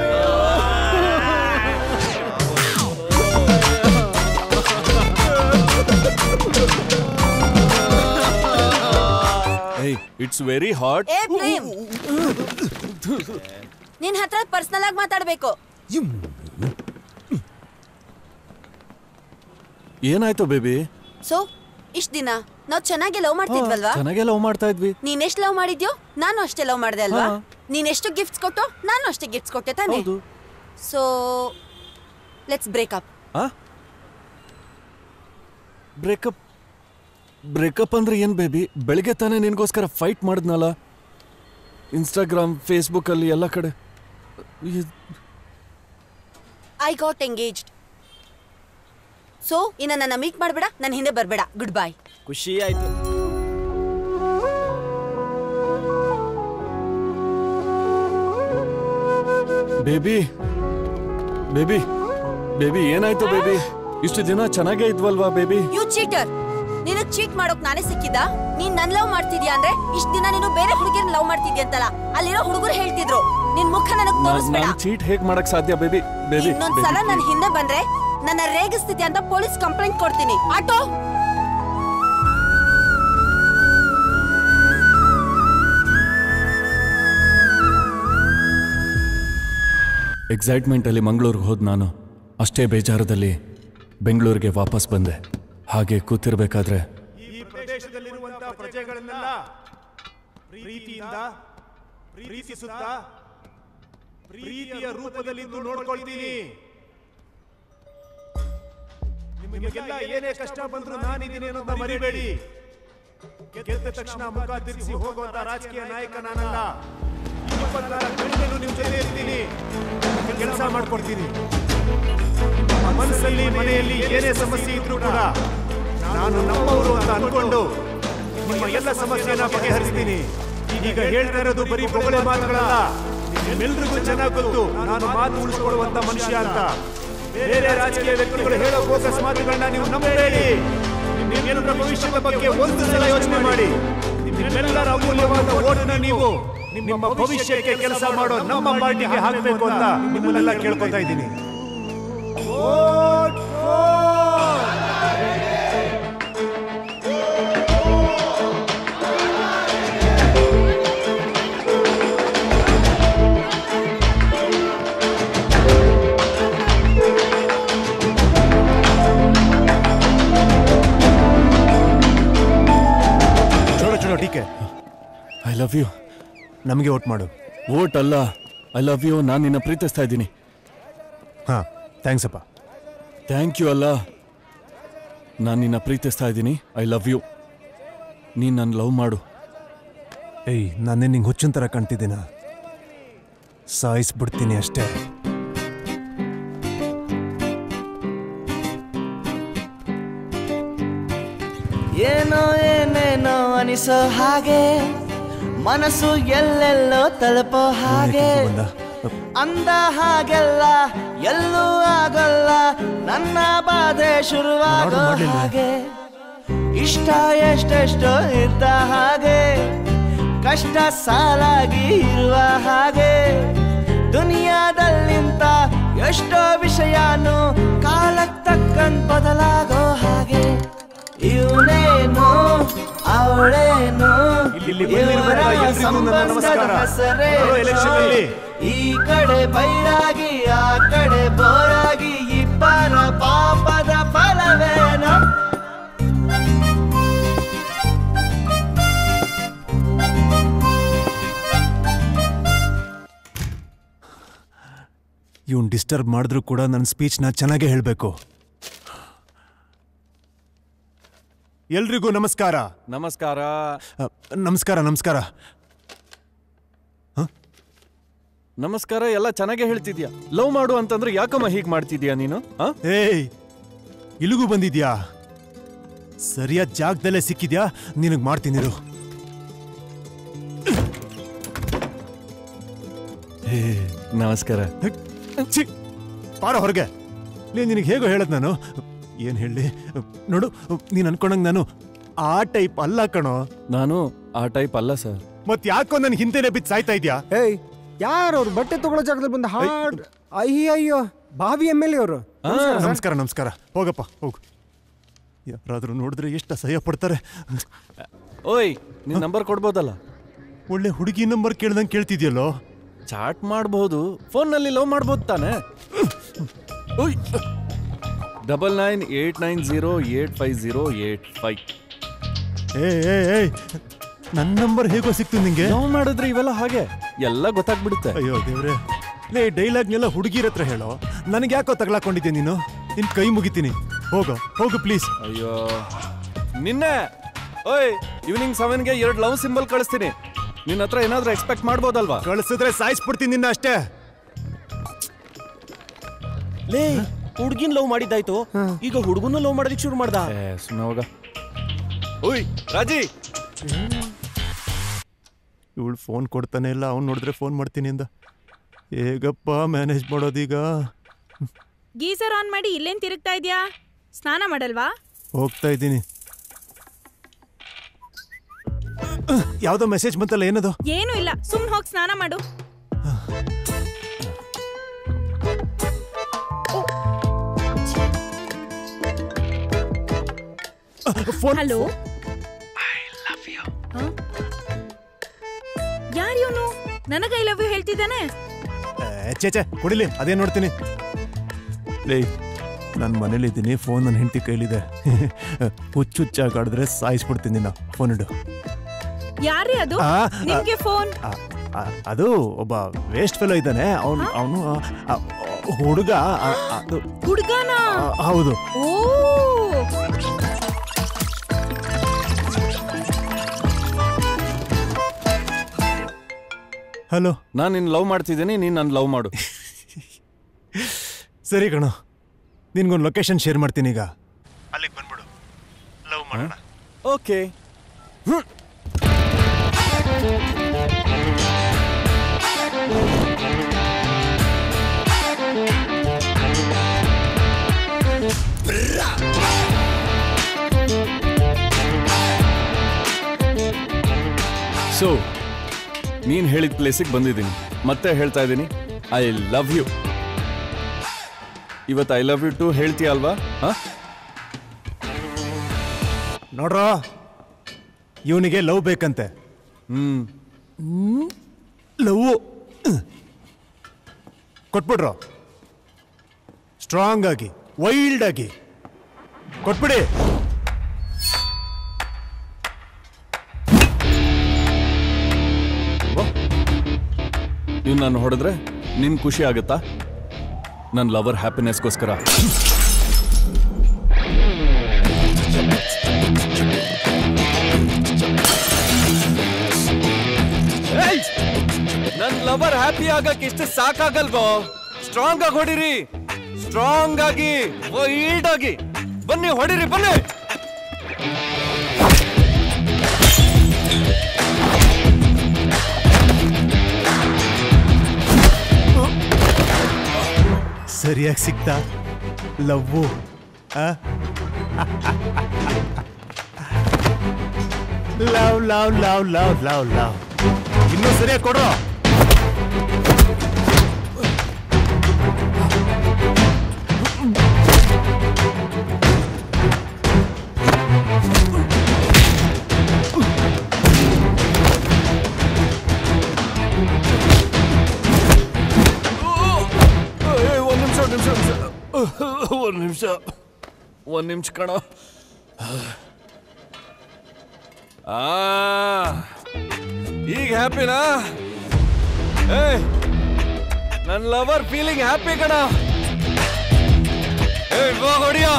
ಏಯ್ ಇಟ್ಸ್ ವೆರಿ ಹಾಟ್ ಏ ಪ್ರೇಮ್ ನಿನ್ ಹತ್ರ ಪರ್ಸನಲ್ ಆಗಿ ಮಾತಾಡ್ಬೇಕು ಏನಾಯ್ತು ಬೇಬಿ ಸೊ ಇಷ್ಟ ದಿನ ನಾವ್ ಚೆನ್ನಾಗಿ ಲವ್ ಮಾಡ್ತಿದ್ವಲ್ವಾ ಚೆನ್ನಾಗೆ ಲವ್ ಮಾಡ್ತಾ ಇದ್ವಿ ನೀನ್ ಎಷ್ಟ್ ಲವ್ ಮಾಡಿದ್ಯೋ ನಾನು ಅಷ್ಟೇ ಲವ್ ಮಾಡ್ದೆ ಅಲ್ವಾ ಹಾ. ನೀನ್ ಎಷ್ಟು ಗಿಫ್ಟ್ಸ್ ಕೊಟ್ಟು ನಾನು ಅಷ್ಟೇ ಗಿಫ್ಟ್ಸ್ ಕೊಟ್ಟೆ ತಾನೆ so let's breakup breakup breakup ಅಂದ್ರೆ ಏನ್ ಬೇಬಿ ಬೆಳಿಗ್ಗೆ ತಾನೇ ನಿನ್ಗೋಸ್ಕರ ಫೈಟ್ ಮಾಡಿದ್ನಲ್ಲ ಇನ್ಸ್ಟಾಗ್ರಾಮ್ ಫೇಸ್ಬುಕ್ ಅಲ್ಲಿ ಎಲ್ಲ ಕಡೆ ಇದ್- ಐ ಗಾಟ್ ಎಂಗೇಜ್ಡ್ ಸೊ ಇನ್ನ ನನ್ನ ಮೀಟ್ ಮಾಡ್ಬೇಡ ನನ್ನ ಹಿಂದೆ ಬರ್ಬೇಡ ಗುಡ್ ಬೈ ಖುಷಿ ಆಯ್ತು ಬೇಬಿ ಬೇಬಿ ಬೇಬಿ ಏನಾಯ್ತು ಬೇಬಿ ಇಷ್ಟು ದಿನ ಚೆನ್ನಾಗೇ ಇದ್ವಲ್ವಾ ಬೇಬಿ ಯು ಚೀಟರ್ ನಿನಗ್ ಚೀಟ್ ಮಾಡೋಕ್ ನಾನೇ ಸಿಕ್ಕಿದ್ದ ನೀನ್ ನನ್ ಲವ್ ಮಾಡ್ತಿದ್ಯಾ ಅಂದ್ರೆ ಇಷ್ಟ ದಿನ ನೀನು ಬೇರೆ ಹುಡುಗಿನ ಲವ್ ಮಾಡ್ತಿದ್ಯಾ ಅಂತಲ್ಲ ಅಲ್ಲಿರೋ ಹುಡುಗರು ಹೇಳ್ತಿದ್ರು ನಿನ್ ಮುಖ ನನಗ್ ತೋರಿಸ್ಬೇಡ ನಾನು ಚೀಟ್ ಹೇಗ್ ಮಾಡಕ್ ಸಾಧ್ಯ ಬೇಬಿ ಬೇಬಿ ಇನ್ನೊಂದ್ಸಲ ನನ್ ಹಿಂದೆ ಬಂದ್ರೆ ನನ್ನ ರೇಗಿಸ್ತಿದ್ಯಾ ಅಂತ ಪೊಲೀಸ್ ಕಂಪ್ಲೇಂಟ್ ಕೊಡ್ತೀನಿ ಆಟೋ ಎಕ್ಸೈಟ್ಮೆಂಟ್ ಅಲ್ಲಿ ಮಂಗಳೂರಿಗೆ ಹೋದ್ ನಾನು ಅಷ್ಟೇ ಬೇಜಾರದಲ್ಲಿ ಬೆಂಗಳೂರಿಗೆ ವಾಪಸ್ ಬಂದೆ ಹಾಗೆ ಕೂತಿರ್ಬೇಕಾದ್ರೆ ಈ ಪ್ರದೇಶದಲ್ಲಿರುವಂತಹ ಪ್ರಜೆಗಳನ್ನೆಲ್ಲ ಪ್ರೀತಿಯಿಂದ ಪ್ರೀತಿಸುತ್ತಾ ಪ್ರೀತಿಯ ರೂಪದಲ್ಲಿ ಇಂದು ನೋಡ್ಕೊಳ್ತೀನಿ ನಿಮಗೆಲ್ಲ ಏನೇ ಕಷ್ಟ ಬಂದ್ರು ನಾನಿದ್ದೀನಿ ಅನ್ನೋದನ್ನ ಮರಿಬೇಡಿ ಗೆದ್ದ ತಕ್ಷಣ ಮುಖ ತಿರುಗಿಸಿ ಹೋಗುವಂತ ರಾಜಕೀಯ ನಾಯಕ ನಾನಲ್ಲ ಇಪ್ಪತ್ನಾಲ್ಕು ಗಂಟೆನೂ ನಿಮ್ ಜೊತೆ ಇರ್ತೀನಿ ಕೆಲಸ ಮಾಡ್ಕೊಡ್ತೀನಿ ನಿಮ್ಮ ಮನಸ್ಸಲ್ಲಿ ಮನೆಯಲ್ಲಿ ಏನೇ ಸಮಸ್ಯೆ ಇದ್ರೂ ಕೂಡ ನಾನು ನಮ್ಮವರು ಅಂತ ಅನ್ಕೊಂಡು ನಿಮ್ಮ ಎಲ್ಲ ಸಮಸ್ಯೆನ ಬಗೆಹರಿಸ್ತೀನಿ ಈಗ ಹೇಳ್ತಾ ಇರೋದು ಬರೀ ಬೊಗಳೆ ಮಾತುಗಳಲ್ಲ ನಿಮ್ಮೆಲ್ರಿಗೂ ಚೆನ್ನಾಗಿ ಗೊತ್ತು ನಾನು ಮಾತು ಉಳಿಸ್ಕೊಳ್ಳುವಂತ ಮನುಷ್ಯ ಅಂತ ಬೇರೆ ರಾಜಕೀಯ ವ್ಯಕ್ತಿಗಳು ಹೇಳೋ ಬೋಗಸ್ ಮಾತುಗಳನ್ನ ನೀವು ನಂಬಬೇಡಿ ನಿಮ್ಮೆಲ್ಲರ ಭವಿಷ್ಯದ ಬಗ್ಗೆ ಒಂದು ಸಲ ಯೋಚನೆ ಮಾಡಿ ನಿಮ್ಮೆಲ್ಲರ ಅಮೂಲ್ಯವಾದ ಓಟನ್ನ ನೀವು ನಿಮ್ಮ ಭವಿಷ್ಯಕ್ಕೆ ಕೆಲಸ ಮಾಡೋ ನಮ್ಮ ಪಾರ್ಟಿಗೆ ಹಾಕಬೇಕು ಅಂತ ನಿಮ್ಮನ್ನೆಲ್ಲ ಕೇಳ್ಕೊತಾ ಇದ್ದೀನಿ ಚೋಡ ಚೋಡ ಡಿಕೆ ಐ ಲವ್ ಯು ನಮಗೆ ವೋಟ್ ಮಾಡು ವೋಟ್ ಅಲ್ಲ ಐ ಲವ್ ಯು ನಾನು ನಿನ್ನ ಪ್ರೀತಿಸ್ತಾ ಇದ್ದೀನಿ ಹಾ ಥ್ಯಾಂಕ್ಸ್ ಅಪ್ಪ ಥ್ಯಾಂಕ್ ಯು ಅಲ್ಲ ನಾನು ನಿನ್ನ ಪ್ರೀತಿಸ್ತಾ ಇದ್ದೀನಿ ಐ ಲವ್ ಯು ನೀನು ನನ್ನ ಲವ್ ಮಾಡು ಏಯ್ ನಾನೇ ನಿಂಗೆ ಹುಚ್ಚಿನ ಥರ ಕಾಣ್ತಿದ್ದೀನ ಸಾಯಿಸ್ಬಿಡ್ತೀನಿ ಅಷ್ಟೇ ಕಾಣಿಸೋ ಹಾಗೆ ಮನಸ್ಸು ಎಲ್ಲೆಲ್ಲೋ ತಲುಪೋ ಹಾಗೆ ಅಂದ ಹಾಗೆಲ್ಲ ಎಲ್ಲೂ ಆಗೋಲ್ಲ ನನ್ನ ಬಾಧೆ ಶುರುವಾಗೋ ಹಾಗೆ ಇಷ್ಟ ಎಷ್ಟೆಷ್ಟೋ ಇದ್ದ ಹಾಗೆ ಕಷ್ಟ ಸಾಲಾಗಿ ಇರುವ ಹಾಗೆ ದುನಿಯಾದಲ್ಲಿಂತ ಎಷ್ಟೋ ವಿಷಯನು ಕಾಲಕ್ಕೆ ತಕ್ಕಂತ ಬದಲಾಗೋ ಹಾಗೆ ಇವನೇನು ಅವಳೇನು ಇಲ್ಲಿ ಬಂದಿರುವವರೆಲ್ಲ ಎಲ್ರಿಗೂ ನನ್ನ ನಮಸ್ಕಾರ. ಬರೋ election ಅಲ್ಲಿ ಈ ಕಡೆ ಬೈರಾಗಿ ಆ ಕಡೆ ಬೋರಾಗಿ ಇಬ್ಬರ ಪಾಪದ ಫಲವೇನು ಇವನ್ ಡಿಸ್ಟರ್ಬ್ ಮಾಡಿದ್ರು ಕೂಡ ನನ್ನ ಸ್ಪೀಚ್ನ ಚೆನ್ನಾಗೇ ಹೇಳಬೇಕು ಎಲ್ರಿಗೂ ನಮಸ್ಕಾರ ನಮಸ್ಕಾರ ಅ, ನಮಸ್ಕಾರ ನಮಸ್ಕಾರ ನಮಸ್ಕಾರ ಎಲ್ಲ ಚೆನ್ನಾಗೇ ಹೇಳ್ತಿದ್ಯಾ ಲವ್ ಮಾಡು ಅಂತಂದ್ರೆ ಯಾಕಮ್ಮ ಹೀಗ್ ಮಾಡ್ತಿದ್ಯಾ ನೀನು ಆ? ಏಯ್ ಇಲ್ಲಿಗೂ ಬಂದಿದ್ಯಾ ಸರಿಯಾದ ಜಾಗದಲ್ಲೇ ಸಿಕ್ಕಿದ್ಯಾ ನಿನಗೆ ಮಾಡ್ತೀನಿರು ಹೇ, ನಮಸ್ಕಾರ ಛೀ, ಪಾರ ಹೊರಗೆ ಲೇ ನಿನಗೆ ಹೇಗೋ ಹೇಳದ್ ನಾನು ಏನ್ ಹೇಳಿ ನೋಡು ನೀನ್ ಅನ್ಕೊಂಡಂಗ್ ನಾನು ಆ ಟೈಪ್ ಅಲ್ಲ ಕಣೋ ನಾನು ಆ ಟೈಪ್ ಅಲ್ಲ ಸರ್ ಮತ್ ಯಾಕೋ ನನ್ ಹಿಂದೆನೆ ಬಿದ್ದು ಸಾಯ್ತಾ ಇದ್ಯಾ ಏಯ್ ಯಾರು ಅವ್ರು ಬಟ್ಟೆ ತಗೊಳ್ಳೋ ಜಾಗದಲ್ಲಿ ಬಂದು ಹಾಡ್ ಅಯ್ಯ ಅಯ್ಯೋ ಬಾವಿ ಎಮ್ ಎಲ್ ಎ ಅವರು ನಮಸ್ಕಾರ ನಮಸ್ಕಾರ ಹೋಗಪ್ಪ ಹೋಗು ಯಾರಾದ್ರೂ ನೋಡಿದ್ರೆ ಎಷ್ಟು ಅಸಹ್ಯ ಪಡ್ತಾರೆ ಓಯ್ ನಿನ್ ನಂಬರ್ ಕೊಡ್ಬೋದಲ್ಲ ಒಳ್ಳೆ ಹುಡುಗಿ ನಂಬರ್ ಕೇಳ್ದಂಗೆ ಕೇಳ್ತಿದ್ಯಲ್ಲೋ ಚಾಟ್ ಮಾಡಬಹುದು ಫೋನ್ನಲ್ಲಿ ಲವ್ ಮಾಡ್ಬೋದು ತಾನೆ double nine eight nine zero eight five zero eight five ಏ ಏ ಏ ನನ್ನ ನಂಬರ್ ಹೇಗೋ ಸಿಕ್ತು ನಿಂಗೆ ಲವ್ ಮಾಡಿದ್ರೆ ಇವೆಲ್ಲ ಹಾಗೆ ಎಲ್ಲ ಗೊತ್ತಾಗ್ಬಿಡುತ್ತೆ ಅಯ್ಯೋ ದೇವ್ರೆ ಲೇ ಡೈಲಾಗ್ನೆಲ್ಲ ಹುಡುಗಿರ ಹತ್ರ ಹೇಳೋ ನನಗೆ ಯಾಕೋ ತಗ್ಲಾಕೊಂಡಿದ್ದೆ ನೀನು ನಿನ್ ಕೈ ಮುಗಿತೀನಿ ಹೋಗೋ ಹೋಗು ಪ್ಲೀಸ್ ಅಯ್ಯೋ ನಿನ್ನೆ ಓಯ್ ಈವ್ನಿಂಗ್ ಸೆವೆನ್ಗೆ ಎರಡು ಲವ್ ಸಿಂಬಲ್ ಕಳಿಸ್ತೀನಿ ನಿನ್ನ ಹತ್ರ ಏನಾದ್ರೂ ಎಕ್ಸ್ಪೆಕ್ಟ್ ಮಾಡ್ಬೋದಲ್ವಾ ಕಳಿಸಿದ್ರೆ ಸಾಯಿಸ್ಬಿಡ್ತೀನಿ ನಿನ್ನ ಅಷ್ಟೇ ಲೇ ಹುಡ್ಗಿನ್ ಲವ್ ಮಾಡಿದ್ದಾಯ್ತು ಈಗ ಹುಡುಗನ ಲವ್ ಮಾಡೋದಕ್ಕೆ ಶುರು ಮಾಡ್ದ ಸುಮ್ಮನೆ ಹೋಗ ಓಯ್ ರಾಜಿ ಇವಳು ಫೋನ್ ಕೊಡ್ತಾನೆ ಇಲ್ಲ ಅವ್ನು ನೋಡಿದ್ರೆ ಫೋನ್ ಮಾಡ್ತೀನಿ ಅಂದ ಹೇಗಪ್ಪ ಮ್ಯಾನೇಜ್ ಮಾಡೋದೀಗ ಗೀಸರ್ ಆನ್ ಮಾಡಿ ಇಲ್ಲೇನ್ ತಿರುಗ್ತಾ ಇದ್ಯಾ ಸ್ನಾನ ಮಾಡಲ್ವಾ ಹೋಗ್ತಾ ಇದ್ದೀನಿ ಯಾವ್ದೋ ಮೆಸೇಜ್ ಬಂತಲ್ಲ ಏನದು ಏನೂ ಇಲ್ಲ ಸುಮ್ನೆ ಹೋಗಿ ಸ್ನಾನ ಮಾಡು ಹಲೋ ಯಾರು ಇವನು ನನಗ ಐ ಲವ್ ಯು ಹೇಳ್ತಿದ್ದಾನೆ ಏ, ಛೇ ಛೇ ಕೊಡಿಲಿ ಅದೇ ನೋಡ್ತೀನಿ ಲೇ ನಾನು ಮನೇಲಿದ್ದೀನಿ ಫೋನ್ ನನ್ನ ಹೆಂಡತಿ ಕೈಲಿದೆ ಹುಚ್ಚು ಹುಚ್ಚಾಗಾಡಿದ್ರೆ ಸಾಯಿಸ್ಬಿಡ್ತೀನಿ ನಾ ಫೋನ್ ಇಡು ಯಾರೇ ಅದು ಆ, ಆ. ನಿಮ್ಗೆ ಫೋನ್ ಆ, ಆ, ಅದು ಒಬ್ಬ ವೇಸ್ಟ್ ಫೆಲೋ ಇದ್ದಾನೆ ಅವನು ಅವನು ಹುಡುಗ ಆ, ಅದು ಹುಡ್ಗನ ಆ, ಹೌದು ಓ ಹಲೋ ನಾನು ನಿನ್ನ ಲವ್ ಮಾಡ್ತಿದ್ದೀನಿ ನೀನು ನನ್ನ ಲವ್ ಮಾಡು ಸರಿ ಕಣೋ ನಿನ್ಗೊಂದು ಲೊಕೇಶನ್ ಶೇರ್ ಮಾಡ್ತೀನಿ ಈಗ ಅಲ್ಲಿಗೆ ಬಂದ್ಬಿಡು ಲವ್ ಮಾಡೋಣ ಓಕೆ ಸೊ ನೀನು ಹೇಳಿದ ಪ್ಲೇಸಿಗೆ ಬಂದಿದ್ದೀನಿ ಮತ್ತೆ ಹೇಳ್ತಾ ಇದ್ದೀನಿ ಐ ಲವ್ ಯು ಇವತ್ತು ಐ ಲವ್ ಯು ಟು ಹೇಳ್ತೀಯ ಅಲ್ವಾ ಹಾ ನೋಡ್ರೋ ಇವನಿಗೆ ಲವ್ ಬೇಕಂತೆ ಹ್ಮ್ ಲವ್ ಕೊಟ್ಬಿಡ್ರೋ ಸ್ಟ್ರಾಂಗ್ ಆಗಿ ವೈಲ್ಡ್ ಆಗಿ ಕೊಟ್ಬಿಡಿ ನೀವು ನಾನು ಹೊಡೆದ್ರೆ ನಿನ್ ಖುಷಿ ಆಗುತ್ತಾ ನನ್ನ ಲವರ್ ಹ್ಯಾಪಿನೆಸ್ಗೋಸ್ಕರ ನನ್ನ ಲವರ್ ಹ್ಯಾಪಿ ಆಗಕ್ಕೆ ಇಷ್ಟು ಸಾಕಾಗಲ್ವೋ ಸ್ಟ್ರಾಂಗ್ ಆಗಿ ಹೊಡಿರಿ ಸ್ಟ್ರಾಂಗ್ ಆಗಿ ವೈಲ್ಡ್ ಆಗಿ ಬನ್ನಿ ಹೊಡಿರಿ ಬನ್ನಿ ಸರಿಯಾಗಿ ಸಿಕ್ತಾ love love love love love love love ಇನ್ನೂ ಸರಿಯಾಗಿ ಕೊಡು ಒಂದು ನಿಮಿಷ ಒಂದು ನಿಮಿಷ ಒಂದು ನಿಮಿಷ ಒಂದು ನಿಮಿಷ ಕಣ ಆ ಈಗ ಹ್ಯಾಪಿನಾ ಏ ನನ್ನ ಲವರ್ ಫೀಲಿಂಗ್ ಹ್ಯಾಪಿ ಕಣ ಏ ಬಾ ಹೊಡಿಯೋ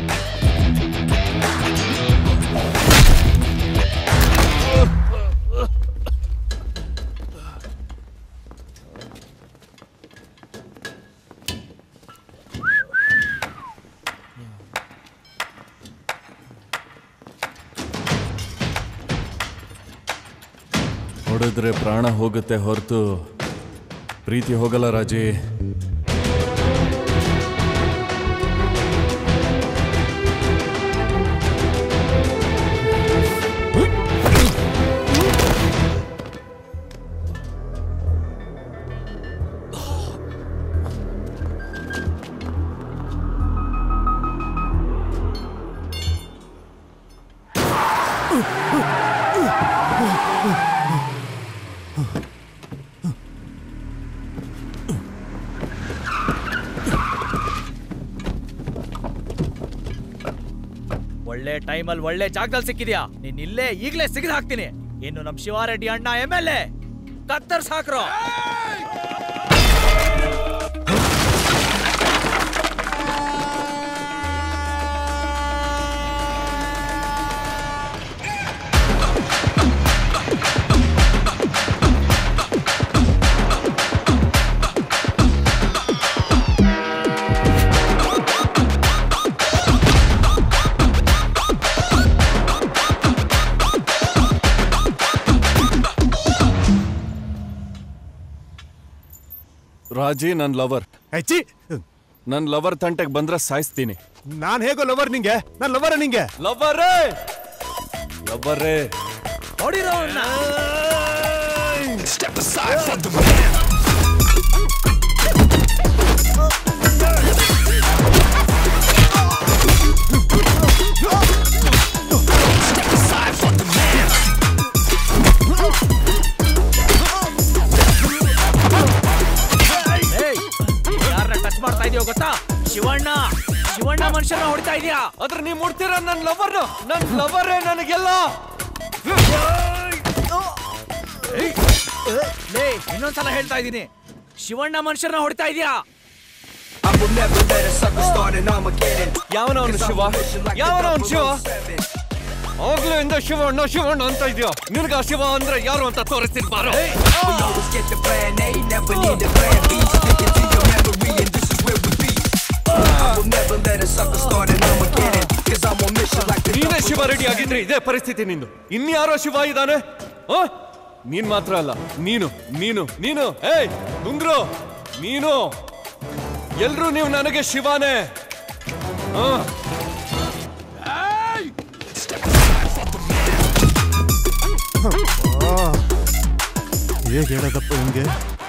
ಹೊಡೆದ್ರೆ ಪ್ರಾಣ ಹೋಗುತ್ತೆ ಹೊರತು ಪ್ರೀತಿ ಹೋಗಲ್ಲ ರಾಜಿ ಒಳ್ಳೆ ಟೈಮಲ್ಲಿ ಒಳ್ಳೆ ಜಾಗದಲ್ಲಿ ಸಿಕ್ಕಿದ್ಯಾ ನೀನ್ ಇಲ್ಲೇ ಈಗ್ಲೇ ಸಿಗದ್ ಹಾಕ್ತೀನಿ ಇನ್ನು ನಮ್ ಶಿವಾರೆಡ್ಡಿ ಅಣ್ಣ ಎಮ್ ಎಲ್ ಎ ಕತ್ತರ್ಸ್ ಹಾಕ್ರೋ ರಾಜಿ ನನ್ನ ಲವರ್ ಹೆಚ್ಚಿ ನನ್ನ ಲವರ್ ತಂಟೆಗೆ ಬಂದ್ರೆ ಸಾಯಿಸ್ತೀನಿ ನಾನು ಹೇಗೋ ಲವರ್ ನಿಂಗೆ ನಾನು ಲವರ ನಿಂಗೆ ಲವರೇ ಲವರೇ ಹೊಡಿರೋ Step aside from the man. Step aside from the man. ಯಾರನ್ನ ಟಚ್ ಮಾಡ್ತಾ ಇದೀಯೋ ಗೊತ್ತಾ ಶಿವಣ್ಣ ಶಿವಣ್ಣ ಮನುಷ್ಯನ ಹೊಡಿತಾ ಇದೀಯಾ ಆದ್ರೆ ನೀವು ಮುಡ್ತೀರ ನನ್ನ ಲವರ್ ನನ್ನ ಲವರೇ ನನಗೆಲ್ಲ ಲೇ ಇನ್ನೊಂದ್ಸಲ ಹೇಳ್ತಾ ಇದೀನಿ ಶಿವಣ್ಣ ಮನುಷ್ಯನ ಹೊಡಿತಾ ಇದೀಯಾ ಯಾವನ ಅವನು ಶಿವ ಯಾವನ ಅವನು ಶಿವ ಆಗ್ಲೂ ಇಂದ ಶಿವಣ್ಣ ಶಿವಣ್ಣ ಅಂತ ಇದೆಯಾ ನಿನ್ಗ ಶಿವ ಅಂದ್ರೆ ಯಾರು ಅಂತ ತೋರಿಸ್ತೀನಿ ಬಾರೋ ನೀನೇ ಶಿವ ರೆಡಿ ಆಗಿದ್ರೆ ಇದೇ ಪರಿಸ್ಥಿತಿ ನಿಂದು ಇನ್ಯಾರೋ ಶಿವ ಇದ್ದಾನೆ ಆ? ನೀನ್ ಮಾತ್ರ ಅಲ್ಲ ನೀನು ನೀನು ನೀನು ಏಯ್ ನುಂಗ್ರು ನೀನು ಎಲ್ರೂ ನೀವು ನನಗೆ ಶಿವಾನೇ ಆ ಹೇಗೆ ಹೇಳೋದಪ್ಪ ಹಿಂಗೆ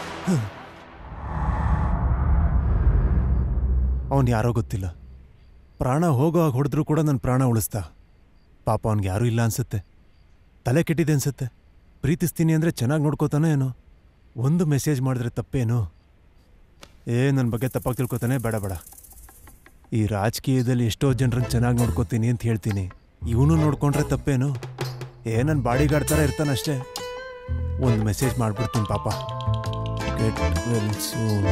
ಅವನ್ ಯಾರೋ ಗೊತ್ತಿಲ್ಲ ಪ್ರಾಣ ಹೋಗುವಾಗ ಹೊಡೆದ್ರು ಕೂಡ ನನ್ನ ಪ್ರಾಣ ಉಳಿಸ್ದ ಪಾಪ ಅವ್ನಿಗೆ ಯಾರೂ ಇಲ್ಲ ಅನ್ಸುತ್ತೆ ತಲೆ ಕೆಟ್ಟಿದೆ ಅನ್ಸುತ್ತೆ ಪ್ರೀತಿಸ್ತೀನಿ ಅಂದರೆ ಚೆನ್ನಾಗಿ ನೋಡ್ಕೋತಾನೆ ಏನೋ ಒಂದು ಮೆಸೇಜ್ ಮಾಡಿದ್ರೆ ತಪ್ಪೇನು ಏ ನನ್ನ ಬಗ್ಗೆ ತಪ್ಪಾಗಿ ತಿಳ್ಕೊತಾನೆ ಬೇಡ ಬೇಡ ಈ ರಾಜಕೀಯದಲ್ಲಿ ಎಷ್ಟೋ ಜನರನ್ನ ಚೆನ್ನಾಗಿ ನೋಡ್ಕೋತೀನಿ ಅಂತ ಹೇಳ್ತೀನಿ ಇವನು ನೋಡ್ಕೊಂಡ್ರೆ ತಪ್ಪೇನು ಏ ನನ್ನ ಬಾಡಿಗಾರ್ಡ್ ಥರ ಇರ್ತಾನಷ್ಟೇ ಒಂದು ಮೆಸೇಜ್ ಮಾಡ್ಬಿಡ್ತೀನಿ ಪಾಪ ಗೆಟ್ ವೆಲ್ ಸೂನ್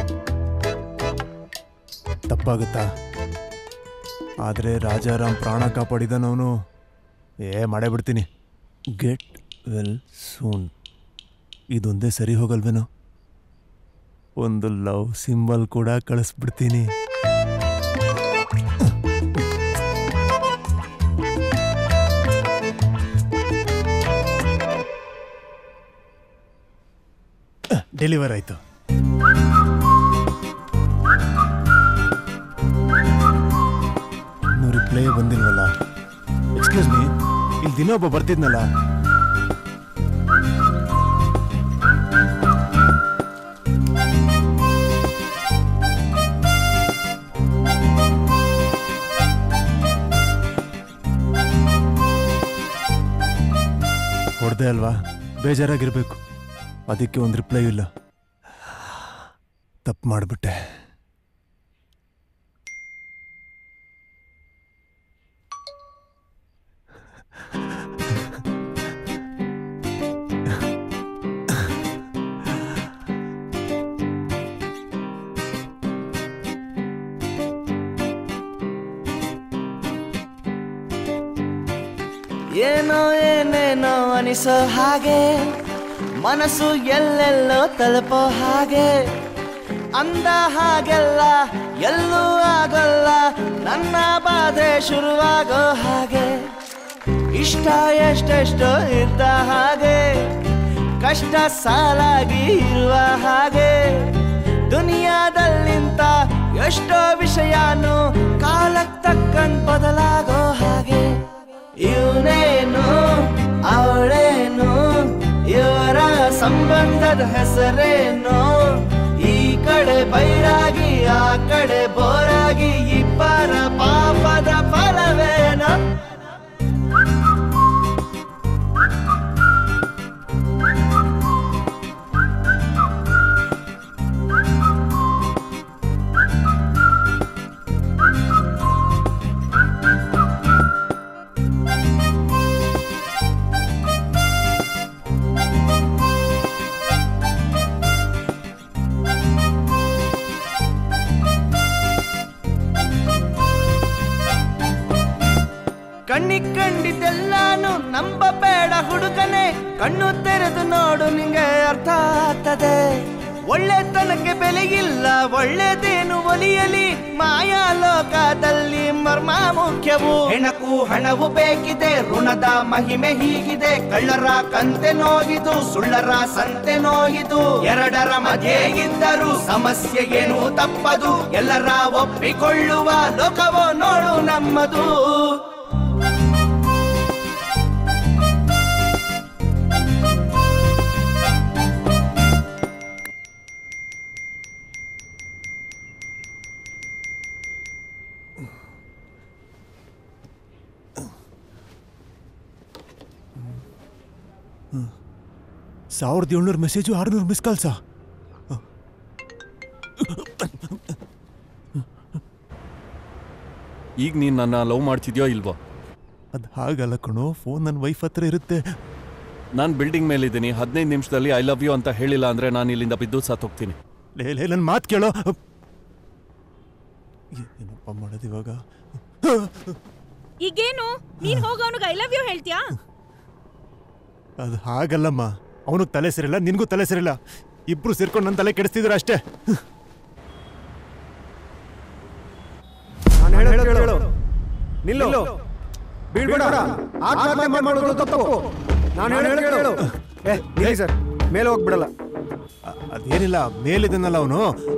ತಪ್ಪಾಗುತ್ತಾ ಆದರೆ ರಾಜಾರಾಮ್ ಪ್ರಾಣ ಕಾಪಾಡಿದನವನು ಏ ಮಾಡೇ ಬಿಡ್ತೀನಿ ಗೆಟ್ ವೆಲ್ ಸೂನ್ ಇದೊಂದೇ ಸರಿ ಹೋಗಲ್ವೇನೋ ಒಂದು ಲವ್ ಸಿಂಬಲ್ ಕೂಡ ಕಳಿಸ್ಬಿಡ್ತೀನಿ ಡೆಲಿವರ್ ಆಯಿತು ಬಂದಿಲ್ವಲ್ಲ ಎಕ್ಸ್ಕ್ಯೂಸ್ ಮೀ ಇಲ್ಲಿ ದಿನ ಒಬ್ಬ ಬರ್ತಿದ್ನಲ್ಲ ಹೊಡೆದೆ ಅಲ್ವಾ ಬೇಜಾರಾಗಿರ್ಬೇಕು ಅದಕ್ಕೆ ಒಂದು ರಿಪ್ಲೈ ಇಲ್ಲ ತಪ್ಪು ಮಾಡಿಬಿಟ್ಟೆ ಏನೋ ಏನೇನೋ ಅನಿಸೋ ಹಾಗೆ ಮನಸ್ಸು ಎಲ್ಲೆಲ್ಲೋ ತಲುಪೋ ಹಾಗೆ ಅಂದ ಹಾಗೆಲ್ಲ ಎಲ್ಲೂ ಆಗೋಲ್ಲ ನನ್ನ ಬಾಧೆ ಶುರುವಾಗೋ ಹಾಗೆ ಇಷ್ಟ ಎಷ್ಟೆಷ್ಟೋ ಇದ್ದ ಹಾಗೆ ಕಷ್ಟ ಸಾಲಾಗಿ ಇರುವ ಹಾಗೆ ದುನಿಯಾದಲ್ಲಿಂತ ಎಷ್ಟೋ ವಿಷಯನು ಕಾಲಕ್ಕೆ ತಕ್ಕಂಗ್ ಬದಲಾಗೋ ಹಾಗೆ ಇವನೇನು ಅವಳೇನು ಇವರ ಸಂಬಂಧದ ಹೆಸರೇನು ಈ ಕಡೆ ಬೈರಾಗಿ ಆ ಕಡೆ ಬೋರಾಗಿ ಇಬ್ಬರ ಪಾಪದ ಫಲವೇನು ಕಣ್ಣಿಗ್ ಕಂಡಿದ್ದೆಲ್ಲಾನು ನಂಬಬೇಡ ಹುಡುಗನೆ ಕಣ್ಣು ತೆರೆದು ನೋಡು ನಿಂಗೆ ಅರ್ಥ ಆಗ್ತದೆ ಒಳ್ಳೆತನಕ್ಕೆ ಬೆಲೆಯಿಲ್ಲ ಒಳ್ಳೆದೇನು ಒಲಿಯಲಿ ಮಾಯಾ ಲೋಕದಲ್ಲಿ ಮರ್ಮ ಮುಖ್ಯವು ಹೆಣಕು ಹಣವು ಬೇಕಿದೆ ಋಣದ ಮಹಿಮೆ ಹೀಗಿದೆ ಕಳ್ಳರ ಕಂತೆ ನೋಗಿದು ಸುಳ್ಳರ ಸಂತೆ ನೋಯಿದು ಎರಡರ ಮಧ್ಯೆ ಇದ್ದರೂ ಸಮಸ್ಯೆ ಏನು ತಪ್ಪದು ಎಲ್ಲರ ಒಪ್ಪಿಕೊಳ್ಳುವ ಲೋಕವೋ ನೋಡು ನಮ್ಮದು ಸಾವಿರದ ಏಳ್ನೂರು ಮೆಸೇಜು ಆರುನೂರು ಮಿಸ್ ಕಾಲ್ಸಾ ಈಗ ನೀನು ನನ್ನ ಲವ್ ಮಾಡ್ತಿದ್ಯೋ ಇಲ್ವೋ ಅದು ಹಾಗಲ್ಲ ಕಣೋ ಫೋನ್ ನನ್ನ ವೈಫ್ ಹತ್ರ ಇರುತ್ತೆ ನಾನು ಬಿಲ್ಡಿಂಗ್ ಮೇಲಿದ್ದೀನಿ ಹದಿನೈದು ನಿಮಿಷದಲ್ಲಿ ಐ ಲವ್ ಯು ಅಂತ ಹೇಳಿಲ್ಲ ಅಂದರೆ ನಾನು ಇಲ್ಲಿಂದ ಬಿದ್ದು ಸತ್ತೋಗ್ತೀನಿ ಲೇ ಲೇ ನನ್ನ ಮಾತು ಕೇಳೋ ಏನಪ್ಪ ಮಾಡೋದು ಇವಾಗ ಈಗೇನು ನೀನ್ ಹೋಗ ಅವನಿಗೆ ಐ ಲವ್ ಯು ಹೇಳ್ತೀಯಾ ಅದು ಹಾಗಲ್ಲಮ್ಮ ಅವನಿಗೆ ತಲೆ ಸರಿಲ್ಲ ನಿನಗೂ ತಲೆ ಸರಿಲ್ಲ ಇಬ್ರು ಸೇರ್ಕೊಂಡು ನನ್ನ ತಲೆ ಕೆಡಿಸ್ತಿದ್ರು ಅಷ್ಟೇ ನಾನು ಹೇಳೋದು ಕೇಳು ನಿಲ್ಲು ಬೀಳ್ಬೇಡ ಆತ್ಮಹತ್ಯೆ ಮಾಡೋದು ತಪ್ಪು ನಾನು ಹೇಳೋದು ಕೇಳು ಏ ನಿಲ್ಲಿ ಸರ್ ಮೇಲೆ ಹೋಗ್ಬಿಡಲ್ಲ ಅದೇನಿಲ್ಲ ಮೇಲಿದನಲ್ಲ ಅವನು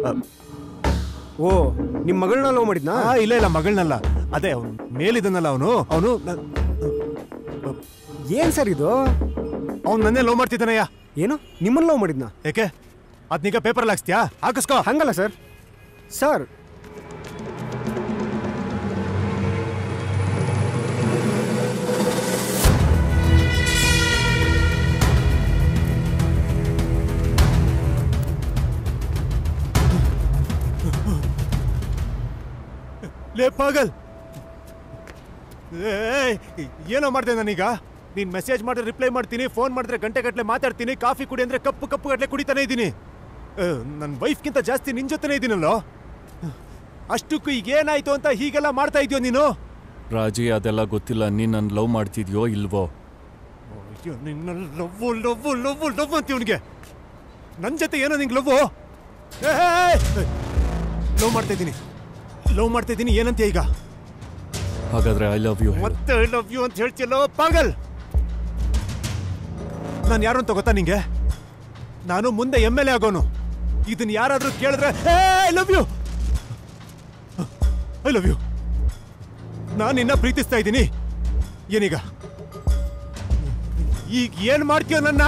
ಓ ನಿಮ್ಮ ಮಗಳನ್ನ ಲವ್ ಮಾಡಿದ್ನಾ ಇಲ್ಲ ಇಲ್ಲ ಮಗಳನ್ನಲ್ಲ ಅದೇ ಅವನು ಮೇಲಿದನಲ್ಲ ಅವನು ಅವನು ಏನ್ ಸರ್ ಇದು ಅವ್ನು ನನ್ನೇ ಲವ್ ಮಾಡ್ತಿದ್ದಾನಯ್ಯ ಏನು ನಿಮ್ಮನ್ನ ಲವ್ ಮಾಡಿದ್ನಾ ಯಾಕೆ ಅದನ್ನೀಗ ಪೇಪರ್ ಹಾಕ್ಸ್ತೀಯಾ ಹಾಕಿಸ್ಕೋ ಹಂಗಲ್ಲ ಸರ್ ಸರ್ ಲೇ ಪಾಗಲ್ ಏಯ್, ಏನೋ ಮಾಡ್ದೆ ನಾನೀಗ ನೀನ್ ಮೆಸೇಜ್ ಮಾಡಿದ್ರೆ ರಿಪ್ಲೈ ಮಾಡ್ತೀನಿ ಫೋನ್ ಮಾಡಿದ್ರೆ ಗಂಟೆ ಗಟ್ಟಲೆ ಮಾತಾಡ್ತೀನಿ ಕಾಫಿ ಕುಡಿ ಅಂದ್ರೆ ಕಪ್ಪು ಕಪ್ಪು ಗಟ್ಟಲೆ ಕುಡಿತಾನೆ ಇದ್ದೀನಿ ನನ್ನ ವೈಫ್ಗಿಂತ ಜಾಸ್ತಿ ನಿನ್ ಜೊತೆನೇ ಇದ್ದೀನಲ್ಲೋ ಅಷ್ಟಕ್ಕೂ ಈಗ ಏನಾಯ್ತು ಅಂತ ಹೀಗೆಲ್ಲ ಮಾಡ್ತಾ ಇದೆಯೋ ನೀನು ರಾಜಿ ಅದೆಲ್ಲ ಗೊತ್ತಿಲ್ಲ ನೀನು ನನ್ನ ಲವ್ ಮಾಡ್ತಿದ್ಯೋ ಇಲ್ವೋ ಅಯ್ಯೋ ನಿನ್ನ ಲವ್ವು ಲವ್ವು ಲವ್ವು ಲವ್ ಅಂತ ಇವನಿಗೆ ನನ್ನ ಜೊತೆ ಏನೋ ನಿಂಗೆ ಲವ್ವು ಲವ್ ಮಾಡ್ತಾ ಇದ್ದೀನಿ ಲವ್ ಮಾಡ್ತಾ ಇದ್ದೀನಿ ಏನಂತ ಈಗ ಹಾಗಾದ್ರೆ ಐ ಲವ್ ಯು ಮತ್ತೆ ಐ ಲವ್ ಯು ಅಂತ ಹೇಳ್ತಿಯಲ್ಲೋ ಪಾಗಲ್ ನಾನು ಯಾರು ಅಂತ ಗೊತ್ತಾ ನಿಂಗೆ ನಾನು ಮುಂದೆ ಎಮ್ ಎಲ್ ಎ ಆಗೋನು ಇದನ್ನ ಯಾರಾದ್ರೂ ಕೇಳಿದ್ರೆ I love you I love you ನಾನು ನಿನ್ನ ಪ್ರೀತಿಸ್ತಾ ಇದ್ದೀನಿ ಏನೀಗ ಈಗ ಏನ್ ಮಾಡ್ತೀಯ ನನ್ನ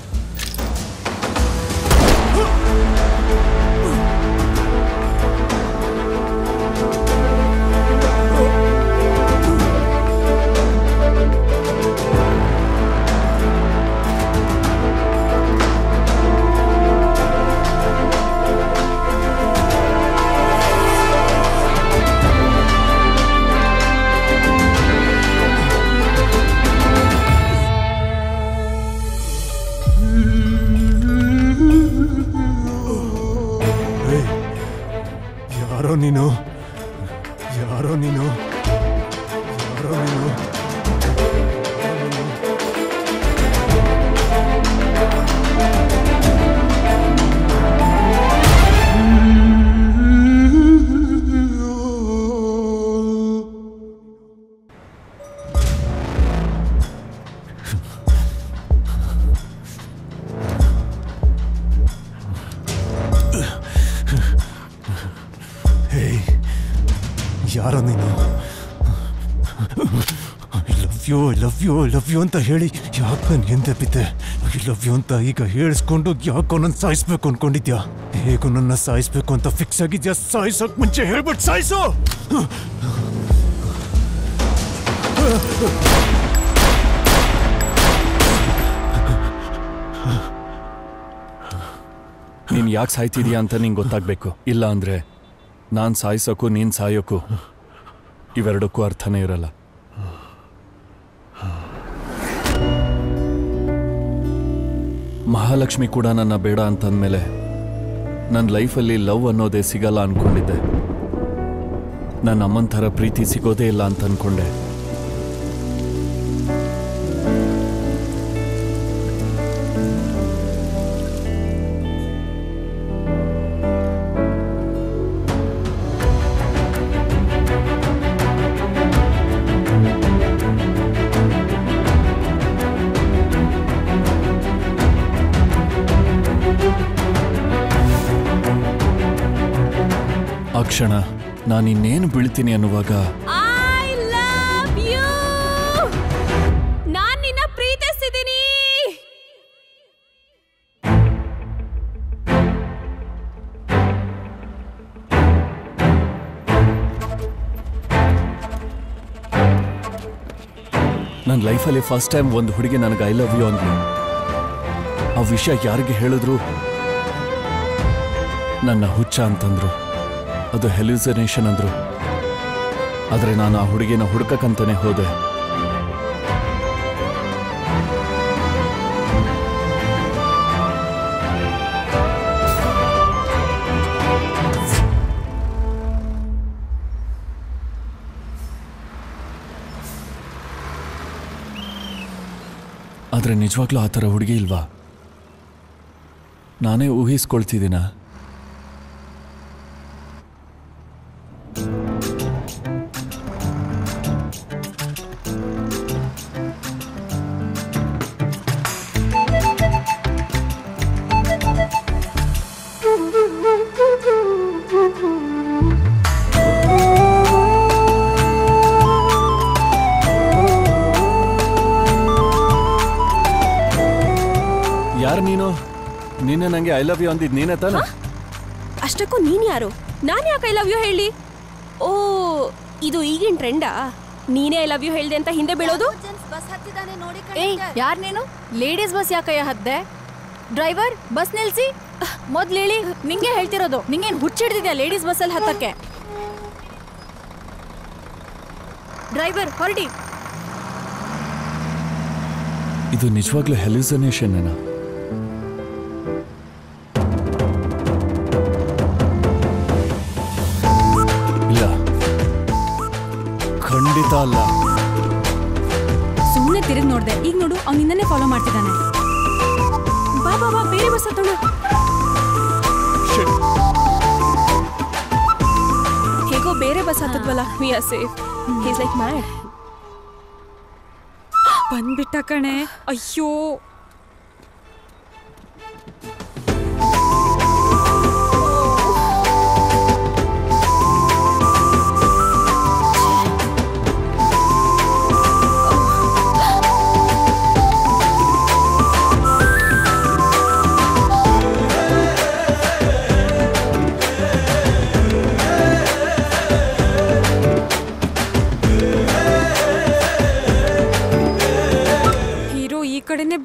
ಏಯ್, ಯಾರೋ ನೀನು ಯಾರೋ ನೀನು ಯಾರೋ ನೀನು ಹೇಯ್ ಯಾರೋ ನೀನು I love you I love you I love you ಅಂತ ಹೇಳಿ ಯಾಕೆ ನಾನು ಹಿಂದೆ ಬಿದ್ದೆ ಐ ಲವ್ ಯು ಅಂತ ಈಗ ಹೇಳಿಸ್ಕೊಂಡು ಯಾಕೋ ನನ್ನ ಸಾಯಿಸ್ಬೇಕು ಅನ್ಕೊಂಡಿದ್ಯಾ ಹೇಗೋ ನನ್ನ ಸಾಯಿಸ್ಬೇಕು ಅಂತ ಫಿಕ್ಸ್ ಆಗಿದ್ಯಾ ಸಾಯಿಸೋಕ್ ಮುಂಚೆ ಹೇಳ್ಬಿಟ್ಟು ಸಾಯಿಸು ನೀನ್ ಯಾಕೆ ಸಾಯ್ತಿದ್ಯಾ ಅಂತ ನಿಂಗೆ ಗೊತ್ತಾಗ್ಬೇಕು ಇಲ್ಲ ಅಂದ್ರೆ ನಾನ್ ಸಾಯಿಸೋಕ್ಕೂ ನೀನ್ ಸಾಯೋಕ್ಕೂ ಇವೆರಡಕ್ಕೂ ಅರ್ಥನೇ ಇರಲ್ಲ ಮಹಾಲಕ್ಷ್ಮಿ ಕೂಡ ನನ್ನ ಬೇಡ ಅಂತಂದ್ಮೇಲೆ ನನ್ನ ಲೈಫಲ್ಲಿ ಲವ್ ಅನ್ನೋದೇ ಸಿಗಲ್ಲ ಅನ್ಕೊಂಡಿದ್ದೆ ನನ್ನ ಅಮ್ಮನ ಥರ ಪ್ರೀತಿ ಸಿಗೋದೇ ಇಲ್ಲ ಅಂತ ಅನ್ಕೊಂಡೆ ಆ ಕ್ಷಣ ನಾನು ಇನ್ನೇನು ಬೀಳ್ತೀನಿ ಅನ್ನುವಾಗ ಐ ಲವ್ ಯು ನಾನ್ ನಿನ್ನ ಪ್ರೀತಿಸ್ತಿದ್ದೀನಿ ನನ್ನ ಲೈಫಲ್ಲಿ ಫಸ್ಟ್ ಟೈಮ್ ಒಂದು ಹುಡುಗಿ ನನಗೆ ಐ ಲವ್ ಯು ಅಂದ್ಲು ಆ ವಿಷಯ ಯಾರಿಗೆ ಹೇಳಿದ್ರು ನನ್ನ ಹುಚ್ಚ ಅಂತಂದ್ರು ಅದು ಹೆಲ್ಯೂಸನೇಷನ್ ಅಂದ್ರು ಆದರೆ ನಾನು ಆ ಹುಡುಗಿನ ಹುಡುಕಕ್ಕಂತಾನೆ ಹೋದೆ ಆದರೆ ನಿಜವಾಗ್ಲೂ ಆ ಥರ ಹುಡುಗಿ ಇಲ್ವಾ ನಾನೇ ಊಹಿಸ್ಕೊಳ್ತಿದ್ದೀನ ಯಾರು ನೀನು ನಿನ್ನೆ ನನಗೆ ಐ ಲವ್ ಯು ಅಂದಿದ್ದು ನೀನೇ ತಾನೆ ಅಷ್ಟಕ್ಕೂ ನೀನ್ ಯಾರು ನಾನ್ ಯಾಕೆ ಐ ಲವ್ ಯು ಹೇಳಿ ಓ ಇದು ಈಗಿನ ಟ್ರೆಂಡಾ ನೀನೇ ಐ ಲವ್ ಯು ಹೇಳ್ದೆ ಅಂತ ಹಿಂದೆ ಬೀಳೋದು ಬಸ್ ಹತ್ತಿದಾನೆ ನೋಡಿ ಏಯ್ ಯಾರ್ ನೀನು ಲೇಡೀಸ್ ಬಸ್ ಯಾಕಯ್ಯ ಹದ್ದೆ ಡ್ರೈವರ್ ಬಸ್ ನಿಲ್ಸಿ ಮೊದ್ಲು ಹೇಳಿ ನಿಂಗೆ ಹೇಳ್ತಿರೋದು ನಿಂಗೇನ್ ಹುಚ್ಚಿಡ್ದಿದ್ಯಾ ಲೇಡೀಸ್ ಬಸ್ಸಲ್ಲಿ ಹತ್ತಕ್ಕೆ ಡ್ರೈವರ್ ಹೊರಡಿ ಇದು ನಿಜವಾಗ್ಲೂ ಹೆಲ್ಯೂಸನೇಷನ್ ಏನಾ ಇಲ್ಲ ಖಂಡಿತ ಅಲ್ಲ ಸುಮ್ಮನೆ ತಿರುಗಿ ನೋಡ್ದೆ ಈಗ ನೋಡು ಅವ್ನು ನಿನ್ನನ್ನೇ ಫಾಲೋ ಮಾಡ್ತಿದ್ದಾನೆ ಬಾ ಬಾ ಬಾ ಬೇರೆ ಬಸ್ ಹತ್ತೋಣ ಹೇಗೋ ಬೇರೆ ಬಸ್ ಹತ್ತದ್ವಲ್ಲ we are safe he's like mad ಬಂದ್ಬಿಟ್ಟ ಕಣೆ ಅಯ್ಯೋ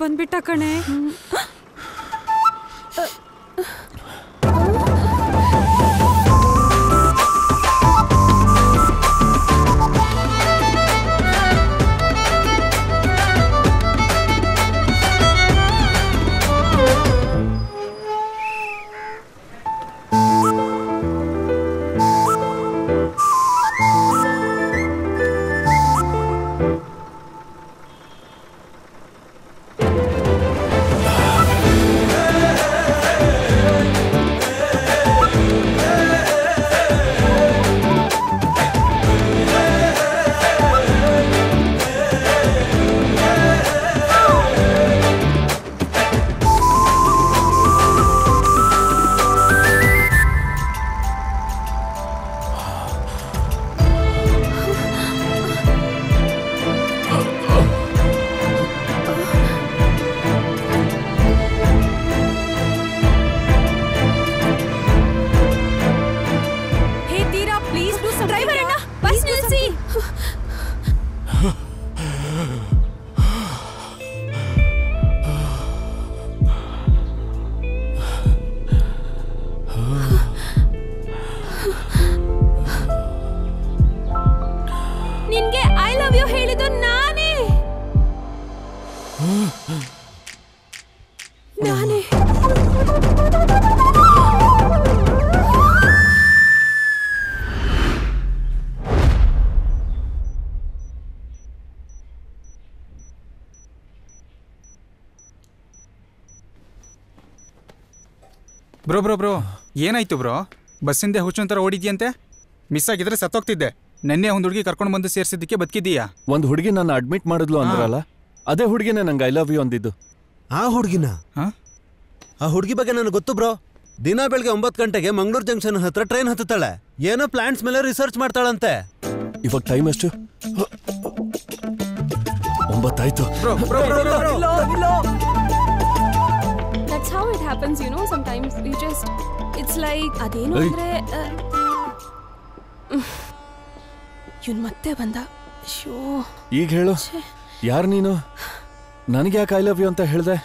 ಬಂದ್ಬಿಟ್ಟ ಕಣೆ hey Teera please do some driver ಅಣ್ಣ ಬಸ್ ನಿಲ್ಲಿಸಿ ನಿನ್ಗೆ ಐ ಲವ್ ಯು ಹೇಳಿದ್ದು ನಾನೇ ನಾನೇ ಬ್ರೋ ಬ್ರೋ ಬ್ರೋ ಏನಾಯ್ತು ಬ್ರೋ ಬಸ್ಸಿಂದ ಹುಚ್ಚನ್ ಥರ ಓಡಿದ್ಯಂತೆ ಮಿಸ್ ಆಗಿದ್ರೆ ಸತ್ತೋಗ್ತಿದ್ದೆ ನೆನ್ನೆ ಒಂದು ಹುಡುಗಿ ಕರ್ಕೊಂಡು ಬಂದು ಸೇರಿಸಿದ್ದಕ್ಕೆ ಬದುಕಿದ್ದೀಯಾ ಒಂದು ಹುಡುಗಿ ನನ್ನ ಅಡ್ಮಿಟ್ ಮಾಡಿದ್ಲು ಅಂದ್ರಲ್ಲ ಅದೇ ಹುಡುಗಿನೇ ನಂಗೆ ಐ ಲವ್ ಯು ಅಂದಿದ್ದು ಆ ಹುಡುಗಿನ ಆ ಹುಡುಗಿ ಬಗ್ಗೆ ನನಗೆ ಗೊತ್ತು ಬ್ರೋ ದಿನ ಬೆಳಗ್ಗೆ ಒಂಬತ್ತು ಗಂಟೆಗೆ ಮಂಗಳೂರು ಜಂಕ್ಷನ್ ಹತ್ರ ಟ್ರೈನ್ ಹತ್ತುತ್ತಾಳೆ ಏನೋ ಪ್ಲಾಂಟ್ಸ್ ಮೇಲೆ ರಿಸರ್ಚ್ ಮಾಡ್ತಾಳಂತೆ ಇವಾಗ ಟೈಮ್ ಎಷ್ಟು ಒಂಬತ್ತಾಯ್ತು that's how it happens you know sometimes you just it's like ಅದೇನು ಏಯ್. ಅಂದ್ರೆ ಇವನ್ ಮತ್ತೆ ಬಂದ ಶೋ ಈಗ ಹೇಳು ಯಾರು ನೀನು ನನಗೆ ಯಾಕೆ ಐ ಲವ್ ಯು ಅಂತ ಹೇಳ್ದೆ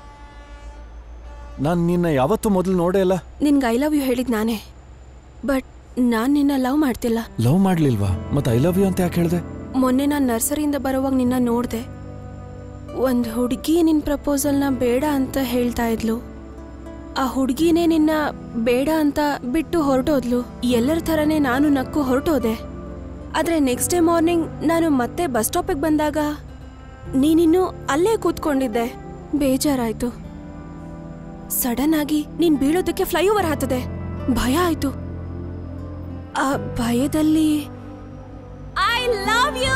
ನಾನು ನಿನ್ನ ಯಾವತ್ತೂ ಮೊದಲು ನೋಡೇ ಇಲ್ಲ ನಿನ್ಗೆ ಐ ಲವ್ ಯು ಹೇಳಿದ್ ನಾನೇ ಬಟ್ ನಾನ್ ನಿನ್ನ ಲವ್ ಮಾಡ್ತಿಲ್ಲ ಲವ್ ಮಾಡ್ಲಿಲ್ವಾ ಮತ್ತೆ ಐ ಲವ್ ಯು ಅಂತ ಯಾಕೆ ಹೇಳ್ದೆ ಮೊನ್ನೆ ನಾನು ನರ್ಸರಿಯಿಂದ ಬರುವಾಗ ನಿನ್ನ ನೋಡ್ದೆ ಒಂದು ಹುಡುಗಿ ನಿನ್ನ ಪ್ರಪೋಸಲ್ನ ಬೇಡ ಅಂತ ಹೇಳ್ತಾ ಇದ್ಲು ಆ ಹುಡುಗಿನೇ ನಿನ್ನ ಬೇಡ ಅಂತ ಬಿಟ್ಟು ಹೊರಟೋದ್ಲು ಎಲ್ಲರ ಥರನೇ ನಾನು ನಕ್ಕು ಹೊರಟೋದೆ ಆದರೆ ನೆಕ್ಸ್ಟ್ ಡೇ ಮಾರ್ನಿಂಗ್ ನಾನು ಮತ್ತೆ ಬಸ್ ಸ್ಟಾಪಿಗೆ ಬಂದಾಗ ನೀನಿನ್ನು ಅಲ್ಲೇ ಕೂತ್ಕೊಂಡಿದ್ದೆ ಬೇಜಾರಾಯ್ತು ಸಡನ್ ಆಗಿ ನೀನ್ ಬೀಳೋದಕ್ಕೆ ಫ್ಲೈಓವರ್ ಹತ್ತದೆ ಭಯ ಆಯ್ತು ಆ ಭಯದಲ್ಲಿ ಐ ಲವ್ ಯು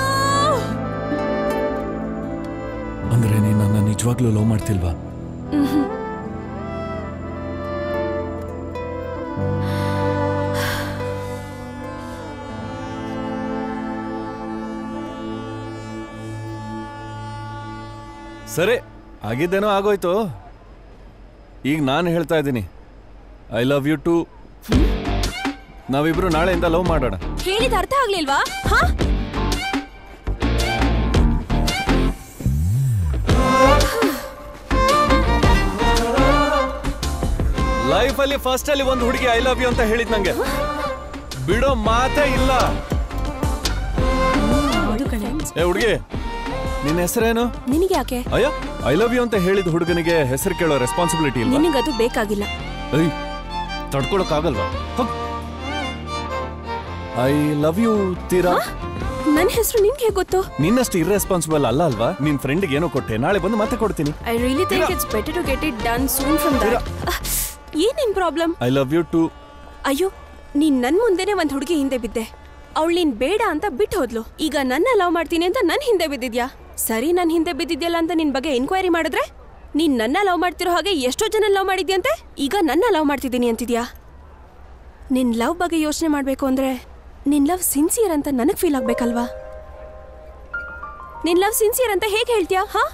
ಅಂದ್ರೆ ನೀನು ನನ್ನ ನಿಜವಾಗ್ಲೂ ಲವ್ ಮಾಡ್ತಿಲ್ವಾ ಸರಿ ಆಗಿದ್ದೇನೋ ಆಗೋಯ್ತು ಈಗ ನಾನು ಹೇಳ್ತಾ ಇದ್ದೀನಿ ಐ ಲವ್ ಯು ಟು ನಾವಿಬ್ರು ನಾಳೆಯಿಂದ ಲವ್ ಮಾಡೋಣ ಹೇಳಿದ ಅರ್ಥ ಆಗ್ಲಿಲ್ವಾ ಹಾ ಲೈಫಲ್ಲಿ ಫಸ್ಟ್ ಅಲ್ಲಿ ಒಂದು ಹುಡುಗಿ ಐ ಲವ್ ಯು ಅಂತ ಹೇಳಿದ್ ನಂಗೆ ಬಿಡೋ ಮಾತೇ ಇಲ್ಲ ಏ ಹುಡುಗಿ ನಿನ್ನ ಹೆಸರೇನು ನಿನಗೆ ಯಾಕೆ ಅಯ್ಯೋ ಐ ಲವ್ ಯು ಅಂತ ಹೇಳಿದ ಹುಡುಗನಿಗೆ ಹೆಸರು ಕೇಳೋ ರೆಸ್ಪಾನ್ಸಿಬಿಲಿಟಿ ಇಲ್ವಾ ನಿನಗದು ಬೇಕಾಗಿಲ್ಲ ಐ ತಡ್ಕೊಳಕ್ಕಾಗಲ್ವಾ ಐ ಲವ್ ಯು ತೀರಾ ನನ್ನ ಹೆಸರು ನಿನ್ಗೆ ಹೇಗ್ ಗೊತ್ತು ನಿನ್ನಷ್ಟು ಇರ್ರೆಸ್ಪಾನ್ಸಿಬಲ್ ಅಲ್ಲ ಅಲ್ವಾ ನಿನ್ ಫ್ರೆಂಡ್ಗೆ ಏನೋ ಕೊಟ್ಟೆ ನಾಳೆ ಬಂದು ಮತ್ತೆ ಕೊಡ್ತೀನಿ I really think it's better to get it done soon from that ಏನ್ ನಿನ್ problem I love you too ಅಯ್ಯೋ ನೀನ್ ನನ್ ಮುಂದೆನೆ ಒಂದ್ ಹುಡುಗಿ ಹಿಂದೆ ಬಿದ್ದೆ ಅವಳು ನೀನ್ ಬೇಡ ಅಂತ ಬಿಟ್ಟು ಹೋದ್ಲು ಈಗ ನನ್ನ ಲವ್ ಮಾಡ್ತೀನಿ ಅಂತ ನನ್ ಹಿಂದೆ ಬಿದ್ದಿದ್ಯಾ ಸರಿ ನನ್ ಹಿಂದೆ ಬಿದ್ದಿದ್ಯಲ್ಲ ಅಂತ ನಿನ್ ಬಗ್ಗೆ ಎನ್ಕ್ವೈರಿ ಮಾಡಿದ್ರೆ ನೀನ್ ನನ್ನ ಲವ್ ಮಾಡ್ತಿರೋ ಹಾಗೆ ಎಷ್ಟೋ ಜನ ಲವ್ ಮಾಡಿದ್ಯಂತೆ ಈಗ ನನ್ನ ಲವ್ ಮಾಡ್ತಿದ್ದೀನಿ ಅಂತಿದ್ಯಾ ನಿನ್ ಲವ್ ಬಗ್ಗೆ ಯೋಚನೆ ಮಾಡ್ಬೇಕು ಅಂದ್ರೆ ನಿನ್ ಲವ್ ಸಿನ್ಸಿಯರ್ ಅಂತ ನನಗ್ ಫೀಲ್ ಆಗ್ಬೇಕಲ್ವಾ ನಿನ್ ಲವ್ ಸಿನ್ಸಿಯರ್ ಅಂತ ಹೇಗೆ ಹೇಳ್ತೀಯಾ ಹಾ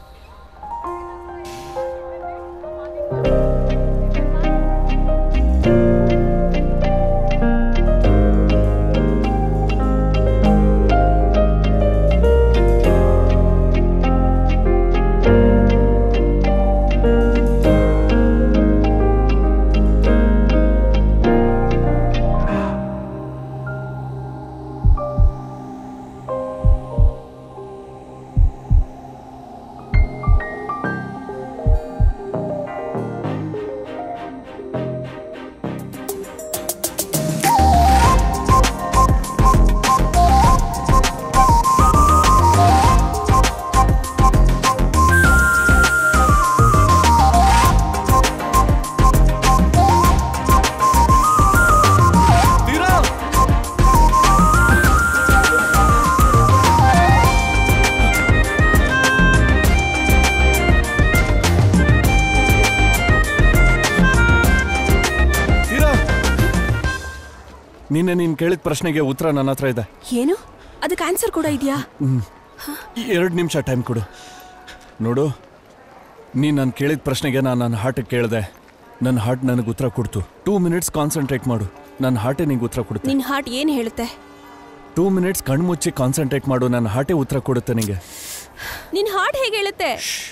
ನಿನ್ನೆ ನೀನು ಕೇಳಿದ ಪ್ರಶ್ನೆಗೆ ಉತ್ತರ ನನ್ನ ಹತ್ರ ಇದೆ ಏನು ಅದಕ್ಕೆ ಆನ್ಸರ್ ಕೂಡ ಇದೆಯಾ ಹ್ಮ್. ಎರಡು ನಿಮಿಷ ಟೈಮ್ ಕೊಡು ನೋಡು ನೀನು ನಾನು ಕೇಳಿದ ಪ್ರಶ್ನೆಗೆ ನಾನು ನನ್ನ ಹಾರ್ಟಿಗೆ ಕೇಳಿದೆ ನನ್ನ ಹಾರ್ಟ್ ನನಗೆ ಉತ್ತರ ಕೊಡ್ತು ಟೂ ಮಿನಿಟ್ಸ್ ಕಾನ್ಸಂಟ್ರೇಟ್ ಮಾಡು ನನ್ನ ಹಾರ್ಟೇ ನಿಂಗೆ ಉತ್ತರ ಕೊಡುತ್ತೆ ನಿನ್ ಹಾರ್ಟ್ ಏನು ಹೇಳುತ್ತೆ ಟೂ ಮಿನಿಟ್ಸ್ ಕಣ್ಮುಚ್ಚಿ ಕಾನ್ಸಂಟ್ರೇಟ್ ಮಾಡು ನನ್ನ ಹಾರ್ಟೇ ಉತ್ತರ ಕೊಡುತ್ತೆ ನಿಂಗೆ ನಿನ್ ಹಾರ್ಟ್ ಹೇಗೆ ಹೇಳುತ್ತೆ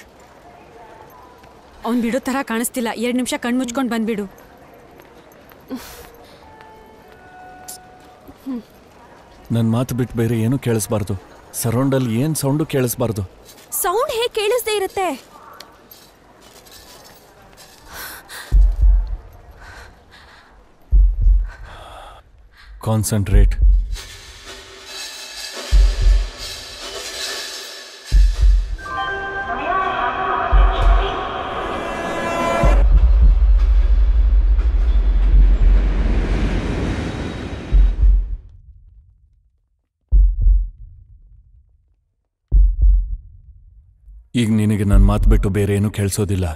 ಅವ್ನ್ ಬಿಡೋ ತರ ಕಾಣಿಸ್ತಿಲ್ಲ ಎರಡ್ ನಿಮಿಷ ಕಣ್ ಮುಚ್ಕೊಂಡ್ ಬಂದ್ಬಿಡು ನನ್ನ ಮಾತು ಬಿಟ್ಟು ಬೇರೆ ಏನೂ ಕೇಳಿಸ್ಬಾರ್ದು ಸರೌಂಡಲ್ಲಿ ಏನು ಸೌಂಡು ಕೇಳಿಸ್ಬಾರ್ದು ಸೌಂಡ್ ಹೇಗೆ ಕೇಳಿಸ್ದೇ ಇರುತ್ತೆ ಕಾನ್ಸಂಟ್ರೇಟ್ ಈಗ ನಿನಗೆ ನನ್ನ ಮಾತು ಬಿಟ್ಟು ಬೇರೆ ಏನೂ ಕೇಳಿಸೋದಿಲ್ಲ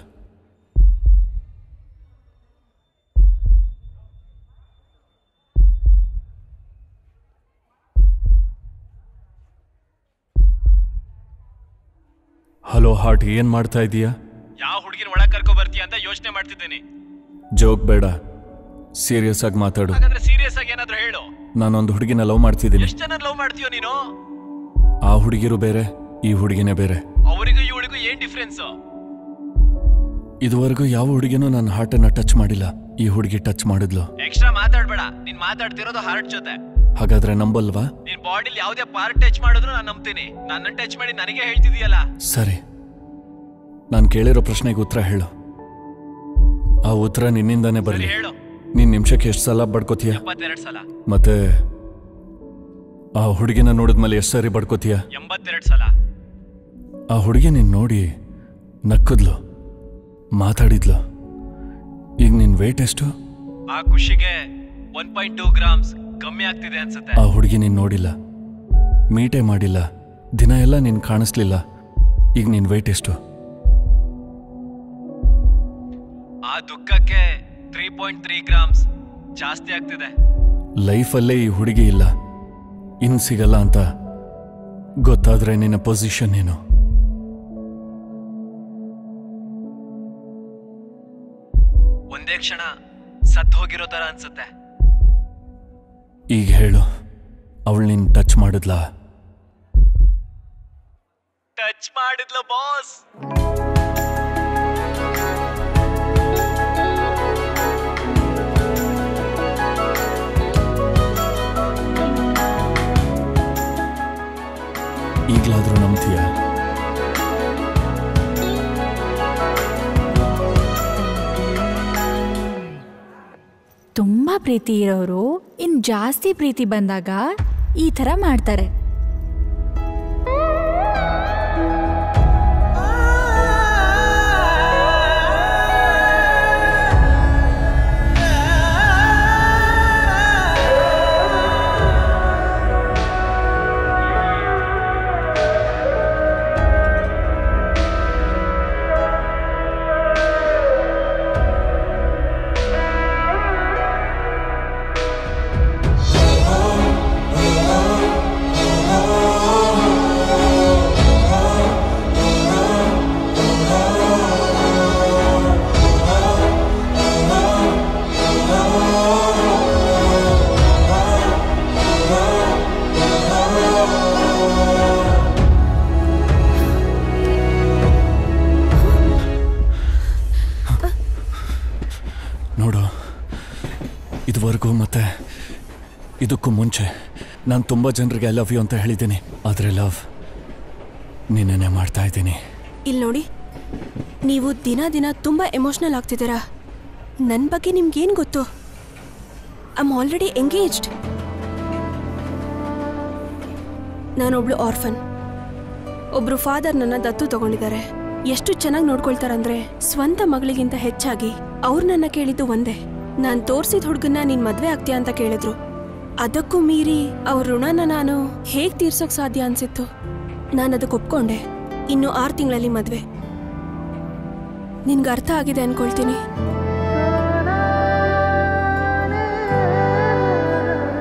ಹಲೋ ಹಾರ್ಟ್ ಏನ್ ಮಾಡ್ತಾ ಇದೀಯಾ ಯಾವ ಹುಡುಗಿನ ಒಳಗ್ ಕರ್ಕೊ ಬರ್ತೀಯ ಅಂತ ಯೋಚನೆ ಮಾಡ್ತಿದ್ದೀನಿ ಜೋಕ್ ಬೇಡ ಸೀರಿಯಸ್ ಆಗಿ ಮಾತಾಡು ಹಾಗಾದ್ರೆ ಸೀರಿಯಸ್ ಆಗಿ ಏನಾದ್ರೂ ಹೇಳು ನಾನೊಂದು ಹುಡುಗಿನ ಲವ್ ಮಾಡ್ತಿದ್ದೀನಿ ಎಷ್ಟ್ ಜನ ಲವ್ ಮಾಡ್ತೀಯೋ ನೀನು ಆ ಹುಡುಗಿರು ಬೇರೆ ಈ ಹುಡುಗಿನೇ ಬೇರೆ ಅವರಿಗೂ ಇವಳಿಗೂ ಏನ್ ಡಿಫ್ರೆನ್ಸ್ ಇದುವರೆಗೂ ಯಾವ ಹುಡುಗಿನೂ ನನ್ನ ಹಾರ್ಟನ್ನ ಟಚ್ ಮಾಡಿಲ್ಲ ಈ ಹುಡುಗಿ ಟಚ್ ಮಾಡಿದ್ಲು ಎಕ್ಸ್ಟ್ರಾ ಮಾತಾಡ್ಬೇಡ ನೀನ್ ಮಾತಾಡ್ತಿರೋದು ಹಾರ್ಟ್ ಜೊತೆ ಹಾಗಾದ್ರೆ ನಂಬಲ್ವಾ ನಿನ್ ಬಾಡಿಲಿ ಯಾವ್ದೇ ಪಾರ್ಟ್ ಟಚ್ ಮಾಡಿದ್ರು ನಾನು ನಂಬ್ತೀನಿ ನನ್ನ ಟಚ್ ಮಾಡಿ ನನಗೆ ಹೇಳ್ತಿದೀಯಲ್ಲ ಸರಿ ನಾನು ಕೇಳಿರೋ ಪ್ರಶ್ನೆಗೆ ಉತ್ತರ ಹೇಳು ಆ ಉತ್ತರ ನಿನ್ನಿಂದಾನೇ ಬರಲಿ ಹೇಳು ನೀನ್ ನಿಮಿಷಕ್ಕೆ ಎಷ್ಟು ಸಲ ಬಡ್ಕೋತೀಯ ಎಪ್ಪತ್ತೆರಡು ಸಲ ಮತ್ತೆ ಆ ಹುಡುಗಿನ ನೋಡಿದ್ಮೇಲೆ ಎಷ್ಟು ಸರಿ ಬಡ್ಕೋತೀಯ ಎಂಬತ್ತೆರಡು ಸಲ ಆ ಹುಡುಗಿ ನೀನ್ ನೋಡಿ ನಕ್ಕದ್ಲು ಮಾತಾಡಿದ್ಲು ಈಗ ನಿನ್ ವೇಟ್ ಎಷ್ಟು ಆ ಖುಷಿಗೆ ಒನ್ ಪಾಯಿಂಟ್ ಟೂ ಗ್ರಾಮ್ಸ್ ಕಮ್ಮಿ ಆಗ್ತಿದೆ ಅನ್ಸುತ್ತೆ ಆ ಹುಡುಗಿ ನೀನ್ ನೋಡಿಲ್ಲ ಮೀಟೇ ಮಾಡಿಲ್ಲ ದಿನ ಎಲ್ಲ ನೀನ್ ಕಾಣಿಸ್ಲಿಲ್ಲ ಈಗ ನಿನ್ ವೇಟ್ ಎಷ್ಟು ಆ ದುಃಖಕ್ಕೆ ತ್ರೀ ಪಾಯಿಂಟ್ ತ್ರೀ ಗ್ರಾಮ್ಸ್ ಜಾಸ್ತಿ ಆಗ್ತಿದೆ ಲೈಫಲ್ಲೇ ಈ ಹುಡುಗಿ ಇಲ್ಲ ಇನ್ ಸಿಗಲ್ಲ ಅಂತ ಗೊತ್ತಾದ್ರೆ ನಿನ್ನ ಪೊಸಿಷನ್ ಏನು ಒಂದೇ ಕ್ಷಣ ಸತ್ ಹೋಗಿರೋ ತರ ಅನ್ಸುತ್ತೆ ಈಗ ಹೇಳು ಅವಳು ನಿನ್ ಟಚ್ ಮಾಡಿದ್ಲಾ ಟಚ್ ಮಾಡಿದ್ಲು ಬಾಸ್ ಈಗಲಾದ್ರೂ ನಂಬ್ತೀಯಾ ತುಂಬಾ ಪ್ರೀತಿ ಇರೋರು ಇನ್ ಜಾಸ್ತಿ ಪ್ರೀತಿ ಬಂದಾಗ ಈ ತರ ಮಾಡ್ತಾರೆ ನೋಡು ಇದುವರೆಗೂ ಮತ್ತೆ ಇದಕ್ಕೂ ಮುಂಚೆ ನಾನು ತುಂಬ ಜನರಿಗೆ ಐ ಲವ್ ಯು ಅಂತ ಹೇಳಿದ್ದೀನಿ ಆದರೆ ಲವ್ ನಿನ್ನೆ ಮಾಡ್ತಾ ಇದ್ದೀನಿ ಇಲ್ಲಿ ನೋಡಿ ನೀವು ದಿನ ದಿನ ತುಂಬ ಎಮೋಷ್ನಲ್ ಆಗ್ತಿದ್ದೀರಾ ನನ್ನ ಬಗ್ಗೆ ನಿಮ್ಗೇನು ಗೊತ್ತು ಐ ಆಮ್ ಆಲ್ರೆಡಿ ಎಂಗೇಜ್ಡ್ ನಾನೊಬ್ಳು ಆರ್ಫನ್ ಒಬ್ರು ಫಾದರ್ ನನ್ನ ದತ್ತು ತಗೊಂಡಿದ್ದಾರೆ ಎಷ್ಟು ಚೆನ್ನಾಗಿ ನೋಡ್ಕೊಳ್ತಾರಂದ್ರೆ ಸ್ವಂತ ಮಗಳಿಗಿಂತ ಹೆಚ್ಚಾಗಿ ಅವ್ರು ನನ್ನ ಕೇಳಿದ್ದು ಒಂದೇ ನಾನು ತೋರ್ಸಿದ ಹುಡುಗನ್ನ ನೀನ್ ಮದ್ವೆ ಆಗ್ತೀಯಾ ಅಂತ ಕೇಳಿದ್ರು ಅದಕ್ಕೂ ಮೀರಿ ಅವ್ರ ಋಣನ ನಾನು ಹೇಗ್ ತೀರ್ಸೋಕ್ ಸಾಧ್ಯ ಅನ್ಸಿತ್ತು ನಾನು ಅದಕ್ಕೆ ಒಪ್ಕೊಂಡೆ ಇನ್ನು ಆರು ತಿಂಗಳಲ್ಲಿ ಮದ್ವೆ ನಿನ್ಗೆ ಅರ್ಥ ಆಗಿದೆ ಅನ್ಕೊಳ್ತೀನಿ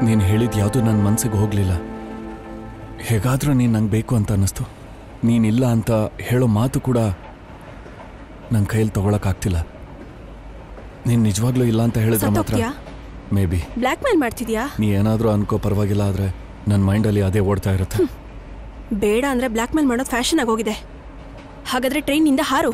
ನೀನು ಹೇಳಿದ ಯಾವುದು ನನ್ನ ಮನಸ್ಸಿಗೆ ಹೋಗಲಿಲ್ಲ ಹೇಗಾದರೂ ನೀನು ನಂಗೆ ಬೇಕು ಅಂತ ಅನ್ನಿಸ್ತು ನೀನಿಲ್ಲ ಅಂತ ಹೇಳೋ ಮಾತು ಕೂಡ ನನ್ನ ಕೈಯಲ್ಲಿ ತಗೊಳಕ್ಕಾಗ್ತಿಲ್ಲ ನೀನು ನಿಜವಾಗ್ಲೂ ಇಲ್ಲ ಅಂತ ಹೇಳಿದ್ರೆ ಮಾತ್ರ ಸತ್ತೋಗ್ತೀಯಾ? ಮೇ ಬಿ ಬ್ಲ್ಯಾಕ್ ಮೇಲ್ ಮಾಡ್ತಿದ್ಯಾ ನೀ ಏನಾದರೂ ಅನ್ಕೋ ಪರವಾಗಿಲ್ಲ ಆದರೆ ನನ್ನ ಮೈಂಡಲ್ಲಿ ಅದೇ ಓಡ್ತಾ ಇರುತ್ತೆ ಬೇಡ ಅಂದ್ರೆ ಬ್ಲ್ಯಾಕ್ ಮೇಲ್ ಮಾಡೋದು ಫ್ಯಾಷನ್ ಆಗೋಗಿದೆ ಹಾಗಾದ್ರೆ ಟ್ರೈನಿಂದ ಹಾರು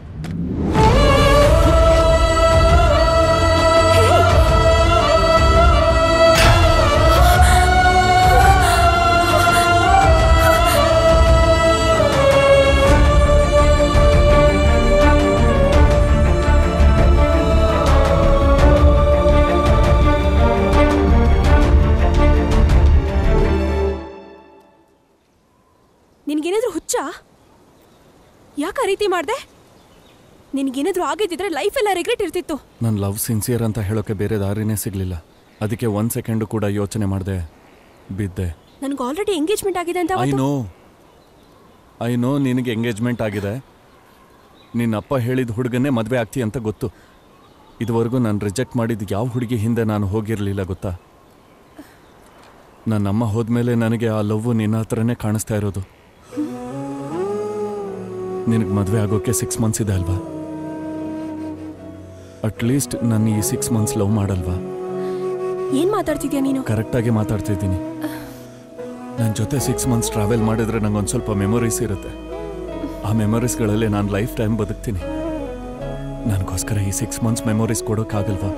ನಿನ್ಗೇನಾದ್ರೂ ಹುಚ್ಚ ಯಾಕೆ ಆ ರೀತಿ ಮಾಡಿದೆ ನಿನ್ಗೇನಾದ್ರೂ ಆಗಿದ್ದಿದ್ರೆ ಲೈಫ್ ಎಲ್ಲ ರಿಗ್ರೆಟ್ ಇರ್ತಿತ್ತು ನನ್ನ ಲವ್ ಸಿನ್ಸಿಯರ್ ಅಂತ ಹೇಳೋಕ್ಕೆ ಬೇರೆ ದಾರಿನೇ ಸಿಗಲಿಲ್ಲ ಅದಕ್ಕೆ ಒಂದು ಸೆಕೆಂಡು ಕೂಡ ಯೋಚನೆ ಮಾಡಿದೆ ಬಿದ್ದೆ ನನ್ಗೆ ಆಲ್ರೆಡಿ ಎಂಗೇಜ್ಮೆಂಟ್ ಆಗಿದೆ ಅಂತ ಐ ಅವತ್ತು ನೋ ಐ ನೋ ನಿನಗೆ ಎಂಗೇಜ್ಮೆಂಟ್ ಆಗಿದೆ ನಿನ್ನ ಅಪ್ಪ ಹೇಳಿದ ಹುಡುಗನ್ನೇ ಮದುವೆ ಆಗ್ತಿ ಅಂತ ಗೊತ್ತು ಇದುವರೆಗೂ ನಾನು ರಿಜೆಕ್ಟ್ ಮಾಡಿದ ಯಾವ ಹುಡುಗಿ ಹಿಂದೆ ನಾನು ಹೋಗಿರಲಿಲ್ಲ ಗೊತ್ತಾ ನನ್ನ ಅಮ್ಮ ಹೋದ್ಮೇಲೆ ನನಗೆ ಆ ಲವ್ವು ನಿನ್ನ ಹತ್ರನೇ ಕಾಣಿಸ್ತಾ ಇರೋದು ನಿನಗೆ ಮದುವೆ ಆಗೋಕ್ಕೆ ಸಿಕ್ಸ್ ಮಂತ್ಸ್ ಇದೆ ಅಲ್ವಾ ಅಟ್ಲೀಸ್ಟ್ ನನ್ನ ಈ ಸಿಕ್ಸ್ ಮಂತ್ಸ್ ಲವ್ ಮಾಡಲ್ವಾ ಏನ್ ಮಾತಾಡ್ತಿದ್ಯಾ ನೀನು ಕರೆಕ್ಟಾಗಿ ಮಾತಾಡ್ತಿದ್ದೀನಿ ನನ್ನ ಜೊತೆ ಸಿಕ್ಸ್ ಮಂತ್ಸ್ ಟ್ರಾವೆಲ್ ಮಾಡಿದ್ರೆ ನಂಗೊಂದು ಸ್ವಲ್ಪ ಮೆಮೊರೀಸ್ ಇರುತ್ತೆ ಆ ಮೆಮೊರೀಸ್ಗಳಲ್ಲಿ ನಾನು ಲೈಫ್ ಟೈಮ್ ಬದುಕ್ತೀನಿ ನನಗೋಸ್ಕರ ಈ ಸಿಕ್ಸ್ ಮಂತ್ಸ್ ಮೆಮೊರೀಸ್ ಕೊಡೋಕ್ಕಾಗಲ್ವಾ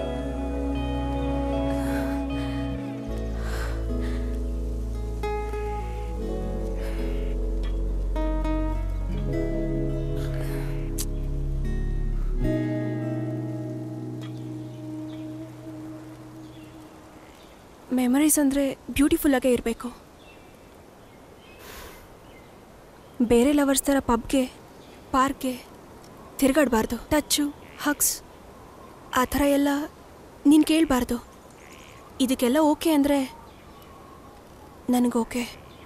ಮೆಮರೀಸ್ ಅಂದರೆ ಬ್ಯೂಟಿಫುಲ್ ಆಗೇ ಇರಬೇಕು ಬೇರೆ ಲವರ್ಸ್ ಥರ ಪಬ್ಗೆ ಪಾರ್ಕ್ಗೆ ತಿರುಗಾಡಬಾರ್ದು ಟಚ್ಚು ಹಗ್ಸ್ ಆ ಥರ ಎಲ್ಲ ನೀನು ಕೇಳಬಾರ್ದು ಇದಕ್ಕೆಲ್ಲ ಓಕೆ ಅಂದರೆ ನನಗೆ ಓಕೆ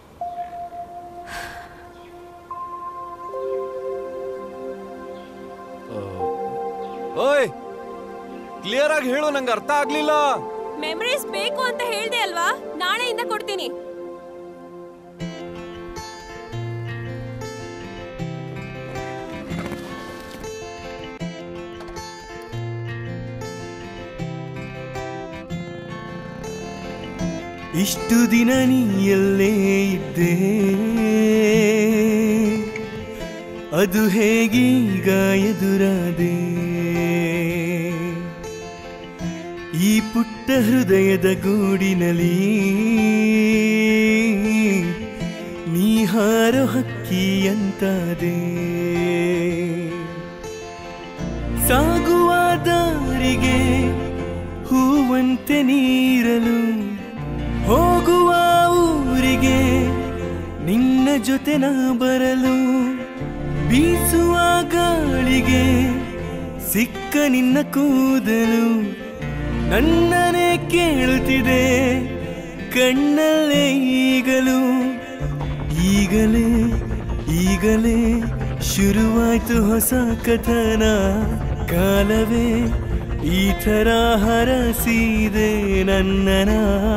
ಓಯ್ ಕ್ಲಿಯರ್ ಆಗಿ ಹೇಳು ನಂಗೆ ಅರ್ಥ ಆಗ್ಲಿಲ್ಲ ಮೆಮರೀಸ್ ಬೇಕು ಅಂತ ಹೇಳ್ದೆ ಅಲ್ವಾ ನಾಳೆಯಿಂದ ಕೊಡ್ತೀನಿ ಇಷ್ಟು ದಿನ ನೀ ಎಲ್ಲೇ ಇದ್ದೆ ಅದು ಹೇಗೀಗ ಎದುರಾದೆ ಈ ಪುಟ್ಟ ಹೃದಯದ ಗೂಡಿನಲ್ಲಿ ನೀ ಹಾರೋ ಹಕ್ಕಿಯಂತಾದೆ ಸಾಗುವ ದಾರಿಗೆ ಹೂವಂತೆ ನೀರಲು ಹೋಗುವ ಊರಿಗೆ ನಿನ್ನ ಜೊತೆ ನಾ ಬರಲು ಬೀಸುವ ಗಾಳಿಗೆ ಸಿಕ್ಕ ನಿನ್ನ ಕೂದಲು ನನ್ನನೇ ಕೇಳುತ್ತಿದೆ ಕಣ್ಣಲ್ಲೇ ಈಗಲೂ ಈಗಲೇ ಈಗಲೇ ಶುರುವಾಯ್ತು ಹೊಸ ಕಥನ ಕಾಲವೇ ಈ ಥರ ಹರಸಿದೆ ನನ್ನನ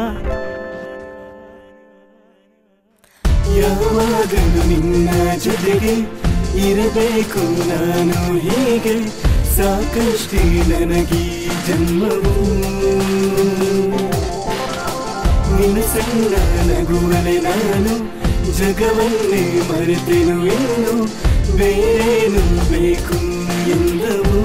ಯಾವಾಗಲೂ ನಿನ್ನ ಜೊತೆಗೆ ಇರಬೇಕು ನಾನು ಹೀಗೆ ಸಾಕಷ್ಟೇ ನನಗೀ ಜನ್ಮವು ನಿನ್ನ ಸಣ್ಣ ನಗುವಲೆ ನಾನು ಜಗವನ್ನೇ ಮರೆತೆನು ಇನ್ನು ಬೇರೇನು ಬೇಕು ಎಂದವು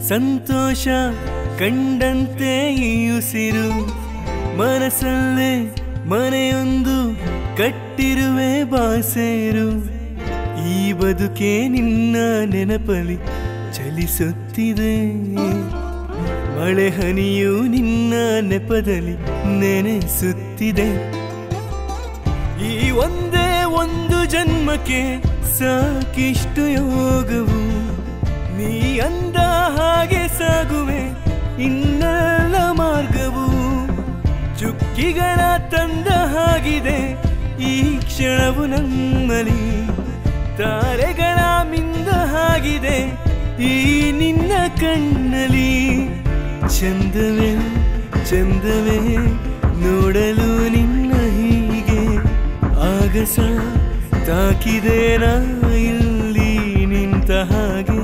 ಸಂತೋಷ ಕಂಡಂತೆ ಈ ಉಸಿರು ಮನಸ್ಸಲ್ಲೇ ಮನೆಯೊಂದು ಕಟ್ಟಿರುವೆ ಬಾಸೇರು ಈ ಬದುಕೆ ನಿನ್ನ ನೆನಪಲಿ ಚಲಿಸುತ್ತಿದೆ ಮಳೆ ಹನಿಯು ನಿನ್ನ ನೆಪದಲ್ಲಿ ನೆನೆಸುತ್ತಿದೆ ಈ ಒಂದೇ ಒಂದು ಜನ್ಮಕ್ಕೆ ಸಾಕಿಷ್ಟು ಯೋಗವು ನೀ ಅಂದ ಹಾಗೆ ಸಾಗುವೆ ಇನ್ನೆಲ್ಲ ಮಾರ್ಗವು ಚುಕ್ಕಿಗಳ ತಂದ ಹಾಗಿದೆ ಈ ಕ್ಷಣವು ನಮ್ಮಲಿ ತಾರೆಗಳ ಮಿಂದ ಹಾಗಿದೆ ಈ ನಿನ್ನ ಕಣ್ಣಲಿ ಚಂದವೇ ಚಂದವೇ ನೋಡಲು ನಿನ್ನ ಹೀಗೆ ಆಗಸ ತಾಕಿದೆ ನಾ ಇಲ್ಲಿ ನಿಂತ ಹಾಗೆ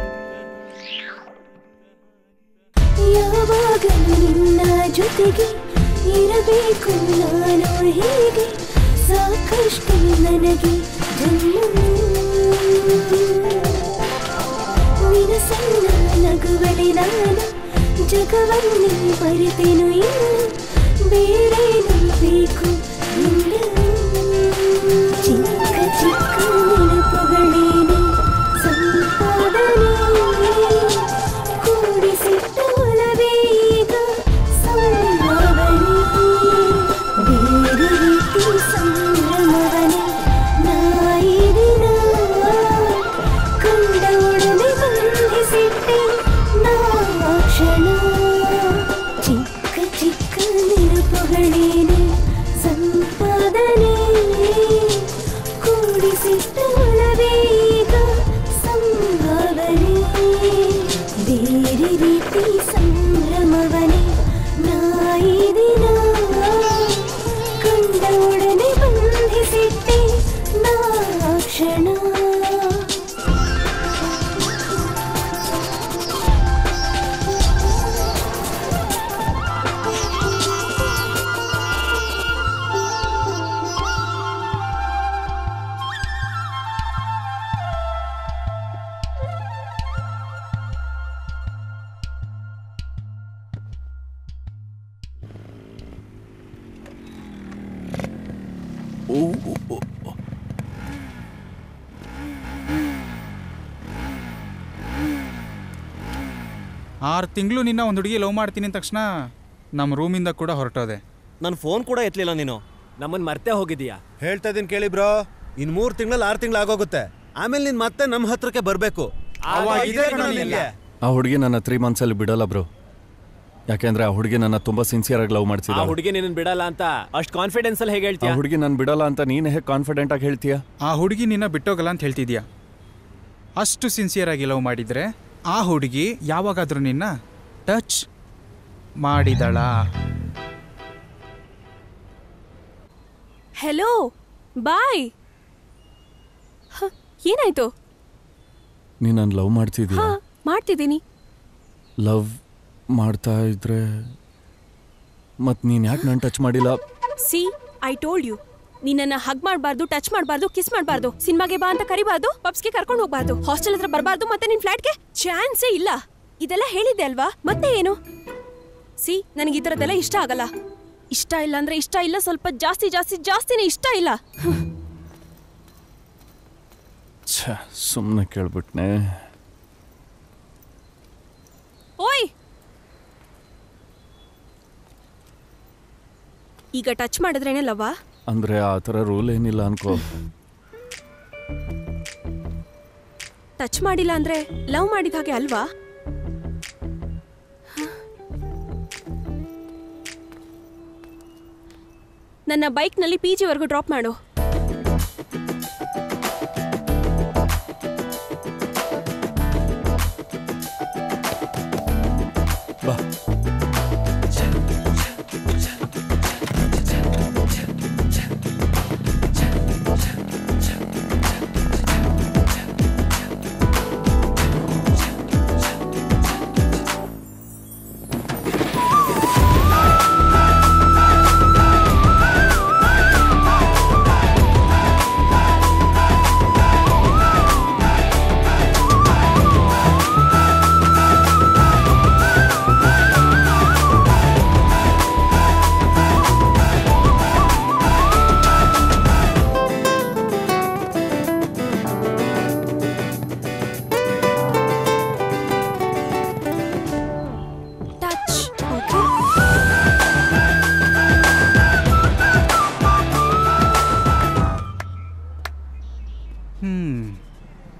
ಯಾವಾಗಲೂ ನಿನ್ನ ಜೊತೆಗೆ ಇರಬೇಕು ನಾನು ಹೀಗೆ ಸಾಕಷ್ಟು ನನಗೆ ಜನ್ಮ ನಿನ ಸಣ್ಣ ನಗುವಳಿ ನಾನು ಜಗವನ್ನೇ ಬರೆತೆನು ಇನ್ನು ಬೇರೇನು ಬೇಕು ಇಲ್ಲ ಚಿಕ್ಕ ಚಿಕ್ಕ ನೆನಪುಗಳೇನೆ ಸಂಪಾದನೆ ಕೂಡಿಸಿಟ್ಟ ಒಲವೇ ಈಗ ಸಂಭಾವನೆ ಬೇರೆ ರೀತಿ ಸಂಭ್ರಮವನೆ ನಾಯಿದಿನ ಕಂಡ ಒಡನೆ ಬಂಧಿಸಿಟ್ಟೆ ನಾ ಕ್ಷಣ ಚಿಕ್ಕ ಚಿಕ್ಕ ನೆನಪುಗಳೇನೆ ಸಂಪಾದನೆ ಕೂಡಿಸಿಟ್ಟ ಒಲವೇ ಈಗ ಸಂಭಾವನೆ ಬೇರೆ ರೀತಿ ಸಂಭ್ರಮವನೆ ನಾಯಿದಿನ ಕಂಡ ಒಡನೆ ಬಂಧಿಸಿಟ್ಟೆ ನಾ ಕ್ಷಣ ಆರು ತಿಂಗಳು ನಿನ್ನ ಒಂದು ಹುಡುಗಿ ಲವ್ ಮಾಡ್ತೀನಿ ಅಂದ ತಕ್ಷಣ ನಮ್ಮ ರೂಮಿಂದ ಕೂಡ ಹೊರಟೋದೆ ನನ್ನ ಫೋನ್ ಕೂಡ ಎತ್ತಲಿಲ್ಲ ನೀನು ನಮ್ಮನ್ ಮರ್ತೆ ಹೋಗಿದೀಯಾ ಹೇಳ್ತಾ ಇದೀನಿ ಕೇಳಿ ಬ್ರೋ ಇನ್ ಮೂರ್ ತಿಂಗಳಲ್ಲಿ ಆರು ತಿಂಗಳು ಆಗೋಗುತ್ತೆ ಆಮೇಲೆ ನೀನ್ ಮತ್ತೆ ನಮ್ಮ ಹತ್ರಕ್ಕೆ ಬರ್ಬೇಕು ಅವಾಗ ಇದೇ ಕಣೋ ನಿನ್ಗೆ. ಆ ಹುಡುಗಿ ನನ್ನ ತ್ರೀ ಮಂತ್ಸಲ್ಲಿ ಬಿಡಲ್ಲ ಬ್ರೋ ಯಾಕೆಂದ್ರೆ ಆ ಹುಡುಗಿ ನನ್ನ ತುಂಬಾ ಸಿನ್ಸಿಯರ್ ಆಗಿ ಲವ್ ಆ ಮಾಡ್ತಿದ್ದ ಹುಡುಗಿ ನಿನ್ನ ಬಿಡಲ್ಲ ಅಂತ ಅಷ್ಟ್ ಕಾನ್ಫಿಡೆನ್ಸ್ ಅಲ್ಲಿ ಹೇಗೆ ಆ ಹೇಳ್ತೀಯ ಹುಡುಗಿ ನಾನು ಬಿಡಲ್ಲ ಅಂತ ನೀನು ಹೇಗೆ ಕಾನ್ಫಿಡೆಂಟ್ ಆಗಿ ಹೇಳ್ತೀಯ ಆ ಹುಡುಗಿ ನಿನ್ನ ಬಿಟ್ಟೋಗಲ್ಲ ಅಂತ ಹೇಳ್ತಿದ್ಯಾ ಅಷ್ಟು ಸಿನ್ಸಿಯರ್ ಆಗಿ ಲವ್ ಮಾಡಿದ್ರೆ ಆ ಹುಡುಗಿ ಯಾವಾಗಾದ್ರೂ ನಿನ್ನ ಟಚ್ ಮಾಡಿದಳ ಹೆಲೋ ಬಾಯ್ ಹ, ಏನಾಯ್ತು ನೀನು ನಾನು ಲವ್ ಮಾಡ್ತಿದ್ಯಾ ಹಾ ಮಾಡ್ತಿದ್ದೀನಿ ಲವ್ ಮಾಡ್ತಾ ಇದ್ರೆ ಮತ್ ನೀನ್ ಯಾಕೆ ನಾನು ಟಚ್ ಮಾಡಿಲ್ಲ ಸಿ ಐ ಟೋಲ್ಡ್ ಯು ನಿನ್ನನ್ನ ಹಗ್ ಮಾಡಬಾರ್ದು ಟಚ್ ಮಾಡಬಾರ್ದು ಕಿಸ್ ಮಾಡಬಾರ್ದು ಸಿನಿಮಾಗೆ ಬಾ ಅಂತ ಕರಿಬಾರ್ದು ಪಬ್ಸ್ಗೆ ಕರ್ಕೊಂಡು ಹೋಗ್ಬಾರ್ದು ಹಾಸ್ಟೆಲ್ ಹತ್ರ ಬರಬಾರ್ದು ಮತ್ತೆ ನಿನ್ ಫ್ಲಾಟ್ಗೆ ಚಾನ್ಸೇ ಇಲ್ಲ ಇದೆಲ್ಲ ಹೇಳಿದ್ದೆ ಅಲ್ವಾ ಮತ್ತೆ ಏನು ಸಿ ನನಗೆ ಈ ಥರದ್ದೆಲ್ಲ ಇಷ್ಟ ಆಗಲ್ಲ ಇಷ್ಟ ಇಲ್ಲ ಅಂದ್ರೆ ಇಷ್ಟ ಇಲ್ಲ ಸ್ವಲ್ಪ ಜಾಸ್ತಿ ಜಾಸ್ತಿ ಜಾಸ್ತಿನೇ ಇಷ್ಟ ಇಲ್ಲ ಛ ಸುಮ್ಮನೆ ಕೇಳ್ಬಿಟ್ನೆ ಓಯ್ ಈಗ ಟಚ್ ಮಾಡಿದ್ರೇನೆ ಲವ್ವಾ ಅಂದ್ರೆ ಆ ಥರ ರೂಲ್ ಏನಿಲ್ಲ ಅನ್ಕೋ ಟಚ್ ಮಾಡಿಲ್ಲ ಅಂದ್ರೆ ಲವ್ ಮಾಡಿದ ಹಾಗೆ ಅಲ್ವಾ ನನ್ನ ಬೈಕ್ನಲ್ಲಿ ಪಿ ಜಿವರೆಗೂ ಡ್ರಾಪ್ ಮಾಡು ಬಾ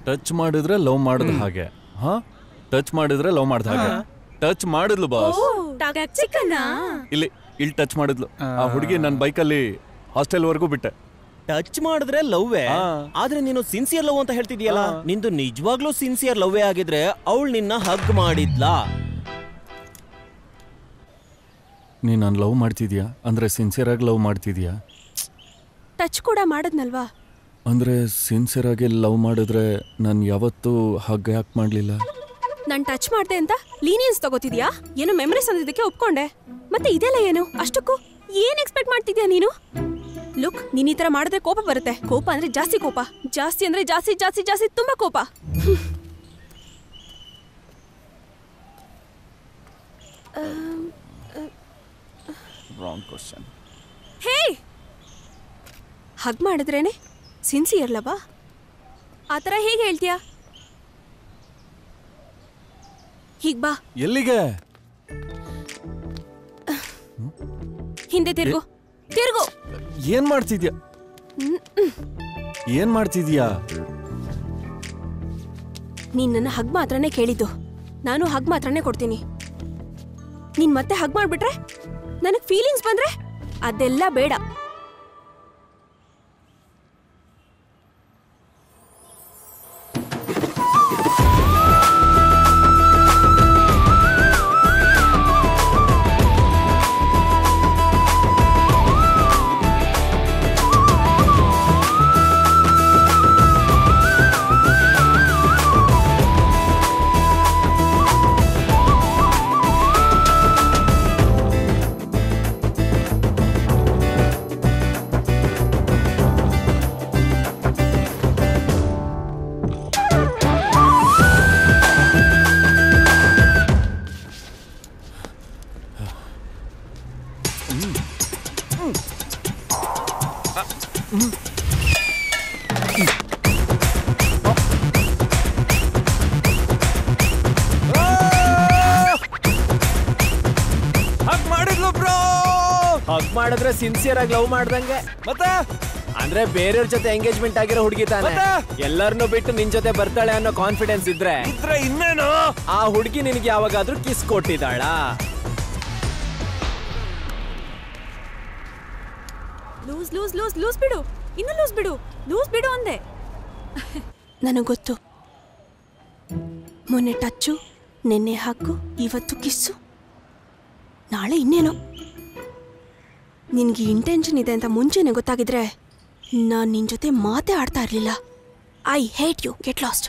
ಟಚ್ ಮಾಡಿದ್ರೆ ಲವ್ ಮಾಡಿದ ಹಾಗೆ ಹಾ ಟಚ್ ಮಾಡಿದ್ರೆ ಲವ್ ಮಾಡಿದ ಹಾಗೆ ಟಚ್ ಮಾಡಿದ್ಲು ಬಾಸ್ ಚಿಕನ್ನ ಇಲ್ಲಿ ಇಲ್ಲಿ ಟಚ್ ಮಾಡಿದ್ಲು ಆ ಹುಡುಗಿ ನನ್ನ ಬೈಕಲ್ಲಿ ಹಾಸ್ಟೆಲ್ ವರೆಗೂ ಬಿಟ್ಟೆ ಟಚ್ ಮಾಡಿದ್ರೆ ಲವ್ವೇ ಆದ್ರೆ ನೀನು ಸಿನ್ಸಿಯರ್ ಲವ್ ಅಂತ ಹೇಳ್ತಿದ್ಯಲ್ಲ ನಿಂದು ನಿಜವಾಗ್ಲೂ ಸಿನ್ಸಿಯರ್ ಲವ್ವೇ ಆಗಿದ್ರೆ ಅವಳು ನಿನ್ನ ಹಗ್ ಮಾಡಿದ್ಲಾ ನೀನು ನಾನು ಲವ್ ಮಾಡ್ತಿದ್ಯಾ ಅಂದ್ರೆ ಸಿನ್ಸಿಯರ್ ಆಗಿ ಲವ್ ಮಾಡ್ತಿದ್ಯಾ ಟಚ್ ಕೂಡ ಮಾಡದ್ನಲ್ವಾ ಅಂದ್ರೆ ಸಿನ್ಸಿಯರ್ ಆಗಿ ಲವ್ ಮಾಡಿದ್ರೆ ನಾನು ಯಾವತ್ತೂ ಹಗ್ ಯಾಕೆ ಮಾಡಲಿಲ್ಲ ನಾನ್ ಟಚ್ ಮಾಡ್ದೆ ಅಂತ ಲೀನಿಯನ್ಸ್ ತಗೋತಿದ್ಯಾ ಏನೋ ಮೆಮರೀಸ್ ಅಂದಿದ್ದಕ್ಕೆ ಒಪ್ಕೊಂಡೆ ಮತ್ತೆ ಇದೆಲ್ಲ ಏನು ಅಷ್ಟಕ್ಕೂ ಏನ್ ಎಕ್ಸ್ಪೆಕ್ಟ್ ಮಾಡ್ತಿದ್ಯಾ ನೀನು ಲುಕ್ ನೀನ್ ಈ ತರ ಮಾಡಿದ್ರೆ ಕೋಪ ಬರುತ್ತೆ ಕೋಪ ಅಂದ್ರೆ ಜಾಸ್ತಿ ಕೋಪ ಜಾಸ್ತಿ ಅಂದ್ರೆ ಜಾಸ್ತಿ ಜಾಸ್ತಿ ಜಾಸ್ತಿ ತುಂಬಾ ಕೋಪ hmm. Um, ah, wrong question hey hug ಮಾಡಿದ್ರೇನೆ ಸಿನ್ಸಿಯರ್ ಲವಾ ಆ ಥರ ಹೇಗೆ ಹೇಳ್ತೀಯಾ ಹೀಗ್ ಬಾ ಎಲ್ಲಿಗೆ ಹಿಂದೆ ತಿರುಗು ತಿರುಗು ಏನ್ ಮಾಡ್ತಿದ್ಯಾ ಏನ್ ಮಾಡ್ತಿದ್ಯಾ ನೀನ್ ನನ್ನ ಹಗ್ ಮಾತ್ರನೇ ಕೇಳಿದ್ದು ನಾನು ಹಗ್ ಮಾತ್ರನೇ ಕೊಡ್ತೀನಿ ನೀನ್ ಮತ್ತೆ ಹಗ್ ಮಾಡ್ಬಿಟ್ರೆ ನನಗ್ ಫೀಲಿಂಗ್ಸ್ ಬಂದ್ರೆ ಅದೆಲ್ಲ ಬೇಡ ಹಗ್ ಮಾಡಿದ್ಲು ಬ್ರೋ ಹಗ್ ಮಾಡಿದ್ರೆ ಸಿನ್ಸಿಯರ್ ಆಗಿ ಲವ್ ಮಾಡ್ದಂಗೆ ಮತ್ತೆ ಅಂದ್ರೆ ಬೇರೆಯವ್ರ ಜೊತೆ ಎಂಗೇಜ್ಮೆಂಟ್ ಆಗಿರೋ ಹುಡುಗಿ ತಾನೆ ಎಲ್ಲರನ್ನೂ ಬಿಟ್ಟು ನಿನ್ ಜೊತೆ ಬರ್ತಾಳೆ ಅನ್ನೋ ಕಾನ್ಫಿಡೆನ್ಸ್ ಇದ್ರೆ ಇದ್ರೆ ಇನ್ನೇನು ಆ ಹುಡುಗಿ ನಿನಗೆ ಯಾವಾಗಾದ್ರೂ ಕಿಸ್ ಕೊಟ್ಟಿದ್ದಾಳ ಲೂಸ್ ಲೂಸ್ ಲೂಸ್ ಲೂಸ್ ಬಿಡು ಇನ್ನು ಲೂಸ್ ಬಿಡು ಲೂಸ್ ಬಿಡು ಅಂದೆ ನನಗೆ ಗೊತ್ತು ಮೊನ್ನೆ ಟಚ್ಚು ನಿನ್ನೆ ಹಾಕು ಇವತ್ತು ಕಿಸ್ಸು ನಾಳೆ ಇನ್ನೇನೋ ನಿನಗೆ ಇಂಟೆನ್ಷನ್ ಇದೆ ಅಂತ ಮುಂಚೆನೆ ಗೊತ್ತಾಗಿದ್ರೆ ನಾನು ನಿನ್ನ ಜೊತೆ ಮಾತೇ ಆಡ್ತಾ ಇರಲಿಲ್ಲ I hate you get lost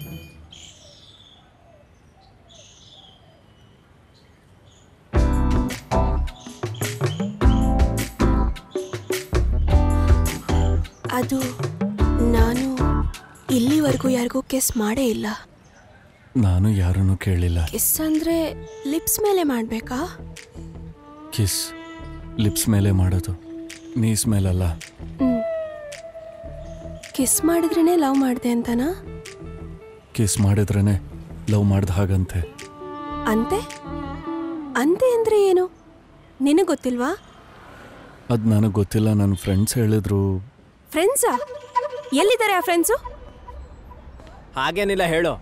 ಅದು ನಾನು ಇಲ್ಲಿವರೆಗೂ ಯಾರಿಗೂ ಕಿಸ್ ಮಾಡೇ ಇಲ್ಲ ನಾನು ಯಾರನ್ನೂ ಕೇಳಿಲ್ಲ ಕಿಸ್ ಅಂದ್ರೆ ಲಿಪ್ಸ್ ಮೇಲೆ ಮಾಡಬೇಕಾ ಕಿಸ್ ಲಿಪ್ಸ್ ಮೇಲೆ ಮಾಡೋದು ನೀಸ್ ಮೇಲಲ್ಲ ಕಿಸ್ ಮಾಡಿದ್ರೇನೆ ಲವ್ ಮಾಡಿದೆ ಅಂತನಾ ಕಿಸ್ ಮಾಡಿದ್ರೇನೆ ಲವ್ ಮಾಡ್ದ ಹಾಗಂತೆ ಅಂತೆ ಅಂತೆ ಅಂದ್ರೆ ಏನು ನಿನಗೆ ಗೊತ್ತಿಲ್ವಾ ಅದು ನನಗೆ ಗೊತ್ತಿಲ್ಲ ನನ್ನ ಫ್ರೆಂಡ್ಸ್ ಹೇಳಿದ್ರು ಫ್ರೆಂಡ್ಸಾ ಎಲ್ಲಿದ್ದಾರೆ ಆ ಫ್ರೆಂಡ್ಸು ಹಾಗೇನಿಲ್ಲ ಹೇಳು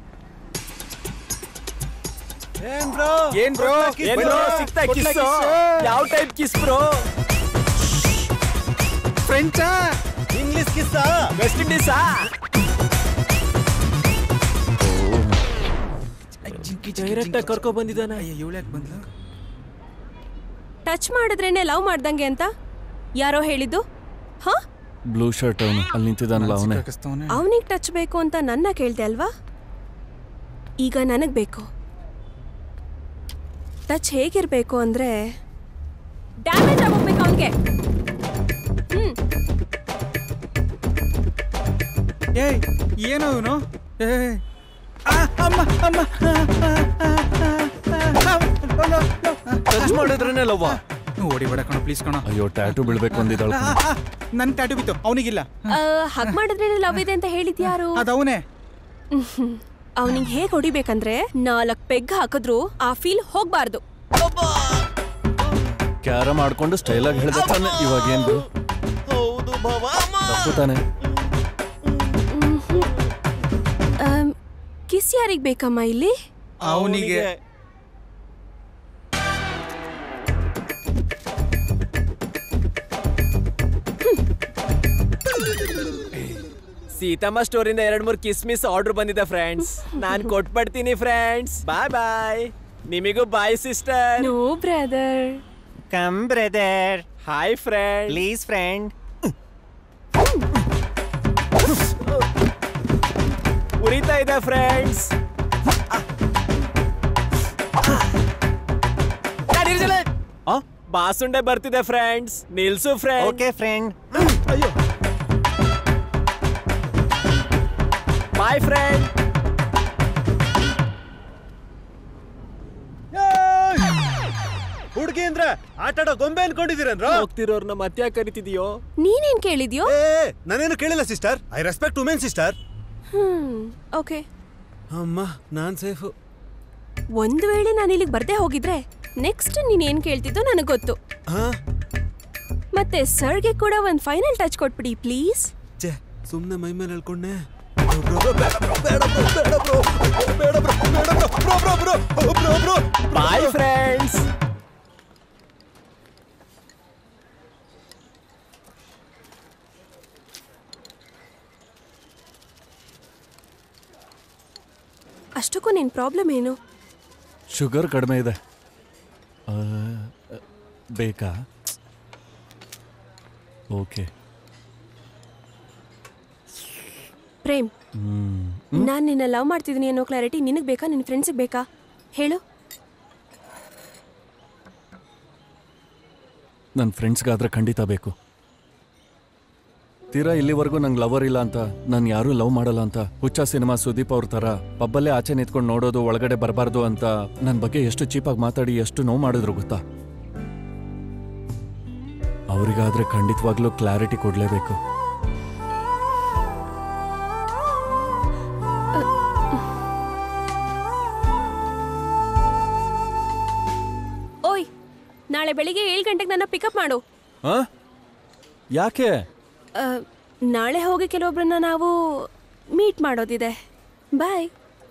ಏನ್ ಬ್ರೋ ಏನ್ ಬ್ರೋ ಏನ್ ಬ್ರೋ ಸಿಗ್ತಾ ಕಿಸ್ ಯಾವ ಟೈಪ್ ಕಿಸ್ ಬ್ರೋ ಫ್ರೆಂಚಾ ಇಂಗ್ಲಿಷ್ ಕಿಸ್ಸಾ ವೆಸ್ಟ್ ಇಂಡೀಸಾ ಡೈರೆಕ್ಟ್ ಆಗಿ ಕರ್ಕೊ ಬಂದಿದ್ದಾನೆ ಇವಳ್ಯಾಕೆ ಬಂದ್ಲು ಟಚ್ ಮಾಡಿದ್ರೇನೆ ಲವ್ ಮಾಡ್ದಂಗೆ ಅಂತ ಯಾರೋ ಹೇಳಿದ್ದು ಹಾ ಬ್ಲೂ ಶರ್ಟ್ ಅವನು ಅಲ್ಲಿ ನಿಂತಿದ್ದಾನಲ್ಲ ಅವನೇ ಅವನಿಗೆ ಟಚ್ ಬೇಕು ಅಂತ ನನ್ನ ಕೇಳ್ದೆ ಅಲ್ವಾ ಈಗ ನನಗೆ ಬೇಕು ಟಚ್ ಹೇಗಿರ್ಬೇಕು ಅಂದ್ರೆ ಡ್ಯಾಮೇಜ್ ಆಗೋಗ್ಬೇಕು ಅವನಿಗೆ ಹ್ಮ್ ಏಯ್ ಏನೋ ಇವನು ಏ ಆ, ಅಮ್ಮ ಅಮ್ಮ ಟಚ್ ಮಾಡಿದ್ರೇನೆ ಲವ್ವ ಓಡಿಬೇಡ ಕಣ ಪ್ಲೀಸ್ ಕಣ ಅಯ್ಯೋ ಟ್ಯಾಟು ಬೀಳ್ಬೇಕು ಅಂದಿದ್ದಾಳು ನನ್ನ ಟ್ಯಾಟು ಬಿತ್ತು ಅವನಿಗಿಲ್ಲ ಹಗ್ ಮಾಡಿದ್ರೆ ಲವ್ ಇದೆ ಅಂತ ಹೇಳಿದ್ಯಾರು ಅದವನೇ ಅವನಿಗೆ ಹೇಗೆ ಹೊಡಿಬೇಕಂದ್ರೆ ನಾಲ್ಕು ಪೆಗ್ ಹಾಕಿದ್ರು ಆ ಫೀಲ್ ಹೋಗ್ಬಾರ್ದು ಕ್ಯಾರ ಮಾಡ್ಕೊಂಡು ಸ್ಟೈಲಾಗಿ ಹೇಳ್ದೆ ತಾನೆ ಇವಾಗ ಏನ್ ಬ್ರೋ ತಪ್ಪು ತಾನೆ ಆಮ್, ಕಿಸ್ ಯಾರಿಗ್ ಬೇಕಮ್ಮ ಇಲ್ಲಿ ಅವನಿಗೆ ಸೀತಮ್ಮ ಸ್ಟೋರಿಂದ ಎರಡ್ ಮೂರ್ ಕಿಸ್ ಮಿಸ್ ಆರ್ಡರ್ ಬಂದಿದೆ ಫ್ರೆಂಡ್ಸ್ ನಾನ್ ಕೊಟ್ಬಿಡ್ತೀನಿ ಫ್ರೆಂಡ್ಸ್ ಬಾಯ್ ಬಾಯ್ ನಿಮಿಗೂ bye sister no brother come brother hi friend please friend ಉರಿತಾ ಇದೆ ಫ್ರೆಂಡ್ಸ್ ಬಾಸುಂಡೆ ಬರ್ತಿದೆ ಫ್ರೆಂಡ್ಸ್ ನಿಲ್ಸು ಫ್ರೆಂಡ್ ಓಕೆ ಫ್ರೆಂಡ್ ಅಯ್ಯೋ ಬಾಯ್ ಫ್ರೆಂಡ್ ಹುಡುಗಿ ಅಂದ್ರೆ ಆಟ ಆಡೋ ಗೊಂಬೆ ಅನ್ಕೊಂಡಿದ್ದೀರೇನ್ರ ಹೋಗ್ತಿರೋರ್ನ ಮತ್ತೆ ಕರಿತಿದ್ಯೋ ನೀನೇನ್ ಕೇಳಿದ್ಯೋ ನಾನೇನು ಕೇಳಿಲ್ಲ sister I respect women sister hmm okay ಅಮ್ಮ ನಾನ್ ಸೇಫು ಒಂದು ವೇಳೆ ನಾನು ಇಲ್ಲಿಗೆ ಬರ್ದೇ ಹೋಗಿದ್ರೆ ನೆಕ್ಸ್ಟ್ ನೀನ್ ಏನ್ ಕೇಳ್ತಿದ್ದೋ ನನಗೆ ಗೊತ್ತು ಮತ್ತೆ ಸರ್ಗೆ ಕೂಡ ಒಂದ್ ಫೈನಲ್ ಟಚ್ ಕೊಟ್ಬಿಡಿ ಪ್ಲೀಸ್ ಛೇ ಸುಮ್ನೆ ಮೈ ಮೇಲೆ ಹೇಳ್ಕೊಂಡೆ ಬಾಯ್ ಫ್ರೆಂಡ್ಸ್ ಅಷ್ಟಕ್ಕೂ ನಿನ್ ಪ್ರಾಬ್ಲಮ್ ಏನು ಶುಗರ್ ಕಡಿಮೆ ಇದೆ ಆ, ಬೇಕಾ ಓಕೆ ಪ್ರೇಮ್ ಹ್ಮ್ ನಾನ್ ನಿನ್ನ ಲವ್ ಮಾಡ್ತಿದ್ದೀನಿ ಅನ್ನೋ ಕ್ಲಾರಿಟಿ ನಿನಗ್ ಬೇಕಾ ನಿನ್ನ ಫ್ರೆಂಡ್ಸಿಗೆ ಬೇಕಾ ಹೇಳು ನನ್ನ ಫ್ರೆಂಡ್ಸ್ಗಾದ್ರೆ ಖಂಡಿತ ಬೇಕು ತೀರಾ ಇಲ್ಲಿವರೆಗೂ ನಂಗೆ ಲವರ್ ಇಲ್ಲ ಅಂತ ನಾನು ಯಾರೂ ಲವ್ ಮಾಡಲ್ಲ ಅಂತ ಹುಚ್ಚ ಸಿನಿಮಾ ಸುದೀಪ್ ಅವ್ರ ಥರ ಪಬ್ಬಲ್ಲೇ ಆಚೆ ನಿಂತ್ಕೊಂಡು ನೋಡೋದು ಒಳಗಡೆ ಬರಬಾರ್ದು ಅಂತ ನನ್ನ ಬಗ್ಗೆ ಎಷ್ಟು ಚೀಪಾಗಿ ಮಾತಾಡಿ ಎಷ್ಟು ನೋವು ಮಾಡಿದ್ರು ಗೊತ್ತಾ ಅವರಿಗಾದ್ರೆ ಖಂಡಿತವಾಗ್ಲೂ ಕ್ಲಾರಿಟಿ ಕೊಡಲೇಬೇಕು ಓಯ್ ನಾಳೆ ಬೆಳಿಗ್ಗೆ ಏಳು ಗಂಟೆಗೆ ನನ್ನ ಪಿಕಪ್ ಮಾಡು ಹಾ ಯಾಕೆ ಆ, ನಾಳೆ ಹೋಗಿ ಕೆಲವೊಬ್ಬರನ್ನ ನಾವು ಮೀಟ್ ಮಾಡೋದಿದೆ ಬಾಯ್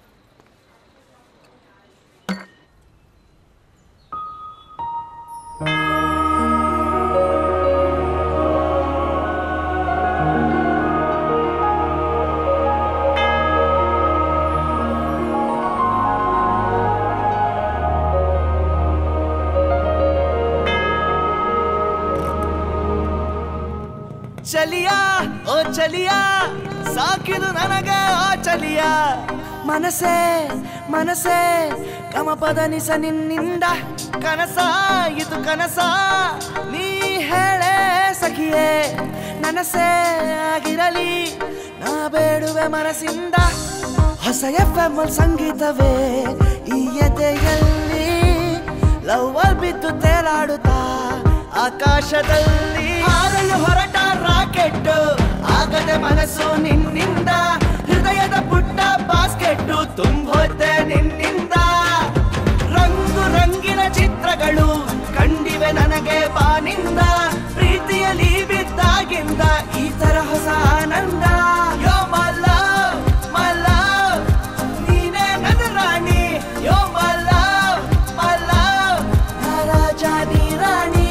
ಚಲಿಯ ಓ ಚಲಿಯ ಸಾಕಿದು ನನಗೆ ಓ ಚಲಿಯ ಮನಸೇ ಮನಸೇ ಗಮಪದ ನಿಸ ನಿನ್ನಿಂದ ಕನಸ ಇದು ಕನಸ ನೀ ಹೇಳೇ ಸಖಿಯೇ ನನಸೇ ಆಗಿರಲಿ ನಾ ಬೇಡುವೆ ಮನಸ್ಸಿಂದ ಹೊಸ ಎಫ್ ಎಂ ಸಂಗೀತವೇ ಈ ಎದೆಯಲ್ಲಿ ಲವ್ ಬಿದ್ದು ತೇಲಾಡುತ್ತಾ ಆಕಾಶದಲ್ಲಿ ಹಾರಲು ಹೊರಟ ರಾಕೆಟ್ ಆಗದೆ ಮನಸ್ಸು ನಿನ್ನಿಂದ ಹೃದಯದ ಪುಟ್ಟ ಬಾಸ್ಕೆಟ್ ತುಂಬೋತೆ ನಿನ್ನಿಂದ ರಂಗು ರಂಗಿನ ಚಿತ್ರಗಳು ಕಂಡಿವೆ ನನಗೆ ಬಾನಿಂದ ಪ್ರೀತಿಯಲ್ಲಿ ಬಿದ್ದಾಗಿಂದ ಈ ತರ ಹೊಸ ಆನಂದ ಯೋ ಮಲ್ಲ ಮಲ್ಲ ನೀನೇ ನನ್ನ ರಾಣಿ ಯೋ ಮಲ್ಲ ಮಲ್ಲ ರಾಜ ನೀ ರಾಣಿ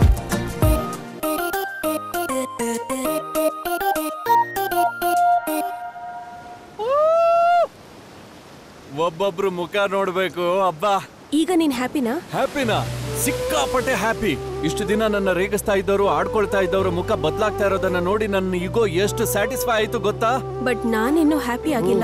ಒಬ್ಬೊಬ್ರು ಮುಖ ನೋಡ್ಬೇಕು ಅಬ್ಬಾ ಈಗ ನೀನ್ ಹ್ಯಾಪಿನಾ ಹ್ಯಾಪಿನಾ ಸಿಕ್ಕಾಪಟ್ಟೆ ಹ್ಯಾಪಿ ಇಷ್ಟು ದಿನ ನನ್ನ ರೇಗಿಸ್ತಾ ಇದ್ದವರು ಆಡ್ಕೊಳ್ತಾ ಇದ್ದವರು ಮುಖ ಬದಲಾಗ್ತಾ ಇರೋದನ್ನ ನೋಡಿ ನನ್ನ ಈಗೋ ಎಷ್ಟು ಸ್ಯಾಟಿಸ್ಫೈ ಆಯ್ತು ಗೊತ್ತಾ ಬಟ್ ನಾನಿನ್ನೂ ಹ್ಯಾಪಿ ಆಗಿಲ್ಲ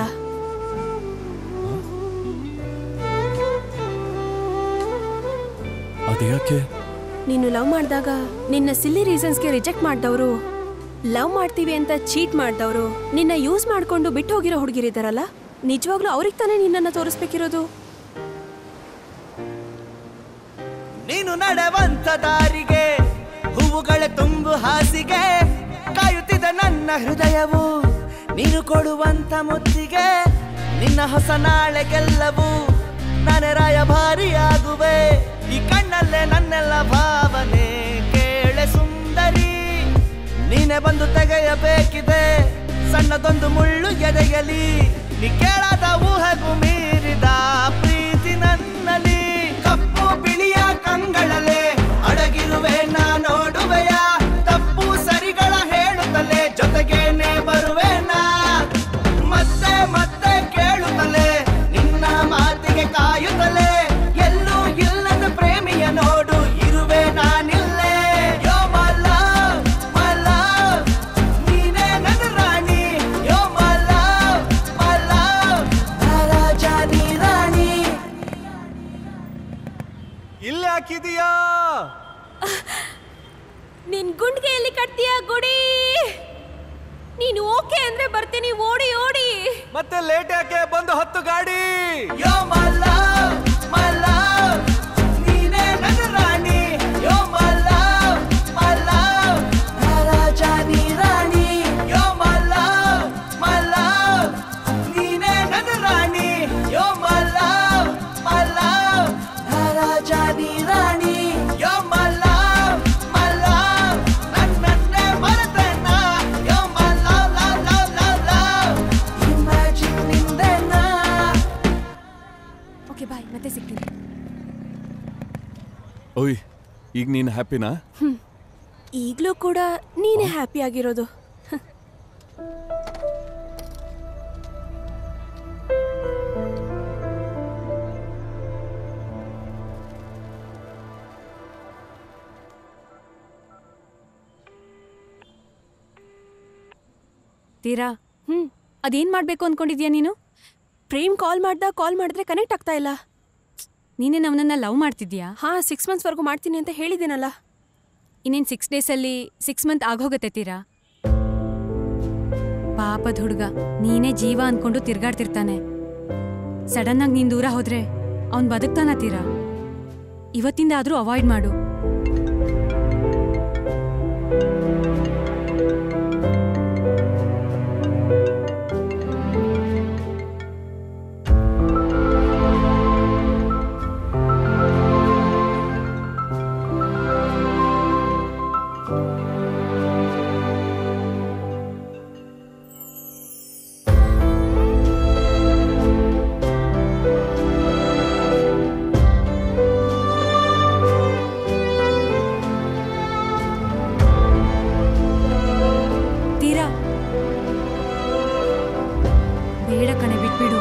ಅದ್ಯಾಕೆ ನೀನು ಲವ್ ಮಾಡಿದಾಗ ನಿನ್ನ ಸಿಲ್ಲಿ ರೀಸನ್ಸ್ಗೆ ರಿಜೆಕ್ಟ್ ಮಾಡಿದವರು ಲವ್ ಮಾಡ್ತೀವಿ ಅಂತ ಚೀಟ್ ಮಾಡಿದವರು ನಿನ್ನ ಯೂಸ್ ಮಾಡ್ಕೊಂಡು ಬಿಟ್ಟು ಹೋಗಿರೋ ಹುಡುಗಿರಿದಾರಲ್ಲ ನಿಜವಾಗ್ಲೂ ಅವ್ರಿಗೆ ತಾನೇ ನಿನ್ನನ್ನು ತೋರಿಸ್ಬೇಕಿರೋದು ನೀನು ನಡೆವಂತ ದಾರಿಗೆ ಹೂವುಗಳ ತುಂಬು ಹಾಸಿಗೆ ಕಾಯುತ್ತಿದ್ದ ನನ್ನ ಹೃದಯವು ನೀನು ಕೊಡುವಂತ ಮುತ್ತಿಗೆ ನಿನ್ನ ಹೊಸ ನಾಳೆಗೆಲ್ಲವೂ ನಾನೇ ರಾಯಭಾರಿಯಾಗುವೆ ಈ ಕಣ್ಣಲ್ಲೇ ನನ್ನೆಲ್ಲ ಭಾವನೆ ಕೇಳೆ ಸುಂದರಿ ನೀನೆ ಬಂದು ತೆಗೆಯಬೇಕಿದೆ ಸಣ್ಣದೊಂದು ಮುಳ್ಳು ಎದೆಯಲಿ ನೀ ಕೇಳದ ಊಹೆಗೂ ಮೀರಿದ ಪ್ರೀತಿ ನನ್ನಲ್ಲಿ ಕಪ್ಪು ಬಿಳಿಯ ಕಂಗಳಲೆ ಅಡಗಿರುವೆ ನಾ ನೋಡುವೆಯ ತಪ್ಪು ಸರಿಗಳ ಹೇಳುತ್ತಲೇ ಜೊತೆಗೇನೆ ಬರುವೆನಾ ಮತ್ತೆ ಮತ್ತೆ ಕೇಳುತ್ತಲೇ ನಿನ್ನ ಮಾತಿಗೆ ಕಾಯುತ್ತಲೇ ಎಲ್ಲೂ ಇಲ್ಲದ ಪ್ರೇಮಿಯ ನೋಡು ಇರುವೆ ನಾನಿಲ್ಲೇ ಯೋ my love, my love, ನೀನೇ ನನ್ನ ರಾಣಿ ಯೋ my love, my love, ನಾ ರಾಜ ನೀ ರಾಣಿ ಇಲ್ಲಿ ಹಾಕಿದೀಯಾ ನಿನ್ ಗುಂಡ್ಗೆ ಎಲ್ಲಿ ಕಟ್ತೀಯ ಗುಡಿ ನೀನು ಓಕೆ ಅಂದ್ರೆ ಬರ್ತೀನಿ ಓಡಿ ಓಡಿ ಮತ್ತೆ ಲೇಟ್ ಯಾಕೆ ಬಂದು ಹತ್ತು ಗಾಡಿ ಯೋ my love, my love, ನೀನೇ ನನ್ನ ರಾಣಿ ಯೋ my love, my love, ನಾ ರಾಜ ನೀ ರಾಣಿ ಯೋ my love, my love, ನೀನೇ ನನ್ನ ರಾಣಿ ಯೋ my love, my love, ನಾ ರಾಜ ನೀ ರಾಣಿ ಯೋ my love, my love, ನನ್ನನ್ನೇ ಮರೆತೆನ ಯೋ my love, love, love, love, love, imagine ನಿಂದೆನಾ ಓಕೆ ಬಾಯ್ ಮತ್ತೆ ಸಿಗ್ತೀನಿ ಓಯ್ ಈಗ ನೀನು ಹ್ಯಾಪಿನಾ ಹ್ಮ್ ಈಗಲೂ ಕೂಡ ನೀನೇ ಹ್ಯಾಪಿ ಆಗಿರೋದು ತೀರಾ ಹ್ಮ್ ಅದೇನ್ ಮಾಡ್ಬೇಕು ಅನ್ಕೊಂಡಿದ್ಯಾ ನೀನು ಪ್ರೇಮ್ ಕಾಲ್ ಮಾಡ್ದ ಕಾಲ್ ಮಾಡಿದ್ರೆ ಕನೆಕ್ಟ್ ಆಗ್ತಾ ಇಲ್ಲ ನೀನೇ ಅವನನ್ನ ಲವ್ ಮಾಡ್ತಿದ್ಯಾ ಹಾ ಸಿಕ್ಸ್ ಮಂತ್ಸ್ ವರ್ಗು ಮಾಡ್ತೀನಿ ಅಂತ ಹೇಳಿದ್ದೀನಲ್ಲ ಇನ್ನೇನ್ ಸಿಕ್ಸ್ ಡೇಸಲ್ಲಿ ಸಿಕ್ಸ್ ಮಂತ್ ಆಗೋಗತ್ತೆ ತೀರಾ ಪಾಪದ ಹುಡುಗ ನೀನೇ ಜೀವ ಅನ್ಕೊಂಡು ತಿರ್ಗಾಡ್ತಿರ್ತಾನೆ ಸಡನ್ ಆಗಿ ನೀನ್ ದೂರ ಹೋದ್ರೆ ಅವ್ನ್ ಬದುಕ್ತಾನ ತೀರಾ ಇವತ್ತಿಂದ ಆದ್ರೂ ಅವಾಯ್ಡ್ ಮಾಡು ತೀರಾ ಬೇಡ ಕಣೆ ಬಿಟ್ಬಿಡು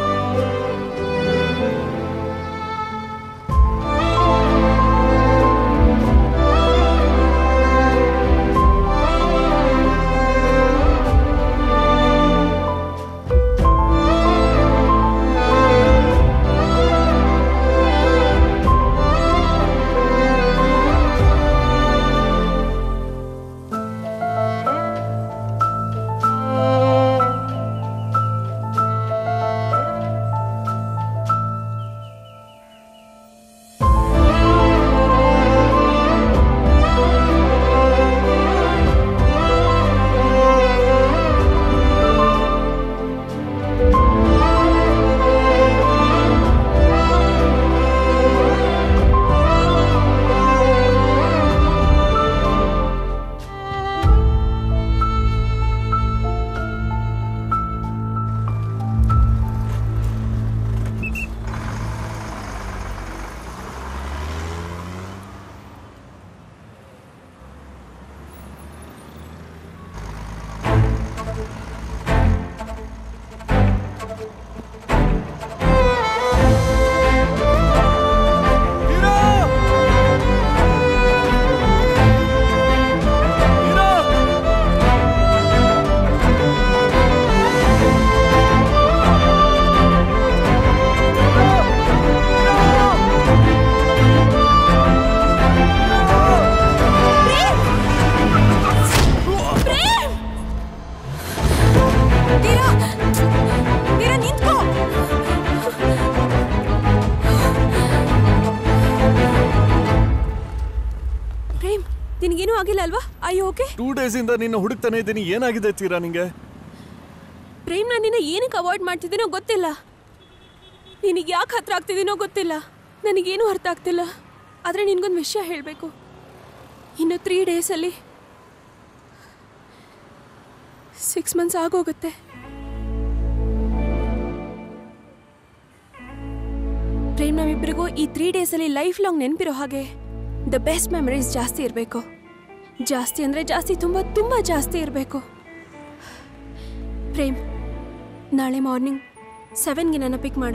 ಪ್ರೇಮ್ ನಿನಗೇನೂ ಆಗಿಲ್ಲ ಅಲ್ವಾ ಐ ಓಕೆ ಟೂ ಡೇಸಿಂದ ನಿನ್ನ ಹುಡುಕ್ತಾನೆ ಇದ್ದೀನಿ ಏನಾಗಿದೆ ತೀರಾ ನಿಂಗೆ ಪ್ರೇಮ್ ನಾನು ನಿನ್ನ ಏನಕ್ಕೆ ಅವಾಯ್ಡ್ ಮಾಡ್ತಿದ್ದೀನೋ ಗೊತ್ತಿಲ್ಲ ನಿನಗೆ ಯಾಕೆ ಹತ್ರ ಆಗ್ತಿದ್ದೀನೋ ಗೊತ್ತಿಲ್ಲ ನನಗೇನು ಅರ್ಥ ಆಗ್ತಿಲ್ಲ ಆದರೆ ನಿನಗೊಂದು ವಿಷಯ ಹೇಳಬೇಕು ಇನ್ನು ತ್ರೀ ಡೇಸಲ್ಲಿ ಸಿಕ್ಸ್ ಮಂತ್ಸ್ ಆಗೋಗುತ್ತೆ ಪ್ರೇಮ್ ನಮ್ಮಿಬ್ಬರಿಗೂ ಈ ತ್ರೀ ಡೇಸಲ್ಲಿ ಲೈಫ್ ಲಾಂಗ್ ನೆನಪಿರೋ ಹಾಗೆ ದ ಬೆಸ್ಟ್ ಮೆಮರೀಸ್ ಜಾಸ್ತಿ ಇರಬೇಕು ಜಾಸ್ತಿ ಅಂದರೆ ಜಾಸ್ತಿ ತುಂಬ ತುಂಬ ಜಾಸ್ತಿ ಇರಬೇಕು ಪ್ರೇಮ್ ನಾಳೆ ಮಾರ್ನಿಂಗ್ ಸೆವೆನ್ಗೆ ನನ್ನ ಪಿಕ್ ಮಾಡು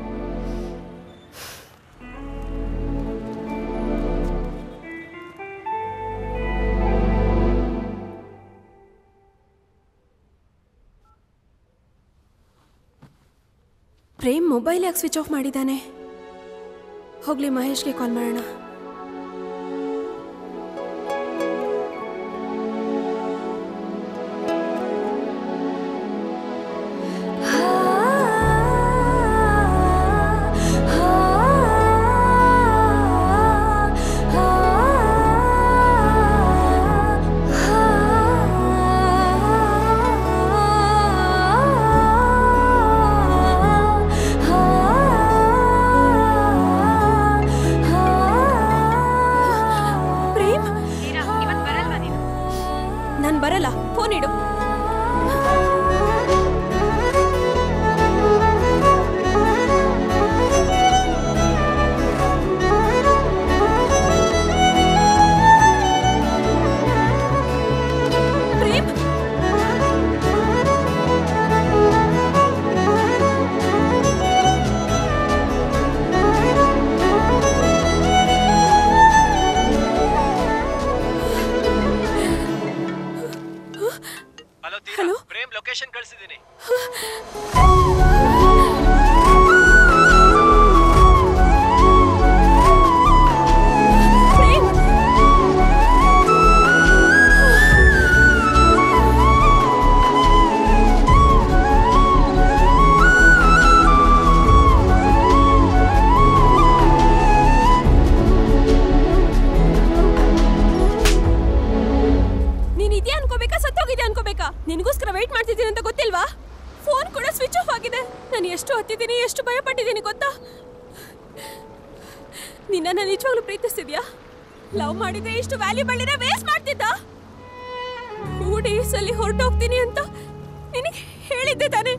ಪ್ರೇಮ್ ಮೊಬೈಲ್ ಯಾಕೆ ಸ್ವಿಚ್ ಆಫ್ ಮಾಡಿದ್ದಾನೆ ಹೋಗ್ಲಿ ಮಹೇಶ್ಗೆ ಕಾಲ್ ಮಾಡೋಣ ಪ್ರೇಮ್ ನಾನು ಬರಲ್ಲ ಫೋನ್ ಇಡು ಪ್ರೇಮ್ ಹಲೋ ಪ್ರೇಮ್ ಲೊಕೇಶನ್ ಕಳಿಸಿದ್ದೀನಿ ನೀನ್ ಇದ್ಯಾ ಅನ್ಕೋಬೇಕಾ ಸತ್ತೋಗಿದೆ ಅನ್ಕೋಬೇಕಾ ನಿನಗೋಸ್ಕರ ವೆಯ್ಟ್ ಮಾಡ್ತಿದ್ದೀನಿ ಅಂತ ಗೊತ್ತಿಲ್ವಾ ಫೋನ್ ಕೂಡ ಸ್ವಿಚ್ ಆಫ್ ಆಗಿದೆ ನಾನು ಎಷ್ಟು ಹತ್ತಿದ್ದೀನಿ ಎಷ್ಟು ಭಯ ಪಟ್ಟಿದ್ದೀನಿ ಗೊತ್ತಾ ನಿನ್ನ ನಿಜವಾಗ್ಲೂ ಪ್ರೀತಿಸ್ತಿದ್ಯಾ ಲವ್ ಮಾಡಿದ್ರೆ ಇಷ್ಟು ವ್ಯಾಲ್ಯೂಬಲ್ ಇದೆ ವೇಸ್ಟ್ ಮಾಡ್ತಿದ್ದ ಟೂ ಡೇಸ್ ಅಲ್ಲಿ ಹೊರಟೋಗ್ತೀನಿ ಅಂತ ನಿನಗೆ ಹೇಳಿದ್ದೆ ತಾನೆ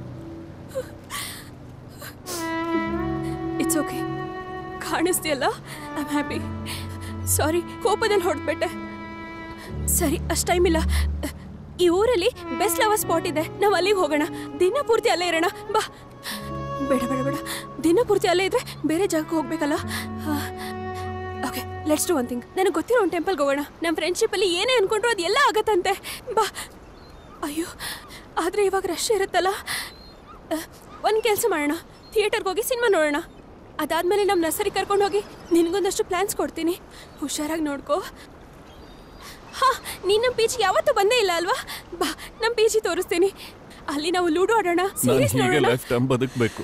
ಇಟ್ಸ್ ಓಕೆ ಕಾಣಿಸ್ತಿಯಲ್ಲ ಐ ಆಮ್ ಹ್ಯಾಪಿ ಸಾರಿ ಕೋಪದಲ್ಲಿ ಹೊಡೆದ್ಬಿಟ್ಟೆ ಸರಿ ಅಷ್ಟು ಟೈಮ್ ಇಲ್ಲ ಈ ಊರಲ್ಲಿ ಬೆಸ್ಟ್ ಲವರ್ ಸ್ಪಾಟ್ ಇದೆ ನಾವು ಅಲ್ಲಿಗೆ ಹೋಗೋಣ ದಿನ ಪೂರ್ತಿ ಅಲ್ಲೇ ಇರೋಣ ಬಾ ಬೇಡ ಬೇಡ ಬೇಡ ದಿನ ಪೂರ್ತಿ ಅಲ್ಲೇ ಇದ್ರೆ ಬೇರೆ ಜಾಗಕ್ಕೆ ಹೋಗ್ಬೇಕಲ್ಲ okay let's do one thing ನನಗೆ ಗೊತ್ತಿರೋ ಒಂದು ಟೆಂಪಲ್ಗೆ ಹೋಗೋಣ ನಮ್ಮ ಫ್ರೆಂಡ್ಶಿಪ್ಪಲ್ಲಿ ಏನೇ ಅನ್ಕೊಂಡ್ರು ಅದು ಎಲ್ಲ ಆಗತ್ತಂತೆ ಬಾ ಅಯ್ಯೋ ಆದರೆ ಇವಾಗ ರಶ್ ಇರುತ್ತಲ್ಲ ಒಂದು ಕೆಲಸ ಮಾಡೋಣ ಥಿಯೇಟರ್ಗೆ ಹೋಗಿ ಸಿನಿಮಾ ನೋಡೋಣ ಅದಾದಮೇಲೆ ನಮ್ಮ ನರ್ಸರಿ ಕರ್ಕೊಂಡು ಹೋಗಿ ನಿನಗೊಂದಷ್ಟು ಪ್ಲ್ಯಾನ್ಸ್ ಕೊಡ್ತೀನಿ ಹುಷಾರಾಗಿ ನೋಡ್ಕೋ ಹಾ ನೀನ್ ನಮ್ಮ ಪೀಚಿಗೆ ಯಾವತ್ತೂ ಬಂದೇ ಇಲ್ಲ ಅಲ್ವಾ ಬಾ ನಮ್ಮ ಪೀಚಿ ತೋರಿಸ್ತೀನಿ ಅಲ್ಲಿ ನಾವು ಲೂಡೋ ಆಡೋಣ ನಾನು ಸೀರೀಸ್ ಹೀಗೆ ನೋಡೋಣ ಲೈಫ್ ಟೈಮ್ ಬದುಕಬೇಕು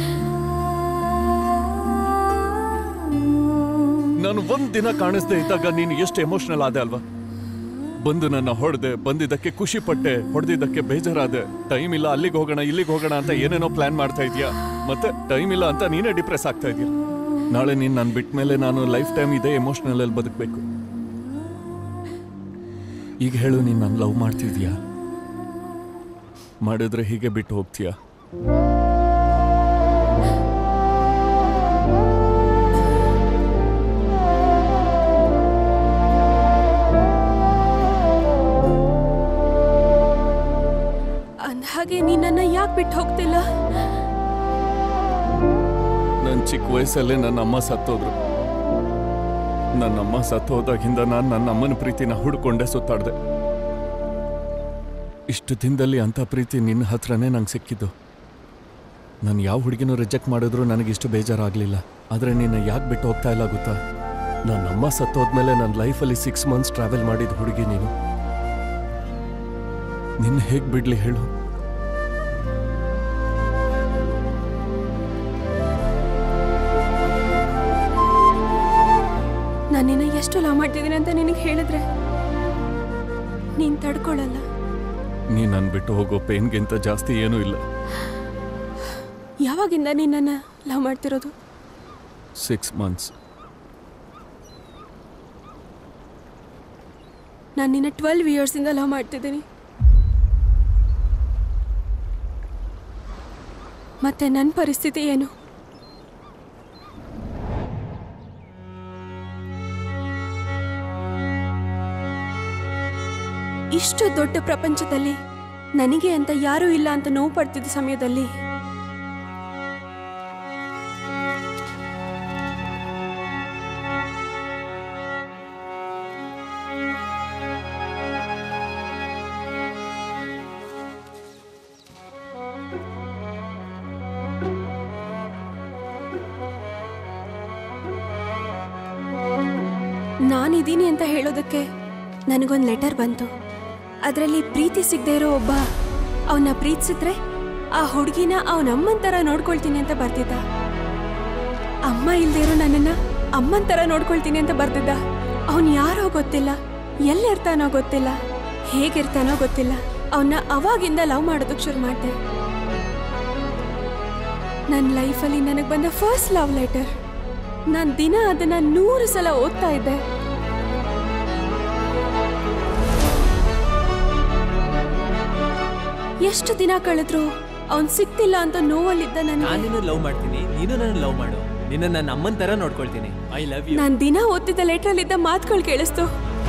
ನಾನು ಒಂದ್ ದಿನ ಕಾಣಿಸ್ದೆ ಇದ್ದಾಗ ನೀನು ಎಷ್ಟು ಎಮೋಷನಲ್ ಆದೆ ಅಲ್ವಾ ಬಂದು ನನ್ನ ಹೊಡೆದೆ ಬಂದಿದ್ದಕ್ಕೆ ಖುಷಿ ಪಟ್ಟೆ ಹೊಡೆದಿದ್ದಕ್ಕೆ ಬೇಜಾರಾದೆ ಟೈಮ್ ಇಲ್ಲ ಅಲ್ಲಿಗೆ ಹೋಗೋಣ ಇಲ್ಲಿಗೆ ಹೋಗೋಣ ಅಂತ ಏನೇನೋ ಪ್ಲಾನ್ ಮಾಡ್ತಾ ಇದೀಯಾ ಮತ್ತೆ ಟೈಮ್ ಇಲ್ಲ ಅಂತ ನೀನೇ ಡಿಪ್ರೆಸ್ ಆಗ್ತಾ ಇದೀಯ ನಾಳೆ ನೀನು ನಾನು ಬಿಟ್ಟ ಮೇಲೆ ನಾನು ಲೈಫ್ ಟೈಮ್ ಇದೇ ಎಮೋಷನಲ್ ಅಲ್ಲಿ ಬದುಕಬೇಕು ಈಗ ಹೇಳು ನೀನು ನಾನು ಲವ್ ಮಾಡ್ತಿದ್ಯಾ ಮಾಡಿದ್ರೆ ಹೀಗೆ ಬಿಟ್ಟು ಹೋಗ್ತೀಯಾ ಅಂದ್ಹಾಗೆ ನೀನ್ ನನ್ನ ಯಾಕೆ ಬಿಟ್ಟು ಹೋಗ್ತಿಲ್ಲ ನನ್ನ ಚಿಕ್ಕ ವಯಸ್ಸಲ್ಲೇ ನನ್ನ ಅಮ್ಮ ಸತ್ತೋದ್ರು ನನ್ನ ಅಮ್ಮ ಸತ್ತು ಹೋದಾಗಿಂದ ನಾನು ನನ್ನ ಅಮ್ಮನ ಪ್ರೀತಿನ ಹುಡ್ಕೊಂಡೆ ಸುತ್ತಾಡ್ದೆ ಇಷ್ಟು ದಿನದಲ್ಲಿ ಅಂಥ ಪ್ರೀತಿ ನಿನ್ನ ಹತ್ರನೇ ನಂಗೆ ಸಿಕ್ಕಿದ್ದು ನಾನು ಯಾವ ಹುಡುಗಿನೂ ರಿಜೆಕ್ಟ್ ಮಾಡಿದ್ರು ನನಗಿಷ್ಟು ಬೇಜಾರಾಗಲಿಲ್ಲ ಆದರೆ ನಿನ್ನ ಯಾಕೆ ಬಿಟ್ಟು ಹೋಗ್ತಾ ಇಲ್ಲ ಗೊತ್ತಾ ನನ್ನ ಅಮ್ಮ ಸತ್ತೋದ್ಮೇಲೆ ನನ್ನ ಲೈಫಲ್ಲಿ ಸಿಕ್ಸ್ ಮಂತ್ಸ್ ಟ್ರಾವೆಲ್ ಮಾಡಿದ ಹುಡುಗಿ ನೀನು ನಿನ್ನ ಹೇಗೆ ಬಿಡ್ಲಿ ಹೇಳು ನಾನು ನಿನ್ನ ಎಷ್ಟು ಲವ್ ಮಾಡ್ತಿದ್ದೀನಿ ಅಂತ ನಿನಗೆ ಹೇಳಿದ್ರೆ ನೀನ್ ತಡ್ಕೊಳ್ಳಲ್ಲ ನೀ ನನ್ನ ಬಿಟ್ಟು ಹೋಗೋ ಪೇನ್ಗಿಂತ ಜಾಸ್ತಿ ಏನೂ ಇಲ್ಲ ಯಾವಾಗಿಂದ ನೀನ್ ನನ್ನ ಲವ್ ಮಾಡ್ತಿರೋದು ಸಿಕ್ಸ್ ಮಂತ್ಸ್ ನಾನು ನಿನ್ನ ಟ್ವೆಲ್ವ್ ಇಯರ್ಸಿಂದ ಲವ್ ಮಾಡ್ತಿದ್ದೀನಿ ಮತ್ತೆ ನನ್ನ ಪರಿಸ್ಥಿತಿ ಏನು ಇಷ್ಟು ದೊಡ್ಡ ಪ್ರಪಂಚದಲ್ಲಿ ನನಗೆ ಅಂತ ಯಾರೂ ಇಲ್ಲ ಅಂತ ನೋವು ಪಡ್ತಿದ್ದ ಸಮಯದಲ್ಲಿ ನಾನಿದ್ದೀನಿ ಅಂತ ಹೇಳೋದಕ್ಕೆ ನನಗೊಂದು ಲೆಟರ್ ಬಂತು ಅದರಲ್ಲಿ ಪ್ರೀತಿ ಸಿಗದೆ ಇರೋ ಒಬ್ಬ ಅವನ್ನ ಪ್ರೀತಿಸಿದ್ರೆ ಆ ಹುಡುಗಿನ ಅವನಮ್ಮನ ಥರ ನೋಡ್ಕೊಳ್ತೀನಿ ಅಂತ ಬರ್ತಿದ್ದ ಅಮ್ಮ ಇಲ್ದೇ ಇರೋ ನನ್ನನ್ನ ಅಮ್ಮನ ಥರ ನೋಡ್ಕೊಳ್ತೀನಿ ಅಂತ ಬರ್ತಿದ್ದ ಅವನು ಯಾರೋ ಗೊತ್ತಿಲ್ಲ ಎಲ್ಲಿರ್ತಾನೋ ಗೊತ್ತಿಲ್ಲ ಹೇಗಿರ್ತಾನೋ ಗೊತ್ತಿಲ್ಲ ಅವನ್ನ ಅವಾಗಿಂದ ಲವ್ ಮಾಡೋದಕ್ಕೆ ಶುರು ಮಾಡಿದೆ ನನ್ನ ಲೈಫಲ್ಲಿ ನನಗೆ ಬಂದ ಫಸ್ಟ್ ಲವ್ ಲೆಟರ್ ನಾನು ದಿನ ಅದನ್ನ ನೂರು ಸಲ ಓದ್ತಾ ಇದ್ದೆ ಎಷ್ಟು ದಿನ ಕಳೆದ್ರು ಅವ್ನ್ ಸಿಕ್ತಿಲ್ಲ ಅಂತ ನೋವಲ್ಲಿದ್ದ ನಾನು ನನಗೆ ನಿನ್ನ ಲವ್ ಮಾಡ್ತೀನಿ ನೀನು ನನ್ನ ಲವ್ ಮಾಡು ನಿನ್ನ ನನ್ನ ಅಮ್ಮನ ತರ ನೋಡ್ಕೊಳ್ತೀನಿ ಐ ಲವ್ ಯು ನಾನು ದಿನ ಓದ್ತಿದ್ದ ಲೆಟ್ರಲ್ಲಿದ್ದ ಮಾತುಗಳು ಕೇಳಿಸ್ತು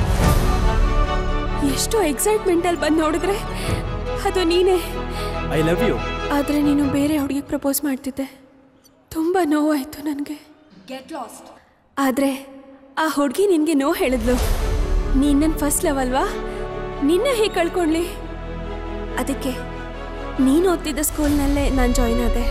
ಎಷ್ಟು ಎಕ್ಸೈಟ್ಮೆಂಟ್ ಅಲ್ಲಿ ಬಂದು ನೋಡಿದ್ರೆ ಅದು ನೀನೇ ಐ ಲವ್ ಯು ಆದ್ರೆ ನೀನು ಬೇರೆ ಹುಡುಗಿಗೆ ಪ್ರಪೋಸ್ ಮಾಡ್ತಿದ್ದೆ ತುಂಬಾ ನೋವಾಯ್ತು ನನಗೆ ಗೆಟ್ ಲಾಸ್ಟ್ ಆದ್ರೆ ಆ ಹುಡುಗಿ ನಿನ್ಗೆ ನೋ ಹೇಳಿದ್ಲು ನೀನ್ ನನ್ನ ಫಸ್ಟ್ ಲವ್ ಅಲ್ವಾ ನಿನ್ನ ಹೇಗೆ ಕಳ್ಕೊಂಡ್ಲಿ ಅದಕ್ಕೆ ನೀನು ಓದ್ತಿದ್ದ ಸ್ಕೂಲ್ನಲ್ಲೇ ನಾನು ಜಾಯ್ನ್ ಆದೆ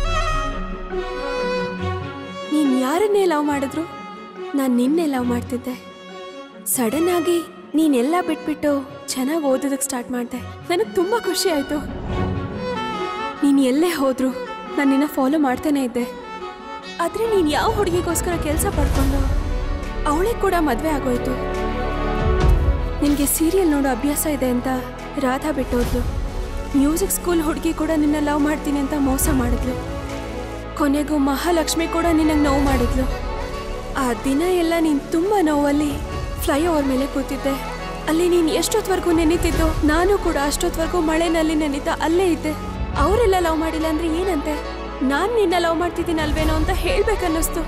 ನೀನ್ ಯಾರನ್ನೇ ಲವ್ ಮಾಡಿದ್ರು ನಾನು ನಿನ್ನೆ ಲವ್ ಮಾಡ್ತಿದ್ದೆ ಸಡನ್ ಆಗಿ ನೀನೆಲ್ಲ ಬಿಟ್ಬಿಟ್ಟು ಚೆನ್ನಾಗಿ ಓದೋದಕ್ಕೆ ಸ್ಟಾರ್ಟ್ ಮಾಡಿದೆ ನನಗೆ ತುಂಬ ಖುಷಿ ಆಯಿತು ನೀನು ಎಲ್ಲೇ ಹೋದ್ರು ನಾನು ನಿನ್ನ ಫಾಲೋ ಮಾಡ್ತಾನೆ ಇದ್ದೆ ಆದರೆ ನೀನು ಯಾವ ಹುಡುಗಿಗೋಸ್ಕರ ಕೆಲಸ ಪಡ್ಕೊಂಡು ಅವಳೇ ಕೂಡ ಮದುವೆ ಆಗೋಯ್ತು ನಿನಗೆ ಸೀರಿಯಲ್ ನೋಡೋ ಅಭ್ಯಾಸ ಇದೆ ಅಂತ ರಾಧಾ ಬಿಟ್ಟೋದ್ಲು ಮ್ಯೂಸಿಕ್ ಸ್ಕೂಲ್ ಹುಡುಗಿ ಕೂಡ ನಿನ್ನ ಲವ್ ಮಾಡ್ತೀನಿ ಅಂತ ಮೋಸ ಮಾಡಿದ್ಲು ಕೊನೆಗೂ ಮಹಾಲಕ್ಷ್ಮಿ ಕೂಡ ನಿನಗೆ ನೋವು ಮಾಡಿದ್ಲು ಆ ದಿನ ಎಲ್ಲ ನೀನು ತುಂಬ ನೋವಲ್ಲಿ ಫ್ಲೈಓವರ್ ಮೇಲೆ ಕೂತಿದ್ದೆ ಅಲ್ಲಿ ನೀನು ಎಷ್ಟೊತ್ವರೆಗೂ ನೆನೀತಿದ್ದು ನಾನು ಕೂಡ ಅಷ್ಟೊತ್ವರೆಗೂ ಮಳೆನಲ್ಲಿ ನೆನೀತಾ ಅಲ್ಲೇ ಇದ್ದೆ ಅವರೆಲ್ಲ ಲವ್ ಮಾಡಿಲ್ಲ ಅಂದ್ರೆ ಏನಂತೆ ನಾನು ನಿನ್ನ ಲವ್ ಮಾಡ್ತಿದ್ದೀನಿ ಅಲ್ವೇನೋ ಅಂತ ಹೇಳ್ಬೇಕನ್ನಿಸ್ತು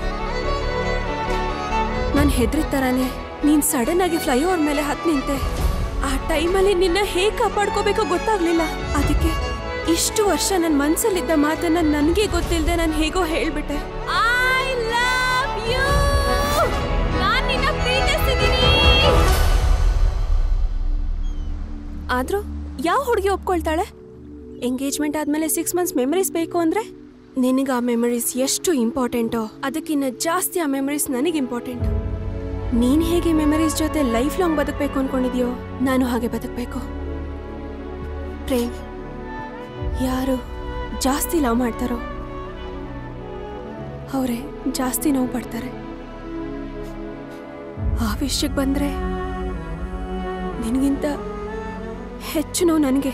ನಾನು ಹೆದ್ರಿದ ಥರನೇ ನೀನು ಸಡನ್ ಆಗಿ ಫ್ಲೈಓವರ್ ಮೇಲೆ ಹತ್ ನಿಂತೆ ಆ ಟೈಮಲ್ಲಿ ನಿನ್ನ ಹೇಗೆ ಕಾಪಾಡ್ಕೋಬೇಕೋ ಗೊತ್ತಾಗ್ಲಿಲ್ಲ ಅದಕ್ಕೆ ಇಷ್ಟು ವರ್ಷ ನನ್ನ ಮನ್ಸಲ್ಲಿದ್ದ ಮಾತನ್ನ ನನಗೆ ಗೊತ್ತಿಲ್ಲದೆ ನಾನು ಹೇಗೋ ಹೇಳ್ಬಿಟ್ಟೆ ಐ ಲವ್ ಯು ನಾನು ನಿನ್ನ ಪ್ರೀತಿಸ್ತಿದ್ದೀನಿ ಆದ್ರೂ ಯಾವ ಹುಡುಗಿ ಒಪ್ಕೊಳ್ತಾಳೆ ಎಂಗೇಜ್ಮೆಂಟ್ ಆದ್ಮೇಲೆ ಸಿಕ್ಸ್ ಮಂತ್ಸ್ ಮೆಮರೀಸ್ ಬೇಕು ಅಂದ್ರೆ ನಿನಗೆ ಆ ಮೆಮರೀಸ್ ಎಷ್ಟು ಇಂಪಾರ್ಟೆಂಟೋ ಅದಕ್ಕಿಂತ ಜಾಸ್ತಿ ಆ ಮೆಮರೀಸ್ ನನಗೆ ಇಂಪಾರ್ಟೆಂಟ್ ನೀನ್ ಹೇಗೆ ಮೆಮರೀಸ್ ಜೊತೆ ಲೈಫ್ ಲಾಂಗ್ ಬದುಕಬೇಕು ಅನ್ಕೊಂಡಿದ್ಯೋ ನಾನು ಹಾಗೆ ಬದುಕಬೇಕು ಪ್ರೇಮ್ ಯಾರು ಜಾಸ್ತಿ ಲವ್ ಮಾಡ್ತಾರೋ ಅವರೇ ಜಾಸ್ತಿ ನೋವು ಪಡ್ತಾರೆ ಆ ವಿಷಯಕ್ಕೆ ಬಂದ್ರೆ ನಿನಗಿಂತ ಹೆಚ್ಚು ನೋವು ನನಗೆ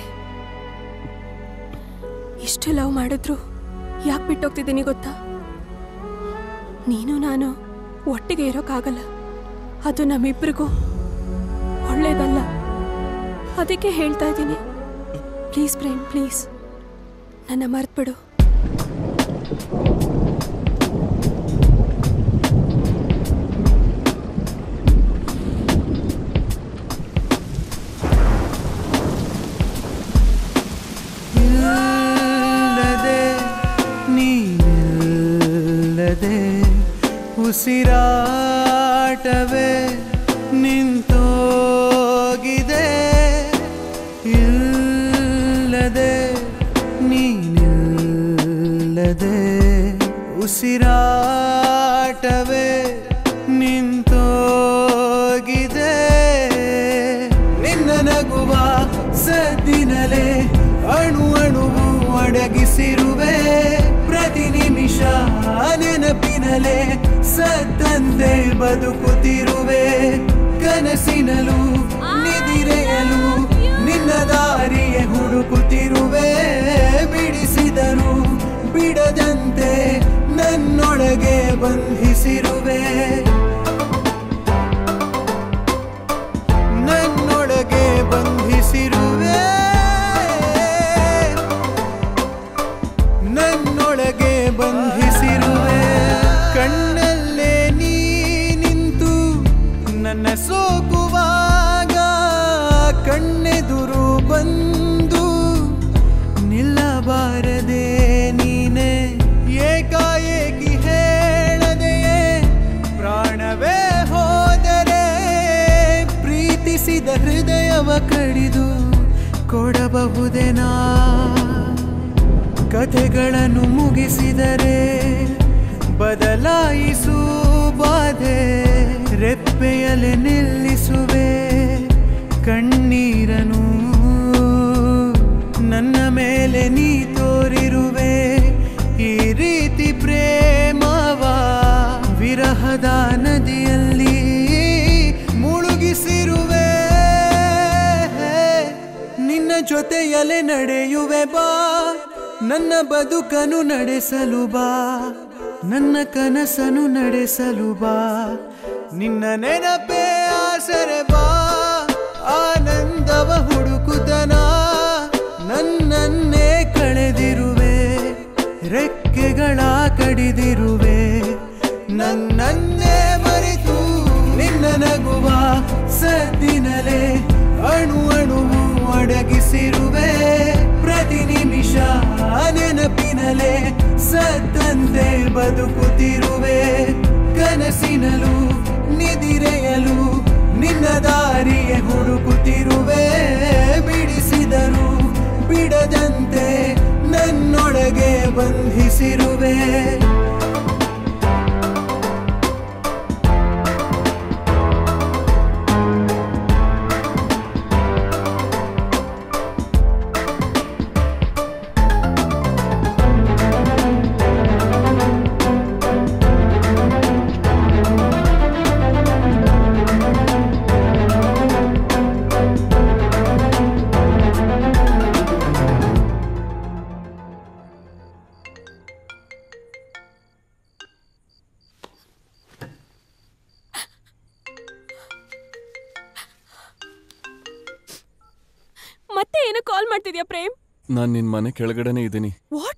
ಇಷ್ಟು ಲವ್ ಮಾಡಿದ್ರು ಯಾಕೆ ಬಿಟ್ಟೋಗ್ತಿದ್ದೀನಿ ಗೊತ್ತಾ ನೀನು ನಾನು ಒಟ್ಟಿಗೆ ಇರೋಕ್ಕಾಗಲ್ಲ ಅದು ನಮ್ಮಿಬ್ರಿಗೂ ಒಳ್ಳೇದಲ್ಲ ಅದಕ್ಕೆ ಹೇಳ್ತಾ ಇದ್ದೀನಿ ಪ್ಲೀಸ್ ಪ್ರೇಮ್ ಪ್ಲೀಸ್ ನನ್ನ ಮರ್ತ್ಬಿಡು ಇಲ್ಲದೆ ನೀನಿಲ್ಲದೆ ಉಸಿರಾಟವೇ ನಿಂತೋಗಿದೆ ಇಲ್ಲದೆ ನೀನಿಲ್ಲದೆ ಉಸಿರಾಟವೇ ನಿಂತೋಗಿದೆ ನಿನ್ನ ನಗುವ ಸದ್ದಿನಲೆ ಅಣು ಅಣುವು ಅಡಗಿಸಿರುವೆ ಪ್ರತಿ ನಿಮಿಷ ನೆನಪಿನಲೆ ಸತ್ತಂತೆ ಬದುಕುತ್ತಿರುವೆ ಕನಸಿನಲು ನಿದಿರೆಯಲು ನಿನ್ನ ದಾರಿಯೇ ಹುಡುಕುತ್ತಿರುವೆ ಬಿಡಿಸಿದರು ಬಿಡದಂತೆ ನನ್ನೊಳಗೆ ಬಂಧಿಸಿರುವೆ ನನ್ನೊಳಗೆ ಬಂಧಿಸಿರುವೆ ನನ್ನೊಳಗೆ ಬಂಧಿಸಿರುವೆ ಕಣ್ಣಲ್ಲೇ ನೀ ನಿಂತು ನನ್ನ ಸೋಕುವಾಗ ಕಣ್ಣೆದುರು ಬಂದು ನಿಲ್ಲಬಾರದೆ ನೀನೆ ಏಕಾಏಕಿ ಹೇಳದೆಯೇ ಪ್ರಾಣವೇ ಹೋದರೆ ಪ್ರೀತಿಸಿದ ಹೃದಯವ ಕಡಿದು ಕೊಡಬಹುದೇನಾ ಕಥೆಗಳನ್ನು ಮುಗಿಸಿದರೆ ಬದಲಾಯಿಸು ಬಾಧೆ ರೆಪ್ಪೆಯಲೆ ನಿಲ್ಲಿಸುವೆ ಕಣ್ಣೀರನು ನನ್ನ ಮೇಲೆ ನೀ ತೋರಿರುವೆ ಈ ರೀತಿ ಪ್ರೇಮವ ವಿರಹದ ನದಿಯಲ್ಲಿ ಮುಳುಗಿಸಿರುವೆ ನಿನ್ನ ಜೊತೆಯಲೆ ನಡೆಯುವೆ ಬಾ ನನ್ನ ಬದುಕನು ನಡೆಸಲು ಬಾ ನನ್ನ ಕನಸನು ನಡೆಸಲು ಬಾ ನಿನ್ನ ನೆನಪೇ ಆಸರೆ ಬಾ ಆನಂದವ ಹುಡುಕುತನ ನನ್ನನ್ನೇ ಕಳೆದಿರುವೆ ರೆಕ್ಕೆಗಳ ಕಡಿದಿರುವೆ ನನ್ನನ್ನೇ ಮರೆತು ನಿನ್ನ ನಗುವ ಸದ್ದಿನಲೆ ಅಣು ಅಣುವು ಅಡಗಿಸಿರುವೆ ಪ್ರತಿ ನಿಮಿಷ ನೆನಪಿನಲೆ ಸತ್ತಂತೆ ಬದುಕುತ್ತಿರುವೆ ಕನಸಿನಲು ನಿದಿರೆಯಲು ನಿನ್ನ ದಾರಿಯೇ ಹುಡುಕುತ್ತಿರುವೆ ಬಿಡಿಸಿದರು ಬಿಡದಂತೆ ನನ್ನೊಳಗೆ ಬಂಧಿಸಿರುವೆ ಮತ್ತೆ ಏನೋ ಕಾಲ್ ಮಾಡ್ತಿದ್ಯಾ ಪ್ರೇಮ್ ನಾನು ನಿನ್ನ ಮನೆ ಕೆಳಗಡೆನೇ ಇದ್ದೀನಿ ವಾಟ್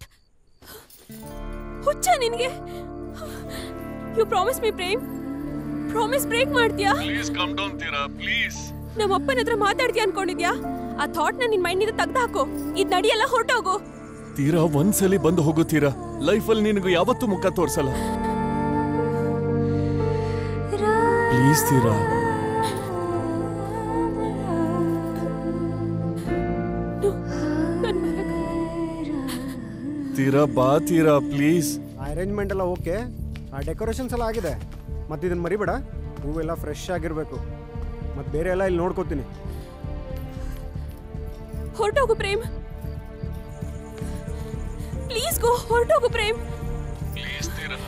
ಹುಚ್ಚ ನಿನ್ಗೆ you promise me Prem promise break ಮಾಡ್ತೀಯಾ please come down Teera please ನಮ್ಮ ಅಪ್ಪನ ಹತ್ರ ಮಾತಾಡ್ತೀಯ ಅನ್ಕೊಂಡಿದ್ಯಾ ಆ ಥಾಟ್ ನ ನಿನ್ ಮೈಂಡ್ ತೆಗ್ದು ಹಾಕು ಇದ್ ನಡಿಯೆಲ್ಲ ಹೊರಟೋಗು ತೀರಾ ಒಂದ್ಸಲಿ ಬಂದು ಹೋಗುತ್ತೀರಾ ಲೈಫಲ್ಲಿ ನಿನಗೂ ಯಾವತ್ತೂ ಮುಖ ತೋರ್ಸಲ್ಲ ಪ್ಲೀಸ್ ತೀರಾ ತೀರಾ ಬಾ ತೀರಾ ಪ್ಲೀಸ್ ಅರೇಂಜ್ಮೆಂಟ್ ಎಲ್ಲ ಓಕೆ ಆ ಡೆಕೋರೇಷನ್ಸ್ ಎಲ್ಲ ಆಗಿದೆ ಮತ್ತು ಇದನ್ನು ಮರಿಬೇಡ ಹೂವೆಲ್ಲ ಫ್ರೆಶ್ ಆಗಿರಬೇಕು ಮತ್ತು ಬೇರೆ ಎಲ್ಲ ಇಲ್ಲಿ ನೋಡ್ಕೋತೀನಿ ಹೊರಟೋಗು ಪ್ರೇಮ್ ಪ್ಲೀಸ್ ಗೋ ಹೊರಟೋಗು ಪ್ರೇಮ್ ಪ್ಲೀಸ್ ತೀರಾ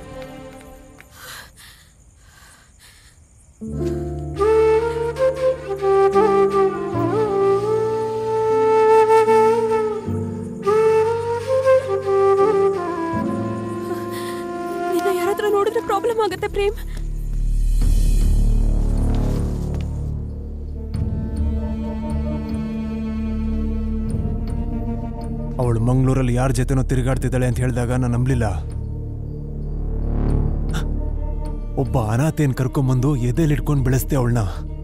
ನಿನ್ನ ಯಾರಾದ್ರೂ ನೋಡಿದ್ರೆ ಪ್ರಾಬ್ಲಮ್ ಆಗುತ್ತೆ ಪ್ರೇಮ್ ಅವಳು ಮಂಗಳೂರಲ್ಲಿ ಯಾರ ಜೊತೆನೋ ತಿರುಗಾಡ್ತಿದ್ದಾಳೆ ಅಂತ ಹೇಳಿದಾಗ ನಾನು ನಂಬಲಿಲ್ಲ ಒಬ್ಬ ಅನಾಥೇನ್ ಕರ್ಕೊಂಬಂದು ಎದೆಲಿ ಇಟ್ಕೊಂಡು ಬೆಳೆಸ್ದೆ ಅವಳನ್ನ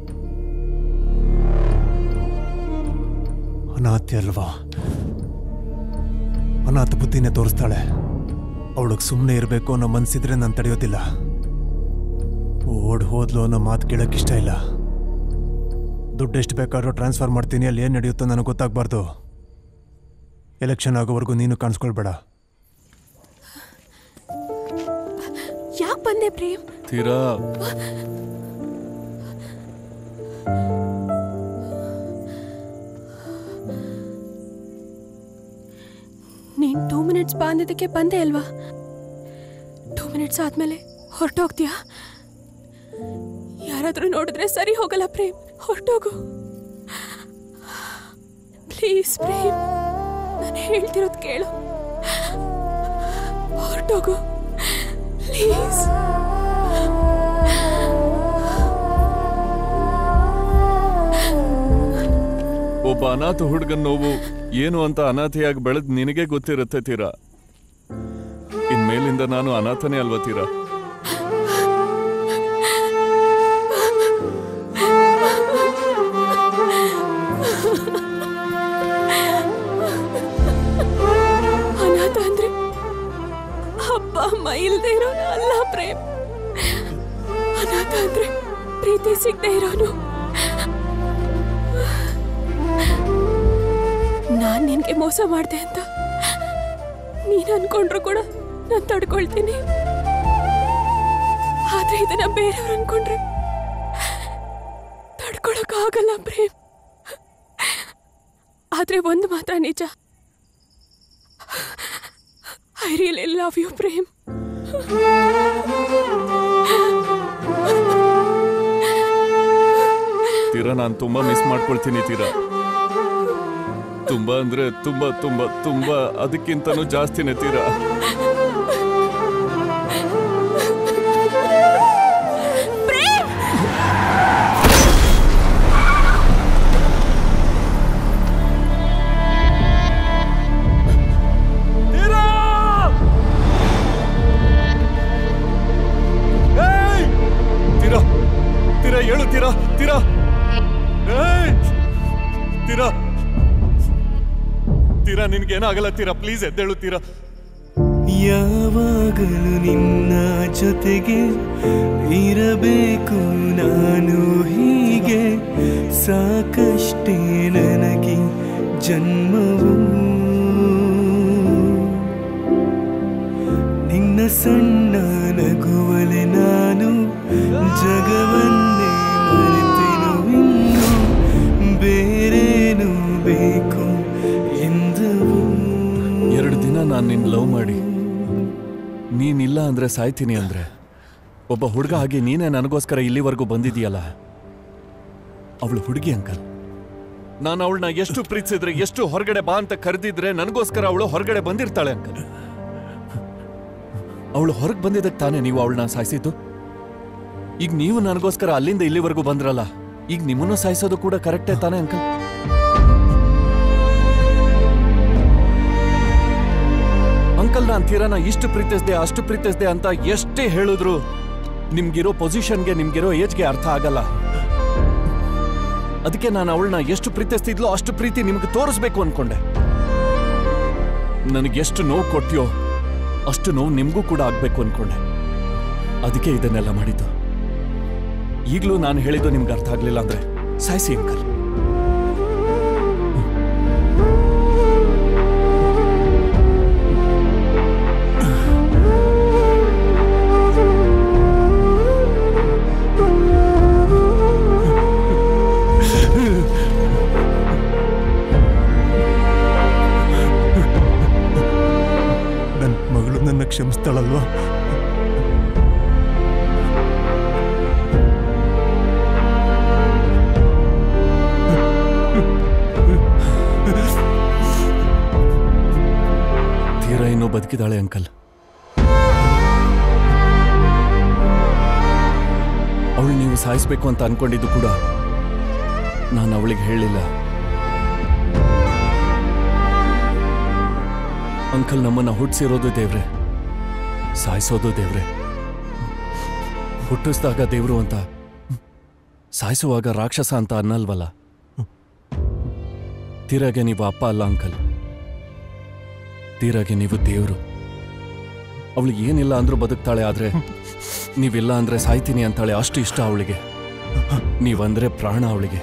ಅನಾಥೆ ಅಲ್ವಾ ಅನಾಥ ಬುದ್ಧಿನೇ ತೋರಿಸ್ತಾಳೆ ಅವಳಿಗೆ ಸುಮ್ಮನೆ ಇರಬೇಕು ಅನ್ನೋ ಮನ್ಸಿದ್ರೆ ನಾನು ತಡೆಯೋದಿಲ್ಲ ಓಡ್ ಹೋದ್ಲು ಅನ್ನೋ ಮಾತು ಕೇಳೋಕೆ ಇಷ್ಟ ಇಲ್ಲ ದುಡ್ಡು ಎಷ್ಟು ಬೇಕಾದ್ರೂ ಟ್ರಾನ್ಸ್ಫರ್ ಮಾಡ್ತೀನಿ ಅಲ್ಲಿ ಏನು ನಡೆಯುತ್ತೋ ನನಗೆ ಗೊತ್ತಾಗಬಾರ್ದು ಎಲೆಕ್ಷನ್ ಆಗೋವರೆಗೂ ನೀನು ಕಾಣಿಸ್ಕೊಳ್ಬೇಡ ಯಾಕೆ ಬಂದೆ ಪ್ರೇಮ್ ತೀರಾ ನೀನ್ ಟೂ ಮಿನಿಟ್ಸ್ ಬಾ ಅಂದಿದ್ದಕ್ಕೆ ಬಂದೆ ಅಲ್ವಾ ಟೂ ಮಿನಿಟ್ಸ್ ಆದ್ಮೇಲೆ ಹೊರಟೋಗ್ತೀಯಾ ಯಾರಾದ್ರೂ ನೋಡಿದ್ರೆ ಸರಿ ಹೋಗಲ್ಲ ಪ್ರೇಮ್ ಹೊರಟೋಗು ಪ್ಲೀಸ್ ಪ್ರೇಮ್ ನಾನು ಹೇಳ್ತಿರೋದು ಕೇಳು ಹೊರಟೋಗು ಪ್ಲೀಸ್ ಒಬ್ಬ ಅನಾಥ ಹುಡುಗನ್ ನೋವು ಏನು ಅಂತ ಅನಾಥೆಯಾಗಿ ಬೆಳೆದ್ ನಿನಗೆ ಗೊತ್ತಿರುತ್ತೆ ತೀರಾ ಇನ್ಮೇಲಿಂದ ನಾನು ಅನಾಥನೇ ಅಲ್ವಾ ತೀರಾ ಅನಾಥ ಅಂದ್ರೆ ಪ್ರೀತಿ ಸಿಗದೆ ಇರೋನು ನಾನ್ ನಿನ್ಗೆ ಮೋಸ ಮಾಡ್ದೆ ಅಂತ ನೀನ್ ಅನ್ಕೊಂಡ್ರು ಕೂಡ ನಾನ್ ತಡ್ಕೊಳ್ತೀನಿ ಆದ್ರೆ ಇದನ್ನ ಬೇರೆಯವ್ರು ಅನ್ಕೊಂಡ್ರೆ ತಡ್ಕೊಳಕ್ ಆಗಲ್ಲ ಪ್ರೇಮ್ ಆದ್ರೆ ಒಂದು ಮಾತ್ರ ನಿಜ I really love you Prem Teera ನಾನು ತುಂಬಾ ಮಿಸ್ ಮಾಡ್ಕೊಳ್ತೀನಿ ತೀರಾ ತುಂಬಾ ಅಂದ್ರೆ ತುಂಬಾ ತುಂಬಾ ತುಂಬಾ ಅದಕ್ಕಿಂತನೂ ಜಾಸ್ತಿನೇ ತೀರಾ ಏಯ್! ತೀರಾ ತೀರಾ ಹೇಳು ತೀರಾ ತೀರಾ ಏಯ್! ತೀರಾ ತೀರಾ ನಿನ್ಗೇನಾಗಲ್ಲ ತೀರಾ ಪ್ಲೀಸ್ ಎದ್ದೇಳು ತೀರಾ ಯಾವಾಗಲೂ ನಿನ್ನ ಜೊತೆಗೆ ಇರಬೇಕು ನಾನು ಹೀಗೆ ಸಾಕಷ್ಟೇ ನನಗೆ ಜನ್ಮವು ನಿನ್ನ ಸಣ್ಣ ನಗುವಲೆ ನಾನು ಜಗವನ್ನೇ ಮರೆತೆನು ಇನ್ನು ಬೇರೇನು ಬೇಕು ಎಂದವು ಎರಡು ದಿನ ನಾನು ನಿನ್ನ ಲವ್ ಮಾಡಿ ನೀನಿಲ್ಲ ಅಂದ್ರೆ ಸಾಯ್ತೀನಿ ಅಂದ್ರೆ ಒಬ್ಬ ಹುಡುಗ ಆಗಿ ನೀನೇ ನನಗೋಸ್ಕರ ಇಲ್ಲಿವರೆಗೂ ಬಂದಿದೀಯಲ್ಲ ಅವಳು ಹುಡುಗಿ ಅಂಕಲ್ ನಾನು ಅವಳನ್ನ ಎಷ್ಟು ಪ್ರೀತಿಸಿದ್ರೆ ಎಷ್ಟು ಹೊರಗಡೆ ಬಾ ಅಂತ ಕರೆದಿದ್ರೆ ನನಗೋಸ್ಕರ ಅವಳು ಹೊರಗಡೆ ಬಂದಿರ್ತಾಳೆ ಅಂಕಲ್ ಅವಳು ಹೊರಗೆ ಬಂದಿದ್ದಕ್ಕೆ ತಾನೇ ನೀವು ಅವಳನ್ನ ಸಾಯಿಸಿದ್ದು ಈಗ ನೀವು ನನಗೋಸ್ಕರ ಅಲ್ಲಿಂದ ಇಲ್ಲಿವರೆಗೂ ಬಂದ್ರಲ್ಲ ಈಗ ನಿಮ್ಮನ್ನು ಸಾಯಿಸೋದು ಕೂಡ ಕರೆಕ್ಟೇ ತಾನೇ ಅಂಕಲ್ ಅಂಕಲ್ ನಾನ್ ತೀರಾನ ಇಷ್ಟು ಪ್ರೀತಿಸ್ದೆ ಅಷ್ಟು ಪ್ರೀತಿಸ್ದೆ ಅಂತ ಎಷ್ಟೇ ಹೇಳಿದ್ರು ನಿಮ್ಗಿರೋ ಪೊಸಿಷನ್ಗೆ ನಿಮ್ಗಿರೋ ಏಜ್ಗೆ ಅರ್ಥ ಆಗಲ್ಲ ಅದಕ್ಕೆ ನಾನು ಅವಳನ್ನ ಎಷ್ಟು ಪ್ರೀತಿಸ್ತಿದ್ಲೋ ಅಷ್ಟು ಪ್ರೀತಿ ನಿಮ್ಗೆ ತೋರಿಸ್ಬೇಕು ಅನ್ಕೊಂಡೆ ನನಗೆ ಎಷ್ಟು ನೋವು ಕೊಟ್ಯೋ ಅಷ್ಟು ನೋವು ನಿಮ್ಗೂ ಕೂಡ ಆಗ್ಬೇಕು ಅನ್ಕೊಂಡೆ ಅದಕ್ಕೆ ಇದನ್ನೆಲ್ಲ ಮಾಡಿದ್ದು ಈಗಲೂ ನಾನು ಹೇಳಿದ್ದು ನಿಮ್ಗೆ ಅರ್ಥ ಆಗ್ಲಿಲ್ಲ ಅಂದ್ರೆ ಸಾಯಿಸಿ ಅಂಕಲ್ ನನ್ನ ಮಗಳು ನನ್ನ ಕ್ಷಮಿಸ್ತಾಳಲ್ವಾ ತೀರಾ ಇನ್ನೂ ಬದುಕಿದಾಳೆ ಅಂಕಲ್ ಅವಳು ನೀವು ಸಾಯಿಸ್ಬೇಕು ಅಂತ ಅನ್ಕೊಂಡಿದ್ದು ಕೂಡ ನಾನು ಅವಳಿಗೆ ಹೇಳಿಲ್ಲ ಅಂಕಲ್ ನಮ್ಮನ್ನ ಹುಟ್ಟಿಸಿರೋದು ದೇವ್ರೆ ಸಾಯಿಸೋದು ದೇವ್ರೆ ಹುಟ್ಟಿಸಿದಾಗ ದೇವ್ರು ಅಂತ ಸಾಯಿಸುವಾಗ ರಾಕ್ಷಸ ಅಂತ ಅನ್ನಲ್ವಲ್ಲ ತೀರಾಗೆ ನೀವು ಅಪ್ಪ ಅಲ್ಲ ಅಂಕಲ್ ತೀರಾಗೆ ನೀವು ದೇವ್ರು ಅವಳು ಏನಿಲ್ಲ ಅಂದ್ರೂ ಬದುಕ್ತಾಳೆ ಆದ್ರೆ ನೀವಿಲ್ಲ ಅಂದ್ರೆ ಸಾಯ್ತೀನಿ ಅಂತಾಳೆ ಅಷ್ಟು ಇಷ್ಟ ಅವಳಿಗೆ ನೀವಂದ್ರೆ ಪ್ರಾಣ ಅವಳಿಗೆ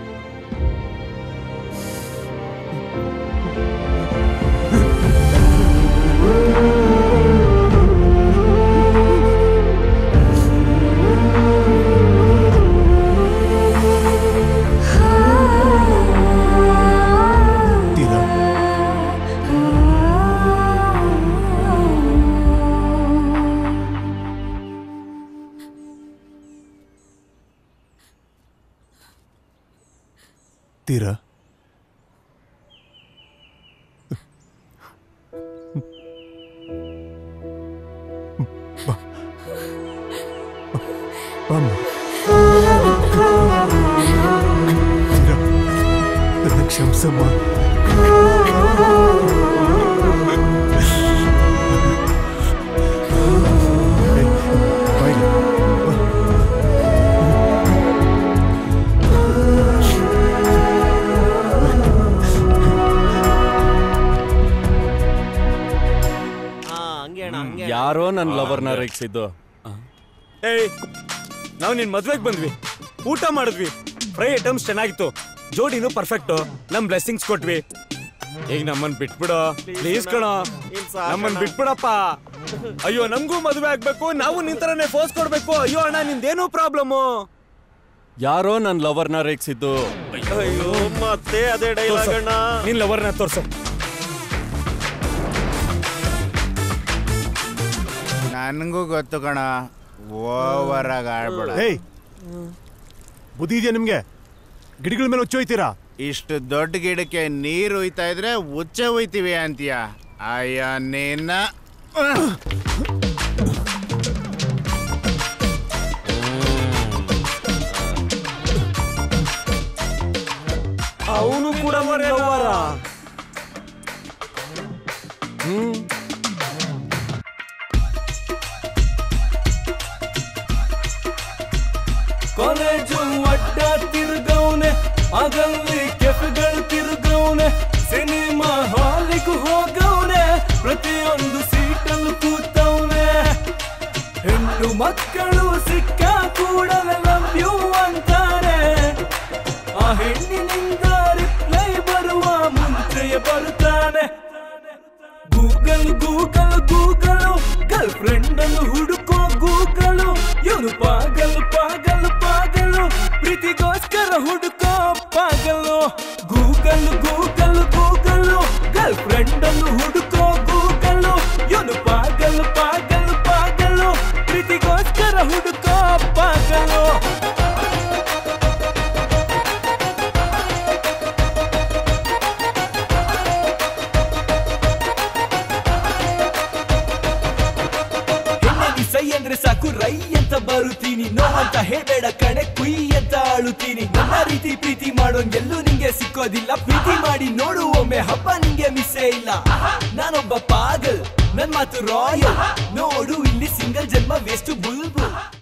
ತೀರಾ ತೀರಾ ಬಾ. ಬಾಮ್ಮ. ತೀರಾ ನನ್ನ ಕ್ಷಮಿಸಮ್ಮ ಏಯ್, ಬಾ ಇಲ್ಲಿ. ಬಾ. ಹಂಗೆ ಅಣ್ಣ ಹಂಗೆ ಯಾರೋ ನನ್ನ ಲವರ್ನ ರೇಗಿಸಿದ್ದು ಏಯ್ ನಾವು ನಿನ್ ಮದ್ವೆಗ್ ಬಂದ್ವಿ ಊಟ ಮಾಡಿದ್ವಿ ಫ್ರೈ ಐಟಮ್ಸ್ ಚೆನ್ನಾಗಿತ್ತು ಜೋಡಿನು ಪರ್ಫೆಕ್ಟ್ ನಮ್ ಬ್ಲೆಸ್ಸಿಂಗ್ಸ್ ಕೊಟ್ವಿ ಈಗ ನಮ್ಮನ್ ಬಿಟ್ಬಿಡು ಪ್ಲೀಸ್ ಕಣ ನಮ್ಮನ್ ಬಿಟ್ಬಿಡಪ್ಪ ಅಯ್ಯೋ ನಮಗೂ ಮದ್ವೆ ಆಗ್ಬೇಕು ನಾವು ನಿಂತರನೇ ಫೋರ್ಸ್ ಕೊಡ್ಬೇಕು ಅಯ್ಯೋ ಅಣ್ಣ ನಿಂದೇನು ಪ್ರಾಬ್ಲಮ್ ಯಾರೋ ನನ್ನ ಲವರ್ನ ರೇಗ್ಸಿದ್ದು ಅಯ್ಯೋ ಮತ್ತೆ ಅದೇ ಡೈಲಾಗ್ ಅಣ್ಣ ನಿನ್ ಲವರ್ನ ತೋರ್ಸು ನನಗೂ ಗೊತ್ತು ಕಣ ಓವರ್ ಆಗಿ ಆಡ್ಬೇಡ ಏಯ್ ಬುದ್ಧಿ ಇದೆಯಾ ನಿಮ್ಗೆ ಗಿಡಗಳ ಮೇಲೆ ಹುಚ್ಚೋಯ್ತೀರಾ ಇಷ್ಟು ದೊಡ್ಡ ಗಿಡಕ್ಕೆ ನೀರು ಉಯ್ತಾ ಇದ್ರೆ ಉಚ್ಚೆ ಉಯ್ತೀವಿ ಅಂತೀಯ ಅಯ್ಯ ನಿನ್ನ ಅವನು ಕೂಡ ಲವರ ಹ್ಮ್ ಕಾಲೇಜು ಅಡ್ಡ ತಿರುಗವ್ನೆ ಆಗಲ್ಲಿ ಕೆಫೆಗಳು ತಿರುಗವ್ನೆ ಸಿನಿಮಾ ಹಾಲಿಗೂ ಹೋಗವ್ನೆ ಪ್ರತಿಯೊಂದು ಸೀಟಲ್ಲೂ ಕೂತವ್ನೆ ಹೆಣ್ಣು ಮಕ್ಕಳು ಸಿಕ್ಕ ಕೂಡಲೇ ಲವ್ ಯು ಅಂತಾರೆ ಆ ಹೆಣ್ಣಿನಿಂದ ರಿಪ್ಲೈ ಬರುವ ಮುಂಚೆಯೇ ಬರುತ್ತಾನೆ Google Google Google girlfriend ಅನ್ನು ಹುಡುಕೋ ಗೂಗಲ್ ಇವನು ಪಾಗಲ್ ಪಾಗಲ್ ಪಾಗಲು ಪ್ರೀತಿಗೋಸ್ಕರ ಹುಡುಕೋ ಪಾಗಲು Google Google Google girlfriend ಅನ್ನು ಹುಡುಕೋ ಗೂಗಲ್ ಇವನು ಪಾಗಲ್ ಪಾಗಲ್ ಪಾಗಲು ಪ್ರೀತಿಗೋಸ್ಕರ ಹುಡುಕೋ ಪಾಗಲು ಹೆಣ್ಣಲ್ಲಿ ಸೈ ಅಂದ್ರೆ ಸಾಕು ರೈ ಅಂತ ಬರುತ್ತೀನಿ ನೋ ಅಂತ ಹೇಳ್ಬೇಡ ಕಣೆ ಕುಯ್ ಅಂತ ಅಳುತ್ತೀನಿ ನನ್ನ ರೀತಿ ಪ್ರೀತಿ ಮಾಡೋಂಗೆಲ್ಲೂ ನಿಂಗೆ ಸಿಕ್ಕೋದಿಲ್ಲ ಪ್ರೀತಿ ಮಾಡಿ ನೋಡು ಒಮ್ಮೆ ಹಬ್ಬ ನಿಂಗೆ ಮಿಸ್ಸೇ ಇಲ್ಲ ನಾನೊಬ್ಬ ಪಾಗಲ್ ನನ್ ಮಾತು ರಾಯಲ್ ನೋಡು ಇಲ್ಲಿ ಸಿಂಗಲ್ ಜನ್ಮ ವೇಸ್ಟ್ ಬುಲ್ಬುಲ್